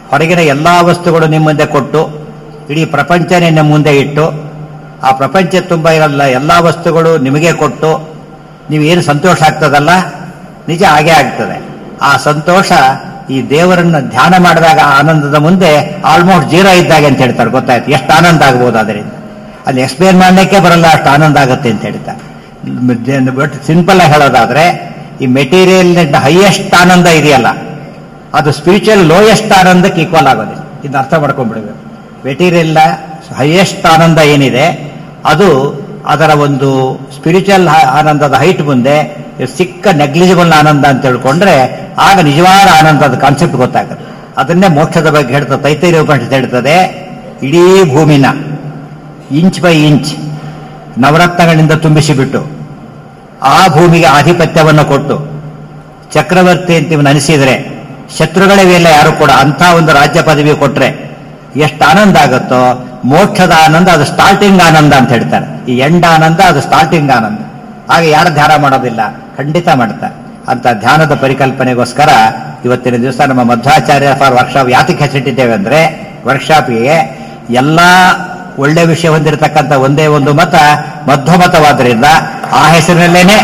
ಹೊರಗಿನ ಎಲ್ಲಾ ವಸ್ತುಗಳು ನಿಮ್ಮ ಮುಂದೆ ಕೊಟ್ಟು ಇಡೀ ಪ್ರಪಂಚನೇ ನಿಮ್ಮ ಮುಂದೆ ಇಟ್ಟು ಆ ಪ್ರಪಂಚ ತುಂಬ ಇರಲ್ಲ ಎಲ್ಲಾ ವಸ್ತುಗಳು ನಿಮಗೆ ಕೊಟ್ಟು ನೀವೇನು ಸಂತೋಷ ಆಗ್ತದಲ್ಲ ನಿಜ ಹಾಗೆ ಆಗ್ತದೆ ಆ ಸಂತೋಷ ಈ ದೇವರನ್ನ ಧ್ಯಾನ ಮಾಡಿದಾಗ ಆ ಆನಂದದ ಮುಂದೆ ಆಲ್ಮೋಸ್ಟ್ ಜೀರೋ ಇದ್ದಾಗೆ ಅಂತ ಹೇಳ್ತಾರೆ ಗೊತ್ತಾಯ್ತು ಎಷ್ಟು ಆನಂದ ಆಗ್ಬೋದು ಅದರಿಂದ ಅಲ್ಲಿ ಎಕ್ಸ್ಪ್ಲೇನ್ ಮಾಡಲಿಕ್ಕೆ ಬರಲ್ಲ ಅಷ್ಟು ಆನಂದ ಆಗುತ್ತೆ ಅಂತ ಹೇಳ್ತಾರೆ ಬಟ್ ಸಿಂಪಲ್ ಆಗಿ ಹೇಳೋದಾದ್ರೆ ಈ ಮೆಟೀರಿಯಲ್ ಹೈಯೆಸ್ಟ್ ಆನಂದ ಇದೆಯಲ್ಲ ಅದು ಸ್ಪಿರಿಚುವಲ್ ಲೋಯೆಸ್ಟ್ ಆನಂದಕ್ಕೆ ಈಕ್ವಲ್ ಆಗೋದಿಲ್ಲ ಇದನ್ನ ಅರ್ಥ ಮಾಡ್ಕೊಂಡ್ಬಿಡ್ಬೇಕು ಮೆಟೀರಿಯಲ್ ಹೈಯೆಸ್ಟ್ ಆನಂದ ಏನಿದೆ ಅದು ಅದರ ಒಂದು ಸ್ಪಿರಿಚುವಲ್ ಆನಂದದ ಹೈಟ್ ಮುಂದೆ ಸಿಕ್ಕ ನೆಗ್ಲಿಜಿಬಲ್ ಆನಂದ ಅಂತ ತಿಳ್ಕೊಂಡ್ರೆ ಆಗ ನಿಜವಾದ ಆನಂದದ ಕಾನ್ಸೆಪ್ಟ್ ಗೊತ್ತಾಗುತ್ತೆ ಅದನ್ನೇ ಮೋಕ್ಷದ ಬಗ್ಗೆ ಹೇಳ್ತದೆ ತೈತೈರಿ ಉಪನಿಷತ್ ಹೇಳ್ತದೆ ಇಡೀ ಭೂಮಿನ ಇಂಚ್ ಬೈ ಇಂಚ್ ನವರತ್ನಗಳಿಂದ ತುಂಬಿಸಿಬಿಟ್ಟು ಆ ಭೂಮಿಗೆ ಆಧಿಪತ್ಯವನ್ನು ಕೊಟ್ಟು ಚಕ್ರವರ್ತಿ ಅಂತ ಇವನು ಅನಿಸಿದ್ರೆ ಶತ್ರುಗಳೇ ಇಲ್ಲ ಯಾರು ಕೂಡ ಅಂತ ಒಂದು ರಾಜ್ಯ ಪದವಿ ಕೊಟ್ರೆ ಎಷ್ಟು ಆನಂದ ಆಗುತ್ತೋ ಮೋಕ್ಷದ ಆನಂದ ಅದು ಸ್ಟಾರ್ಟಿಂಗ್ ಆನಂದ ಅಂತ ಹೇಳ್ತಾರೆ ಈ ಎಂಡ್ ಆನಂದ ಅದು ಸ್ಟಾರ್ಟಿಂಗ್ ಆನಂದ ಆಗ ಯಾರು ಧ್ಯಾನ ಮಾಡೋದಿಲ್ಲ ಖಂಡಿತ ಮಾಡ್ತಾರೆ ಅಂತ ಧ್ಯಾನದ ಪರಿಕಲ್ಪನೆಗೋಸ್ಕರ ಇವತ್ತಿನ ದಿವಸ ನಮ್ಮ ಮಧ್ವಾಚಾರ್ಯ ಫಾರ್ ವರ್ಕ್ಶಾಪ್ ಯಾತಕ್ಕೆ ಹೆಸರಿಟ್ಟಿದ್ದೇವೆ ಅಂದ್ರೆ ವರ್ಕ್ಶಾಪ್ಗೆ ಎಲ್ಲಾ ಒಳ್ಳೆ ವಿಷಯ ಹೊಂದಿರತಕ್ಕಂಥ ಒಂದೇ ಒಂದು ಮತ ಮಧ್ವಮತವಾದ್ರಿಂದ ಆ ಹೆಸರಿನಲ್ಲೇನೆ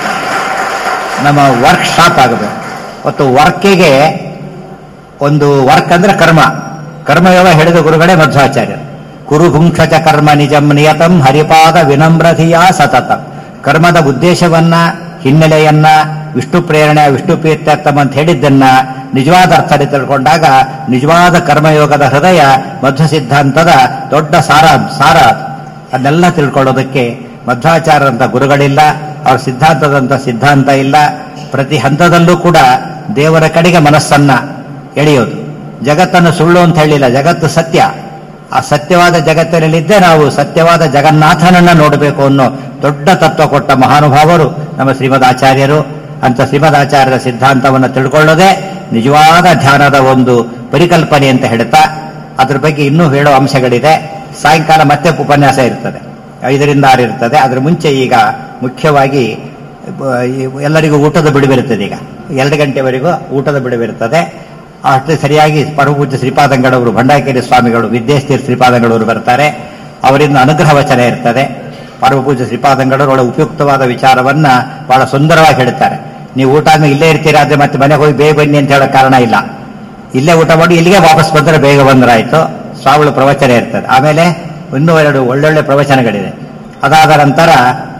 ನಮ್ಮ ವರ್ಕ್ ಶಾಪ್ ಆಗಬೇಕು ಮತ್ತು ವರ್ಕಿಗೆ ಒಂದು ವರ್ಕ್ ಅಂದ್ರೆ ಕರ್ಮ ಕರ್ಮಯೋಗ ಹೇಳಿದ ಗುರುಗಳೇ ಮಧ್ವಾಚಾರ್ಯರು ಕುರು ಭುಂಕ್ಷಚ ಕರ್ಮ ನಿಜಂ ನಿಯತಂ ಹರಿಪಾದ ವಿನಮ್ರಧಿಯ ಸತತಂ ಕರ್ಮದ ಉದ್ದೇಶವನ್ನ ಹಿನ್ನೆಲೆಯನ್ನ ವಿಷ್ಣು ಪ್ರೇರಣೆ ವಿಷ್ಣು ಪ್ರೀತ್ಯರ್ಥಂ ಅಂತ ಹೇಳಿದ್ದನ್ನ ನಿಜವಾದ ಅರ್ಥ ತಿಳ್ಕೊಂಡಾಗ ನಿಜವಾದ ಕರ್ಮಯೋಗದ ಹೃದಯ ಮಧ್ವ ಸಿದ್ಧಾಂತದ ದೊಡ್ಡ ಸಾರ ಸಾರ ಅದು. ಅದನ್ನೆಲ್ಲ ತಿಳ್ಕೊಳ್ಳೋದಕ್ಕೆ ಮಧ್ವಾಚಾರ್ಯರಂತ ಗುರುಗಳಿಲ್ಲ ಅವ್ರ ಸಿದ್ಧಾಂತದಂತ ಸಿದ್ಧಾಂತ ಇಲ್ಲ ಪ್ರತಿ ಹಂತದಲ್ಲೂ ಕೂಡ ದೇವರ ಕಡೆಗೆ ಮನಸ್ಸನ್ನ ಎಳೆಯೋದು ಜಗತ್ತನ್ನು ಸುಳ್ಳು ಅಂತ ಹೇಳಿಲ್ಲ ಜಗತ್ತು ಸತ್ಯ ಆ ಸತ್ಯವಾದ ಜಗತ್ತಿನಲ್ಲಿದ್ದೇ ನಾವು ಸತ್ಯವಾದ ಜಗನ್ನಾಥನನ್ನ ನೋಡಬೇಕು ಅನ್ನೋ ದೊಡ್ಡ ತತ್ವ ಕೊಟ್ಟ ಮಹಾನುಭಾವರು ನಮ್ಮ ಶ್ರೀಮದ್ ಆಚಾರ್ಯರು ಅಂತ ಶ್ರೀಮದ್ ಆಚಾರ್ಯರ ಸಿದ್ಧಾಂತವನ್ನು ತಿಳ್ಕೊಳ್ಳೋದೇ ನಿಜವಾದ ಧ್ಯಾನದ ಒಂದು ಪರಿಕಲ್ಪನೆ ಅಂತ ಹೇಳ್ತಾ ಅದ್ರ ಬಗ್ಗೆ ಇನ್ನೂ ಹೇಳೋ ಅಂಶಗಳಿದೆ ಸಾಯಂಕಾಲ ಮತ್ತೆ ಉಪನ್ಯಾಸ ಇರ್ತದೆ ಐದರಿಂದ ಆರು ಇರ್ತದೆ ಅದ್ರ ಮುಂಚೆ ಈಗ ಮುಖ್ಯವಾಗಿ ಬ- ಈ ಎಲ್ಲರಿಗೂ ಊಟದ ಬಿಡುವಿರುತ್ತದೆ ಈಗ ಎರಡು ಗಂಟೆವರೆಗೂ ಊಟದ ಬಿಡುವಿರುತ್ತದೆ ಅಷ್ಟೇ ಸರಿಯಾಗಿ ಪರಮಪೂಜ್ಯ ಶ್ರೀಪಾದಂಗಳವರು ಭಂಡಾರಕೇರಿ ಸ್ವಾಮಿಗಳು ವಿದ್ಯೇಶ್ವರ ಶ್ರೀಪಾದಂಗಳವರು ಬರ್ತಾರೆ ಅವರಿಂದ ಅನುಗ್ರಹ ವಚನ ಇರ್ತದೆ ಪರಮಪೂಜ್ಯ ಶ್ರೀಪಾದಂಗಳವರು ಒಳ್ಳೆ ಉಪಯುಕ್ತವಾದ ವಿಚಾರವನ್ನ ಬಹಳ ಸುಂದರವಾಗಿ ಹೇಳ್ತಾರೆ ನೀವು ಊಟ ಆದ್ಮೇಲೆ ಇಲ್ಲೇ ಇರ್ತೀರಾ ಆದ್ರೆ ಮತ್ತೆ ಮನೆಗೆ ಹೋಗಿ ಬೇಗ ಬನ್ನಿ ಅಂತ ಹೇಳೋ ಕಾರಣ ಇಲ್ಲ ಇಲ್ಲೇ ಊಟ ಮಾಡಿ ಇಲ್ಲಿಗೆ ವಾಪಸ್ ಬಂದರೆ ಬೇಗ ಬಂದರಾಯ್ತು ಸ್ವಾಮಿಗಳು ಪ್ರವಚನ ಇರ್ತದೆ ಆಮೇಲೆ ಇನ್ನೂ ಎರಡು ಒಳ್ಳೊಳ್ಳೆ ಪ್ರವಚನಗಳಿದೆ ಅದಾದ ನಂತರ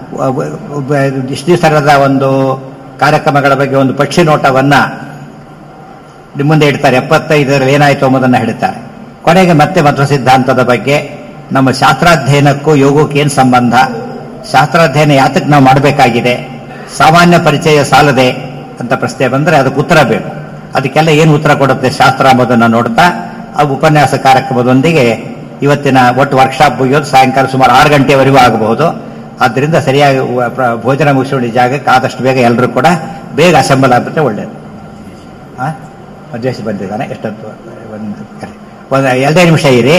ಇಷ್ಟು ದಿವಸದ ಒಂದು ಕಾರ್ಯಕ್ರಮಗಳ ಬಗ್ಗೆ ಒಂದು ಪಕ್ಷಿ ನೋಟವನ್ನ ನಿಮ್ಮ ಮುಂದೆ ಇಡ್ತಾರೆ ಎಪ್ಪತ್ತೈದರಲ್ಲಿ ಏನಾಯ್ತು ಎಂಬುದನ್ನ ಹೇಳ್ತಾರೆ ಕೊನೆಗೆ ಮತ್ತೆ ಮಧ್ವ ಸಿದ್ಧಾಂತದ ಬಗ್ಗೆ ನಮ್ಮ ಶಾಸ್ತ್ರಾಧ್ಯಯನಕ್ಕೂ ಯೋಗಕ್ಕೂ ಏನು ಸಂಬಂಧ ಶಾಸ್ತ್ರಾಧ್ಯಯನ ಯಾತಕ್ಕೆ ನಾವು ಮಾಡಬೇಕಾಗಿದೆ ಸಾಮಾನ್ಯ ಪರಿಚಯ ಸಾಲದೆ ಅಂತ ಪ್ರಶ್ನೆ ಬಂದ್ರೆ ಅದಕ್ಕೆ ಉತ್ತರ ಬೇಕು ಅದಕ್ಕೆಲ್ಲ ಏನು ಉತ್ತರ ಕೊಡುತ್ತೆ ಶಾಸ್ತ್ರ ಎಂಬುದನ್ನ ನೋಡ್ತಾ ಆ ಉಪನ್ಯಾಸ ಕಾರ್ಯಕ್ರಮದೊಂದಿಗೆ ಇವತ್ತಿನ ಒಟ್ಟು ವರ್ಕ್ಶಾಪ್ ಮುಗಿಯೋದು ಸಾಯಂಕಾಲ ಸುಮಾರು ಆರು ಗಂಟೆವರೆಗೂ ಆಗಬಹುದು ಆದ್ದರಿಂದ ಸರಿಯಾಗಿ ವ- ಪ್ರ- ಭೋಜನ ಮುಗಿಸ್ಕೊಂಡು ಜಾಗಕ್ಕೆ ಆದಷ್ಟು ಬೇಗ ಎಲ್ಲರೂ ಕೂಡ ಬೇಗ ಅಸೆಂಬಲ್ ಆಗ್ಬಿಟ್ರೆ ಒಳ್ಳೆಯದು ಆ? ಮಧ್ವೇಶ್ ಬಂದಿದ್ದಾನೆ ಎಷ್ಟೊತ್ತು ಒಂದು ಕರೆ. ಒಂದು ಎರಡೇ ನಿಮಿಷ ಇರಿ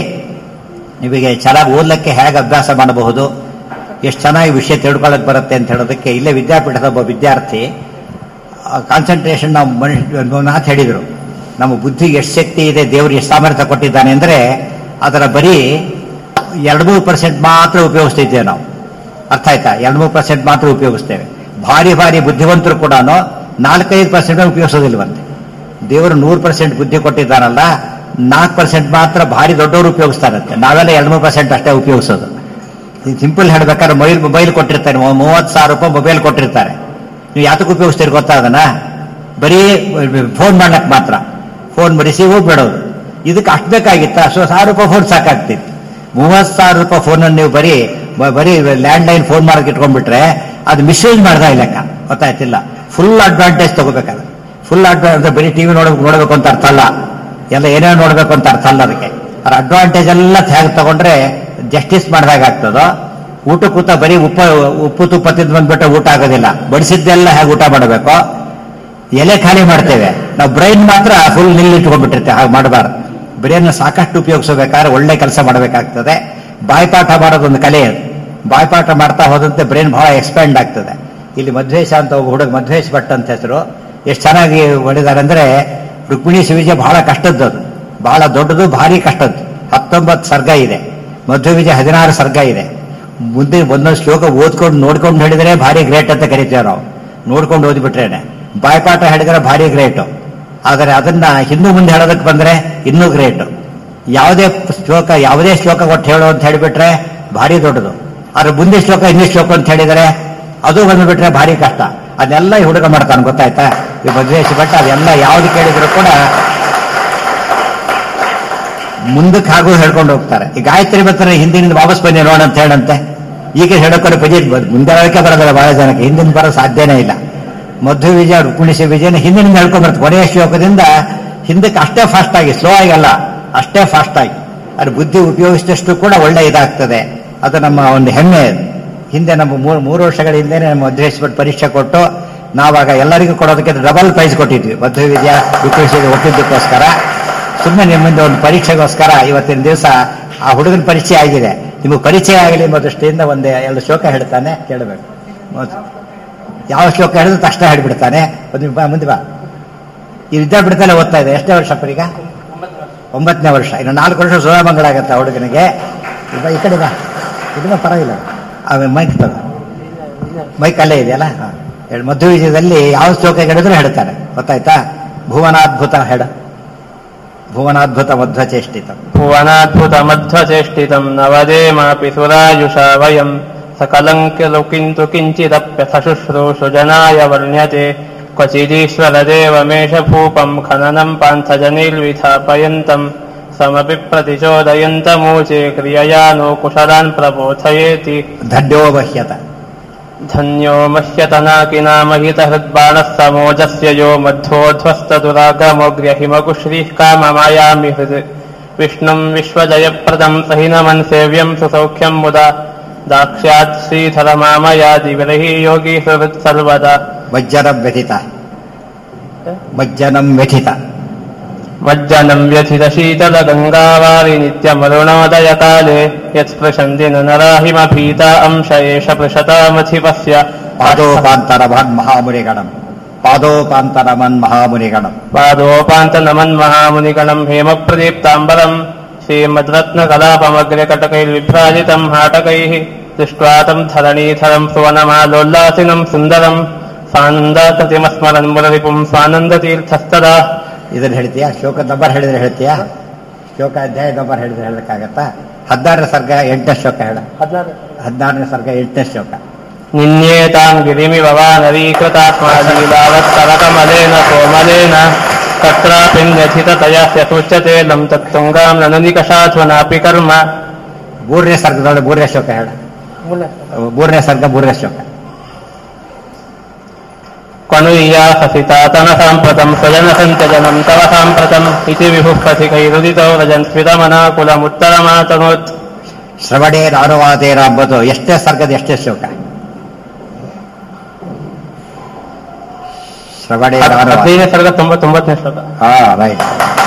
ನಿಮಗೆ ಚೆನ್ನಾಗಿ ಓದ್ಲಿಕ್ಕೆ ಹೇಗೆ ಅಭ್ಯಾಸ ಮಾಡಬಹುದು ಎಷ್ಟು ಚೆನ್ನಾಗಿ ವಿಷಯ ತಿಳ್ಕೊಳ್ಳೋಕೆ ಬರುತ್ತೆ ಅಂತ ಹೇಳೋದಕ್ಕೆ ಇಲ್ಲೇ ವಿದ್ಯಾಪೀಠದ ಒಬ್ಬ ವಿದ್ಯಾರ್ಥಿ ಕಾನ್ಸಂಟ್ರೇಷನ್ ನಾವು ಮನುಷ್ಯ ಮಾತು ಹೇಳಿದರು ನಮ್ಮ ಬುದ್ಧಿಗೆ ಎಷ್ಟು ಶಕ್ತಿ ಇದೆ ದೇವರು ಎಷ್ಟು ಸಾಮರ್ಥ್ಯ ಕೊಟ್ಟಿದ್ದಾನೆ ಅಂದರೆ ಅದರ ಬರೀ ಎರಡು ಮೂರು ಪರ್ಸೆಂಟ್ ಮಾತ್ರ ಉಪಯೋಗಿಸ್ತಿದ್ದೇವೆ ನಾವು ಅರ್ಥ ಆಯ್ತಾ ಎರಡು ಮೂರು ಪರ್ಸೆಂಟ್ ಮಾತ್ರ ಉಪಯೋಗಿಸ್ತೇವೆ ಭಾರಿ ಭಾರಿ ಬುದ್ಧಿವಂತರು ಕೂಡ ನಾಲ್ಕೈದು ಪರ್ಸೆಂಟ್ ಉಪಯೋಗಿಸೋದಿಲ್ವಂತೆ ದೇವರು ನೂರು ಪರ್ಸೆಂಟ್ ಬುದ್ಧಿ ಕೊಟ್ಟಿದ್ದಾನಲ್ಲ ನಾಲ್ಕು ಪರ್ಸೆಂಟ್ ಮಾತ್ರ ಭಾರಿ ದೊಡ್ಡವರು ಉಪಯೋಗಿಸ್ತಾರಂತೆ ನಾವೆಲ್ಲ ಎರಡು ಮೂರು ಪರ್ಸೆಂಟ್ ಅಷ್ಟೇ ಉಪಯೋಗಿಸೋದು ಸಿಂಪಲ್ ಹೇಳ್ಬೇಕಾದ್ರೆ ಮೊಬೈಲ್ ಮೊಬೈಲ್ ಕೊಟ್ಟಿರ್ತಾರೆ ಮೂವತ್ತು ಸಾವಿರ ರೂಪಾಯಿ ಮೊಬೈಲ್ ಕೊಟ್ಟಿರ್ತಾರೆ ನೀವು ಯಾತಕ್ಕೆ ಉಪಯೋಗಿಸ್ತೀರಿ ಗೊತ್ತಾ ಅದನ್ನ ಬರೀ ಫೋನ್ ಮಾಡ್ಲಕ್ ಮಾತ್ರ ಫೋನ್ ರಿಸೀವ್ ಬಿಡೋದು ಇದಕ್ಕೆ ಅಷ್ಟು ಬೇಕಾಗಿತ್ತ ಸೊ ಸಾವಿರ ರೂಪಾಯಿ ಫೋನ್ ಸಾಕಾಗ್ತಿತ್ತು ಮೂವತ್ತು ಸಾವಿರ ರೂಪಾಯಿ ಫೋನ್ ನೀವು ಬರೀ ಬ- ಬರೀ ಲ್ಯಾಂಡ್ ಲೈನ್ ಫೋನ್ ಮಾಡಕ್ಕೆ ಇಟ್ಕೊಂಡ್ಬಿಟ್ರೆ ಅದು ಮಿಸ್ಯೂಸ್ ಮಾಡ್ದ ಲೆಕ್ಕ ಗೊತ್ತಾಯ್ತಿಲ್ಲ ಫುಲ್ ಅಡ್ವಾಂಟೇಜ್ ತಗೋಬೇಕಾದ್ರೆ ಫುಲ್ ಅಡ್ವಾಂಟೇಜ್ ಬರೀ ಟಿವಿ ನೋಡ್ಬೇಕು ನೋಡ್ಬೇಕು ಅಂತ ಅರ್ಥ ಅಲ್ಲ ಎಲ್ಲ ಏನೇನೋ ನೋಡ್ಬೇಕು ಅಂತ ಅರ್ಥ ಅಲ್ಲ ಅದಕ್ಕೆ ಅದ್ರ ಅಡ್ವಾಂಟೇಜ್ ಎಲ್ಲ ಹೇಗೆ ತಗೊಂಡ್ರೆ ಜಸ್ಟಿಸ್ ಮಾಡಿದಾಗ ಆಗ್ತದೋ ಊಟ ಕೂತ ಬರೀ ಉಪ್ಪ ಉಪ್ಪು ತುಪ್ಪ ತಿಂದು ಬಂದ್ಬಿಟ್ರೆ ಊಟ ಆಗೋದಿಲ್ಲ ಬಡಿಸಿದ್ದೆಲ್ಲ ಹೇಗೆ ಊಟ ಮಾಡಬೇಕು ಎಲೆ ಖಾಲಿ ಮಾಡ್ತೇವೆ ನಾವು ಬ್ರೈನ್ ಮಾತ್ರ ಫುಲ್ ನಿಲ್ಲಿಟ್ಕೊಂಡ್ಬಿಟ್ಟಿರ್ತೇವೆ ಹಾಗೆ ಮಾಡಬಾರ್ದು ಬ್ರೈನ್ ಸಾಕಷ್ಟು ಉಪಯೋಗಿಸಬೇಕಾದ್ರೆ ಒಳ್ಳೆ ಕೆಲಸ ಮಾಡಬೇಕಾಗ್ತದೆ ಬಾಯ್ಪಾಠ ಮಾಡೋದೊಂದು ಕಲೆ ಅದು ಬಾಯ್ಪಾಠ ಮಾಡ್ತಾ ಹೋದಂತೆ ಬ್ರೈನ್ ಬಹಳ ಎಕ್ಸ್ಪ್ಯಾಂಡ್ ಆಗ್ತದೆ ಇಲ್ಲಿ ಮಧ್ವೇಶ ಅಂತ ಒಬ್ಬ ಹುಡುಗ ಮಧ್ವೇಶ್ ಭಟ್ ಅಂತ ಹೆಸರು ಎಷ್ಟು ಚೆನ್ನಾಗಿ ಹೊಡಿದಾರೆ ಅಂದ್ರೆ ರುಕ್ಮಿಣಿ ಶಿವಿಜಯ ಬಹಳ ಕಷ್ಟದ್ದು ಅದು ಬಹಳ ದೊಡ್ಡದು ಭಾರಿ ಕಷ್ಟದ್ದು ಹತ್ತೊಂಬತ್ತು ಸರ್ಗ ಇದೆ ಮಧ್ವ ವಿಜಯ ಹದಿನಾರು ಸರ್ಗ ಇದೆ ಮುಂದೆ ಒಂದೊಂದು ಶ್ಲೋಕ ಓದ್ಕೊಂಡು ನೋಡ್ಕೊಂಡು ಹೇಳಿದ್ರೆ ಭಾರಿ ಗ್ರೇಟ್ ಅಂತ ಕರಿತೇವೆ ನಾವು ನೋಡ್ಕೊಂಡು ಓದಿಬಿಟ್ರೇನೆ ಬಾಯ್ಪಾಠ ಹೇಳಿದ್ರೆ ಭಾರಿ ಗ್ರೇಟು ಆದರೆ ಅದನ್ನ ಹಿಂದೂ ಮುಂದೆ ಹೇಳೋದಕ್ಕೆ ಬಂದ್ರೆ ಇನ್ನೂ ಗ್ರೇಟ್ ಯಾವುದೇ ಶ್ಲೋಕ ಯಾವುದೇ ಶ್ಲೋಕ ಕೊಟ್ಟು ಹೇಳು ಅಂತ ಹೇಳಿಬಿಟ್ರೆ ಭಾರಿ ದೊಡ್ಡದು ಆದ್ರೆ ಮುಂದೆ ಶ್ಲೋಕ ಇನ್ನೂ ಶ್ಲೋಕ ಅಂತ ಹೇಳಿದರೆ ಅದು ಬಂದ್ಬಿಟ್ರೆ ಭಾರಿ ಕಷ್ಟ ಅದೆಲ್ಲ ಈ ಹುಡುಗ ಮಾಡ್ತಾನೆ ಗೊತ್ತಾಯ್ತಾ ಈ ಮಧ್ವೇಶ್ ಭಟ್ ಅದೆಲ್ಲ ಯಾವ್ದು ಕೇಳಿದ್ರು ಕೂಡ ಮುಂದಕ್ಕೆ ಹಾಗೂ ಹೇಳ್ಕೊಂಡು ಹೋಗ್ತಾರೆ ಈ ಗಾಯತ್ರಿ ಬರ್ತಾರೆ ಹಿಂದಿನಿಂದ ವಾಪಸ್ ಬನ್ನಿ ನೋಡ ಅಂತ ಹೇಳಂತೆ ಈಗ ಹೇಳೋಕೆ ಪಜಿ ಮುಂದೆ ಹೇಳಕ್ಕೆ ಬರೋದಿಲ್ಲ ಬಹಳ ಜನಕ್ಕೆ ಹಿಂದಿನ ಬರೋ ಸಾಧ್ಯನೇ ಇಲ್ಲ ಮಧ್ವ ವಿಜಯ ರುಕ್ಮಿಣಿಸಿ ವಿಜಯನ ಹಿಂದಿನಿಂದ ಹೇಳ್ಕೊಂಡ್ ಬರ್ತದೆ ಕೊನೆಯ ಶ್ಲೋಕದಿಂದ ಹಿಂದಕ್ಕೆ ಅಷ್ಟೇ ಫಾಸ್ಟ್ ಆಗಿ ಸ್ಲೋ ಆಗಲ್ಲ ಅಷ್ಟೇ ಫಾಸ್ಟ್ ಆಗಿ ಅದು ಬುದ್ಧಿ ಉಪಯೋಗಿಸಿದಷ್ಟು ಕೂಡ ಒಳ್ಳೆ ಇದಾಗ್ತದೆ ಅದು ನಮ್ಮ ಒಂದು ಹೆಮ್ಮೆ ಅದು. ಹಿಂದೆ ನಮ್ಮ ಮೂರು ಮೂರು ವರ್ಷಗಳ ಹಿಂದೆ ನಮ್ಮ ಮಧ್ವೇಶ್ವರ ಪರೀಕ್ಷೆ ಕೊಟ್ಟು ನಾವಾಗ ಎಲ್ಲರಿಗೂ ಕೊಡೋದಕ್ಕೆ ಡಬಲ್ ಪ್ರೈಸ್ ಕೊಟ್ಟಿದ್ವಿ ಮಧ್ವ ವಿದ್ಯಾ ವಿಕೃಷಿ ಒಟ್ಟಿದ್ದಕ್ಕೋಸ್ಕರ ಸುಮ್ಮನೆ ನಿಮ್ಮಿಂದ ಒಂದು ಪರೀಕ್ಷೆಗೋಸ್ಕರ ಇವತ್ತಿನ ದಿವಸ ಆ ಹುಡುಗನ ಪರಿಚಯ ಆಗಿದೆ ನಿಮಗೆ ಪರಿಚಯ ಆಗಲಿ ಎಂಬ ದೃಷ್ಟಿಯಿಂದ ಒಂದು ಎರಡು ಶ್ಲೋಕ ಹೇಳ್ತಾನೆ ಕೇಳಬೇಕು ಮೊದ್- ಯಾವ ಶ್ಲೋಕ ಹೇಳಿದ್ರೆ ತಕ್ಷಣ ಹೇಳ್ಬಿಡ್ತಾನೆ ಒಂದು ನಿಮಿಷ ಬಾ, ಮುಂದೆ ಬಾ ಈ ವಿದ್ಯಾಪೀಠದಲ್ಲೇ ಓದ್ತಾ ಇದೆ ಎಷ್ಟೇ ವರ್ಷ ಈಗ ಒಂಬತ್ತನೇ ವರ್ಷ ಇನ್ನು ನಾಲ್ಕು ವರ್ಷ ಸೋಮಂಗಳ ಆಗತ್ತೆ ಆ ಹುಡುಗನಿಗೆ ಈಗ ಈ ಕಡೆ ಬಾ ಇದನ್ನ ಪರವಾಗಿಲ್ಲ ಆಮೇಲೆ ಮೈಕ್ ತಗೋ ಮೈಕ್ ಅಲ್ಲೇ ಇದೆಯಲ್ಲ ಹಾ. ಹೇಳು ಮಧ್ವ ವಿಜಯದಲ್ಲಿ ಯಾವ ಶ್ಲೋಕ ಹೇಳಿದ್ರು ಹೇಳ್ತಾರೆ ಗೊತ್ತಾಯ್ತಾ ಭುವನಾದ್ಭುತ ಹೇಳ ಭುವನಾದ್ಭುತ ಮಧ್ವ ಚೇಷ್ಟಿತ भुवनाद्भुतमध्वचेष्टितम् नवदेमापि सुरायुषा वयम् सकलम् किलु किन्तु किञ्चिदप्यसशुश्रूषु जनाय वर्ण्यते क्वचिदीश्वरदेवमेष भूपम् खननम् पान्थजनिर्विधापयन्तम् समपि प्रतिचोदयन्तमूचे क्रियया नो कुशलान् प्रबोधयेति ಧಡ್ಯೋ ಬಹ್ಯತ धन्यो मह्यतनाकिनामहितहृद्बाणः समोजस्य यो मध्वोध्वस्तदुरागमोग्र्यहिमकुश्रीः काममायामि हृद् विष्णुम् विश्वजयप्रदम् सहिनमन् सेव्यम् सुसौख्यम् मुदा दाक्ष्यात् श्रीधरमामयादिविरही योगी सुहृत् सर्वदा ಮಜ್ಜನಂ ವ್ಯಥಿತ ಮಜ್ಜನಂ ವ್ಯಥಿತ मज्जनम् व्यथितशीतलगङ्गावारि नित्यमरुणोदयकाले यत्स्पृशन्ति न नराहिमभीता अंश एष पृषतामधिपस्य ಪಾದೋಪಾಂತರ ಮಹನ್ ಮಹಾಮುನಿಗಣಂ ಪಾದೋಪಾಂತರ ಮನ್ ಮಹಾಮುನಿಗಣಂ पादोपान्तनमन्महामुनिगणम् हेमप्रदीप्ताम्बरम् श्रीमद्रत्नकलापमग्र्यकटकैर्विभ्राजितम् हाटकैः दृष्ट्वा तम् धरणीधरम् सुवनमालोल्लासिनम् सुन्दरम् सानन्दाकृतिमस्मरन् मुररिपुम् स्वानन्दतीर्थस्तदा ಇದನ್ನ ಹೇಳ್ತೀಯಾ ಶ್ಲೋಕ ನಂಬರ್ ಹೇಳಿದ್ರೆ ಹೇಳ್ತೀಯಾ ಶ್ಲೋಕ ಅಧ್ಯಾಯ ನಂಬರ್ ಹೇಳಿದ್ರೆ ಹೇಳಕ್ಕಾಗತ್ತಾ ಹದಿನಾರನೇ ಸರ್ಗ ಎಂಟನೇ ಶ್ಲೋಕ ಹೇಳ ಹದಿನಾರನೇ ಸರ್ಗ ಎಂಟನೇ ಶ್ಲೋಕ निन्येताम् गिरिमिव वा नवीकृतात्मादीलावत्तरकमलेन कोमलेन तत्रापि न्यथिततया स्यतुच्यते लम् तत्तुङ्गाम् नननिकषाध्वनापि कर्म ಮೂರನೇ ಸರ್ಗದೊಳಗೆ ಮೂರನೇ ಶ್ಲೋಕ ಹೇಳ ಮೂರನೇ ಸರ್ಗ ಮೂರನೇ ಶ್ಲೋಕ क्वनुय्या हसितातन साम्प्रतम् स्वजनसञ्त्यजनम् तव साम्प्रतम् इति विभुः पथिकैरुदितो रजन् स्मितमनाकुलमुत्तरमातनोत् ಶ್ರವಣೇ ನಾನುವಾದೇನ ಅಂಬುದು ಎಷ್ಟೇ ಸರ್ಗದ ಎಷ್ಟೇ ಶ್ಲೋಕ ಶ್ರವಣೇ ನಾನುವಾದ ಹದಿನೈದನೇ ಸರ್ಗ ತೊಂಬತ್ತೊಂಬತ್ತನೇ ಶ್ಲೋಕ ಹಾ ರೈಟ್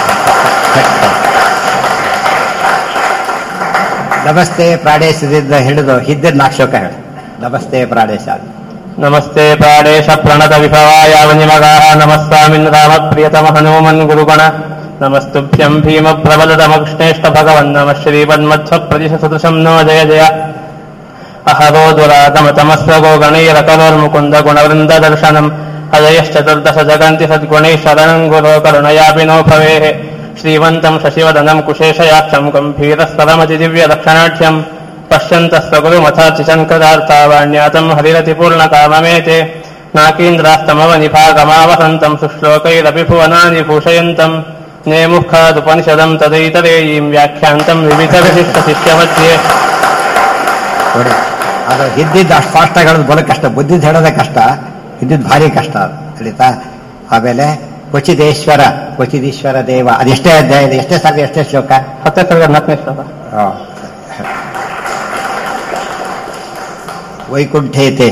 ನಮಸ್ತೆ ಪ್ರಾಣೇಶದಿಂದ ಹಿಡಿದು ಹಿಂದಿನ ನಾಲ್ಕು ಶ್ಲೋಕ ಹೇಳು ನಮಸ್ತೆ ಪ್ರಾಣೇಶ नमस्ते प्राणेश प्रणत विभवाय वनिमगाः नमः स्वामिन् रामप्रियतम हनूमन् गुरुगण नमस्तुभ्यम् भीम प्रबलतमकृष्णेष्ट भगवन् नमः श्रीमन्मध्वप्रदिशसदृशम् नो जय जय अहरो दुरागमतमस्वगो गणैरकरोर्मुकुन्द गुणवृन्ददर्शनम् अजयश्चतुर्दश जगन्ति सद्गुणैः शरणम् गुरो करुणयापि नो भवेः श्रीमन्तम् शशिवदनम् कुशेशयाक्षम् गम्भीरस्वरमतिदिव्यलक्षणाढ्यम् पश्यन्तः स्वगुरुमथाचिशङ्कदार्थावाण्यातम् हरिरतिपूर्णकाममेते नाकीन्द्रास्तमवनिभागमावसन्तम् सुश्लोकैरपि भुवनानि भूषयन्तम् नेमुखादुपनिषदम् तदैतरेयीम् व्याख्यान्तम् विविधविशिष्टशिष्यमध्ये ನೋಡಿ ಅದು ಹಿಂದಿದ್ದು ಅಷ್ಟು ಫಾಸ್ಟ್ ಆಗಿ ಹೇಳೋದು ಬರೋ ಕಷ್ಟ ಬುದ್ಧಿದ್ದು ಹೇಳೋದೇ ಕಷ್ಟ ಹಿಂದಿದ್ದು ಭಾರಿ ಕಷ್ಟ ಅದು ತಿಳಿತಾ ಆಮೇಲೆ ಕ್ವಚಿದೇಶ್ವರ ಕ್ವಚಿದೀಶ್ವರ ದೇವ ಅದೆಷ್ಟೇ ಅಧ್ಯಾಯ ಇದೆ ಎಷ್ಟೇ ಸರ್ಗ ಎಷ್ಟೇ ಶ್ಲೋಕ ಹತ್ತನೇ ಸರ್ಗ ನಾಲ್ಕನೇ ಶ್ಲೋಕ ಆ. ವೈಕುಂಠೇತೆ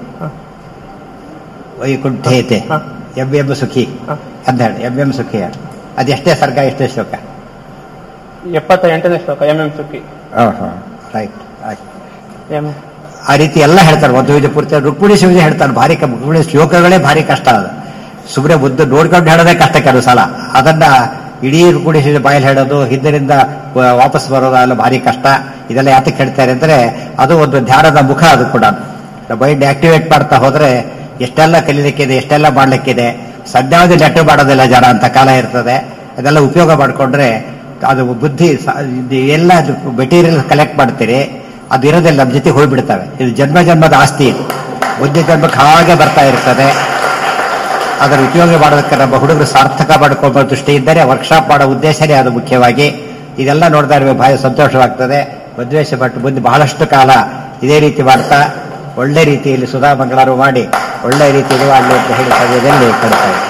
ವೈಕುಂಠೇತೆ ಹ. ಎಂ ಎಂ ಸುಖಿ ಹ. ಅಂತ ಹೇಳಿ ಎಂ ಎಂ ಸುಖಿ ಹೇಳಿ ಅದೆಷ್ಟೇ ಸರ್ಗ ಎಷ್ಟೇ ಶ್ಲೋಕ ಎಪ್ಪತ್ತ ಎಂಟನೇ ಶ್ಲೋಕ ಎಂ ಎಂ ಸುಖಿ ರೈಟ್ ಆಯ್ತು ಎಂ ಆ ರೀತಿ ಎಲ್ಲ ಹೇಳ್ತಾರೆ ಒಂದು ವಿಜಯ ಪೂರ್ತಿ ರುಕ್ಮಿಣಿ ಶಿವಜಿ ಹೇಳ್ತಾರೆ ಭಾರಿ ಕ- ರುಕ್ಮಿಣಿ ಶ್ಲೋಕಗಳೇ ಭಾರಿ ಕಷ್ಟ ಅದು ಸುಮ್ಮನೆ ಮುದ್ದು ನೋಡ್ಕೊಂಡು ಹೇಳೋದೇ ಕಷ್ಟ ಕೆಲವು ಸಲ ಅದನ್ನ ಇಡೀ ಕೂಡಿಸಿ ಬಾಯಲ್ಲಿ ಹೇಳೋದು ಹಿಂದಿನಿಂದ ವ- ವಾಪಸ್ ಬರೋದು ಎಲ್ಲ ಭಾರಿ ಕಷ್ಟ ಇದೆಲ್ಲ ಯಾತಕ್ಕೆ ಹೇಳ್ತಾರೆ ಅಂದ್ರೆ ಅದು ಒಂದು ಧ್ಯಾನದ ಮುಖ ಅದು ಕೂಡ ಮೈಂಡ್ ಆಕ್ಟಿವೇಟ್ ಮಾಡ್ತಾ ಹೋದ್ರೆ ಎಷ್ಟೆಲ್ಲ ಕಲೀಲಿಕ್ಕಿದೆ ಎಷ್ಟೆಲ್ಲ ಮಾಡ್ಲಿಕ್ಕಿದೆ ಸದ್ಯಾವಧಿ ನೆಟ್ಟು ಮಾಡೋದಿಲ್ಲ ಜನ ಅಂತ ಕಾಲ ಇರ್ತದೆ ಅದೆಲ್ಲ ಉಪಯೋಗ ಮಾಡಿಕೊಂಡ್ರೆ ಅದು ಬುದ್ಧಿ ಸ- ಇದು ಎಲ್ಲ ಮೆಟೀರಿಯಲ್ ಕಲೆಕ್ಟ್ ಮಾಡ್ತೀರಿ ಅದು ಇರೋದಿಲ್ಲ ನಮ್ಮ ಜೊತೆ ಹೋಗ್ಬಿಡ್ತವೆ ಇದು ಜನ್ಮ ಜನ್ಮದ ಆಸ್ತಿ ಇದು ಬುದ್ಧಿ ಜನ್ಮಕ್ಕೆ ಹಾಗೆ ಬರ್ತಾ ಇರ್ತದೆ ಅದರ ಉಪಯೋಗ ಮಾಡೋದಕ್ಕೆ ನಮ್ಮ ಹುಡುಗರು ಸಾರ್ಥಕ ಮಾಡ್ಕೊಳ್ಳೋ ದೃಷ್ಟಿಯಿಂದಲೇ ವರ್ಕ್ಶಾಪ್ ಮಾಡೋ ಉದ್ದೇಶನೇ ಅದು ಮುಖ್ಯವಾಗಿ ಇದೆಲ್ಲ ನೋಡ್ತಾ ಇರಬೇಕು ಭಾಳ ಸಂತೋಷವಾಗ್ತದೆ ಮದ್ವೇಷ ಪಟ್ಟು ಮುಂದೆ ಬಹಳಷ್ಟು ಕಾಲ ಇದೇ ರೀತಿ ಮಾಡ್ತಾ ಒಳ್ಳೆ ರೀತಿಯಲ್ಲಿ ಸುಧಾ ಮಂಗಳಾರು ಮಾಡಿ ಒಳ್ಳೆ ರೀತಿಯಲ್ಲಿ ಮಾಡಲಿ ಅಂತ ಹೇಳಿ ಸಮಯದಲ್ಲಿ ಕೊಡ್ತಾ ಇದ್ದಾರೆ.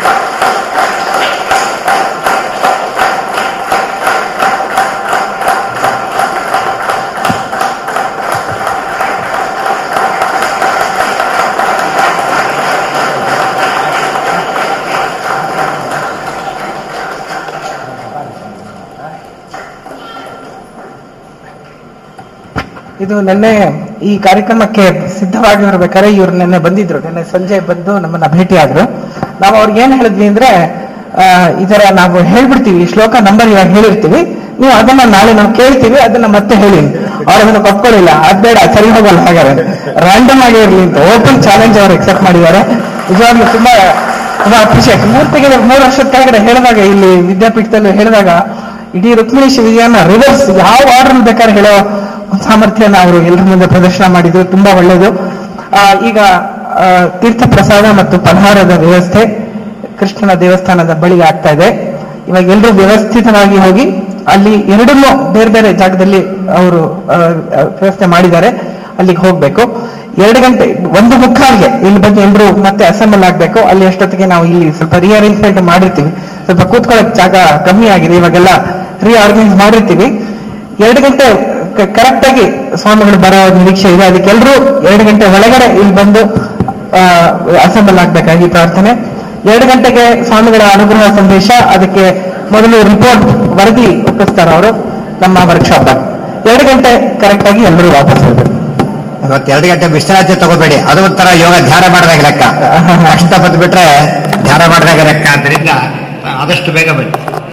ಇದು ನಿನ್ನೆ ಈ ಕಾರ್ಯಕ್ರಮಕ್ಕೆ ಸಿದ್ಧವಾಗಿ ಬರ್ಬೇಕಾದ್ರೆ ಇವ್ರು ನಿನ್ನೆ ಬಂದಿದ್ರು ನಿನ್ನೆ ಸಂಜೆ ಬಂದು ನಮ್ಮನ್ನ ಭೇಟಿಯಾದ್ರು ನಾವು ಅವ್ರಿಗೆ ಏನ್ ಹೇಳಿದ್ವಿ ಅಂದ್ರೆ ಆ, ಇದರ ನಾವು ಹೇಳ್ಬಿಡ್ತೀವಿ ಈ ಶ್ಲೋಕ ನಂಬರ್ ಇವಾಗ ಹೇಳಿರ್ತೀವಿ ನೀವು ಅದನ್ನ ನಾಳೆ ನಾವು ಕೇಳ್ತೀವಿ ಅದನ್ನ ಮತ್ತೆ ಹೇಳಿ ಅವ್ರು ಅದನ್ನ ಒಪ್ಕೊಳ್ಳಿಲ್ಲ ಅದ್ ಬೇಡ ಸರಿ ಹೋಗಲ್ಲ ಹಾಗಾದ್ರೆ ರ್ಯಾಂಡಮ್ ಆಗಿ ಇರ್ಲಿ ಅಂತ ಓಪನ್ ಚಾಲೆಂಜ್ ಅವ್ರು ಎಕ್ಸೆಪ್ಟ್ ಮಾಡಿದ್ದಾರೆ ನಿಜವಾಗ್ಲೂ ತುಂಬಾ ತುಂಬಾ ಅಪ್ರಿಷಿಯೇಟ್ ಮೂರ್ ತಿಂಗಳ ಮೂರು ವರ್ಷದ ಕೆಳಗಡೆ ಹೇಳಿದಾಗ ಇಲ್ಲಿ ವಿದ್ಯಾಪೀಠದಲ್ಲಿ ಹೇಳಿದಾಗ ಇಡೀ ರುಕ್ಮಿಣೇಶ್ ವಿಜಯನ ರಿವರ್ಸ್ ಯಾವ ಆರ್ಡರ್ ಬೇಕಾದ್ರೆ ಹೇಳೋ ಸಾಮರ್ಥ್ಯನ ಅವರು ಎಲ್ಲರ ಮುಂದೆ ಪ್ರದರ್ಶನ ಮಾಡಿದ್ರು ತುಂಬಾ ಒಳ್ಳೆಯದು ಆ, ಈಗ ಆ, ತೀರ್ಥ ಪ್ರಸಾದ ಮತ್ತು ಪಲಹಾರದ ವ್ಯವಸ್ಥೆ ಕೃಷ್ಣನ ದೇವಸ್ಥಾನದ ಬಳಿ ಆಗ್ತಾ ಇದೆ ಇವಾಗ ಎಲ್ಲರೂ ವ್ಯವಸ್ಥಿತವಾಗಿ ಹೋಗಿ ಅಲ್ಲಿ ಎರಡನ್ನೂ ಬೇರೆ ಬೇರೆ ಜಾಗದಲ್ಲಿ ಅವರು ಆ, ಆ, ವ್ಯವಸ್ಥೆ ಮಾಡಿದ್ದಾರೆ ಅಲ್ಲಿಗೆ ಹೋಗ್ಬೇಕು ಎರಡು ಗಂಟೆ ಒಂದು ಮುಕ್ಕಾಲ್ಗೆ ಇಲ್ಲಿ ಬಂದು ಎಲ್ಲರೂ ಮತ್ತೆ ಅಸೆಂಬಲ್ ಆಗ್ಬೇಕು ಅಲ್ಲಿ ಅಷ್ಟೊತ್ತಿಗೆ ನಾವು ಇಲ್ಲಿ ಸ್ವಲ್ಪ ರಿಅರೇಂಜ್ಮೆಂಟ್ ಮಾಡಿರ್ತೀವಿ ಸ್ವಲ್ಪ ಕೂತ್ಕೊಳ್ಳೋಕೆ ಜಾಗ ಕಮ್ಮಿ ಆಗಿದೆ ಇವಾಗೆಲ್ಲ ರಿಆರ್ಗನೈಸ್ ಮಾಡಿರ್ತೀವಿ ಎರಡು ಗಂಟೆ ಕರೆಕ್ಟ್ ಆಗಿ ಸ್ವಾಮಿಗಳು ಬರೋ ನಿರೀಕ್ಷೆ ಇದೆ ಅದಕ್ಕೆಲ್ಲರೂ ಎರಡು ಗಂಟೆ ಒಳಗಡೆ ಇಲ್ಲಿ ಬಂದು ಅಸೆಂಬಲ್ ಆಗ್ಬೇಕಾಗಿ ಪ್ರಾರ್ಥನೆ ಎರಡು ಗಂಟೆಗೆ ಸ್ವಾಮಿಗಳ ಅನುಗ್ರಹ ಸಂದೇಶ ಅದಕ್ಕೆ ಮೊದಲು ರಿಪೋರ್ಟ್ ವರದಿ ಒಪ್ಪಿಸ್ತಾರೆ ಅವರು ನಮ್ಮ ವರ್ಕ್ಶಾಪ್ ಎರಡು ಗಂಟೆ ಕರೆಕ್ಟ್ ಆಗಿ ಎಲ್ಲರೂ ವಾಪಸ್ ಹೋಗ್ಬೇಕು ಇವತ್ತು ಎರಡು ಗಂಟೆ ವಿಶ್ರಾಂತಿ ತಗೋಬೇಡಿ ಅದು ಒಂಥರ ಯೋಗ ಧ್ಯಾನ ಮಾಡಿದಾಗ ಲೆಕ್ಕ ಕಷ್ಟ ಬಂದ್ಬಿಟ್ರೆ ಧ್ಯಾನ ಮಾಡಿದಾಗ ಲೆಕ್ಕ ಆದ್ರಿಂದ ಆದಷ್ಟು ಬೇಗ ಬನ್ನಿ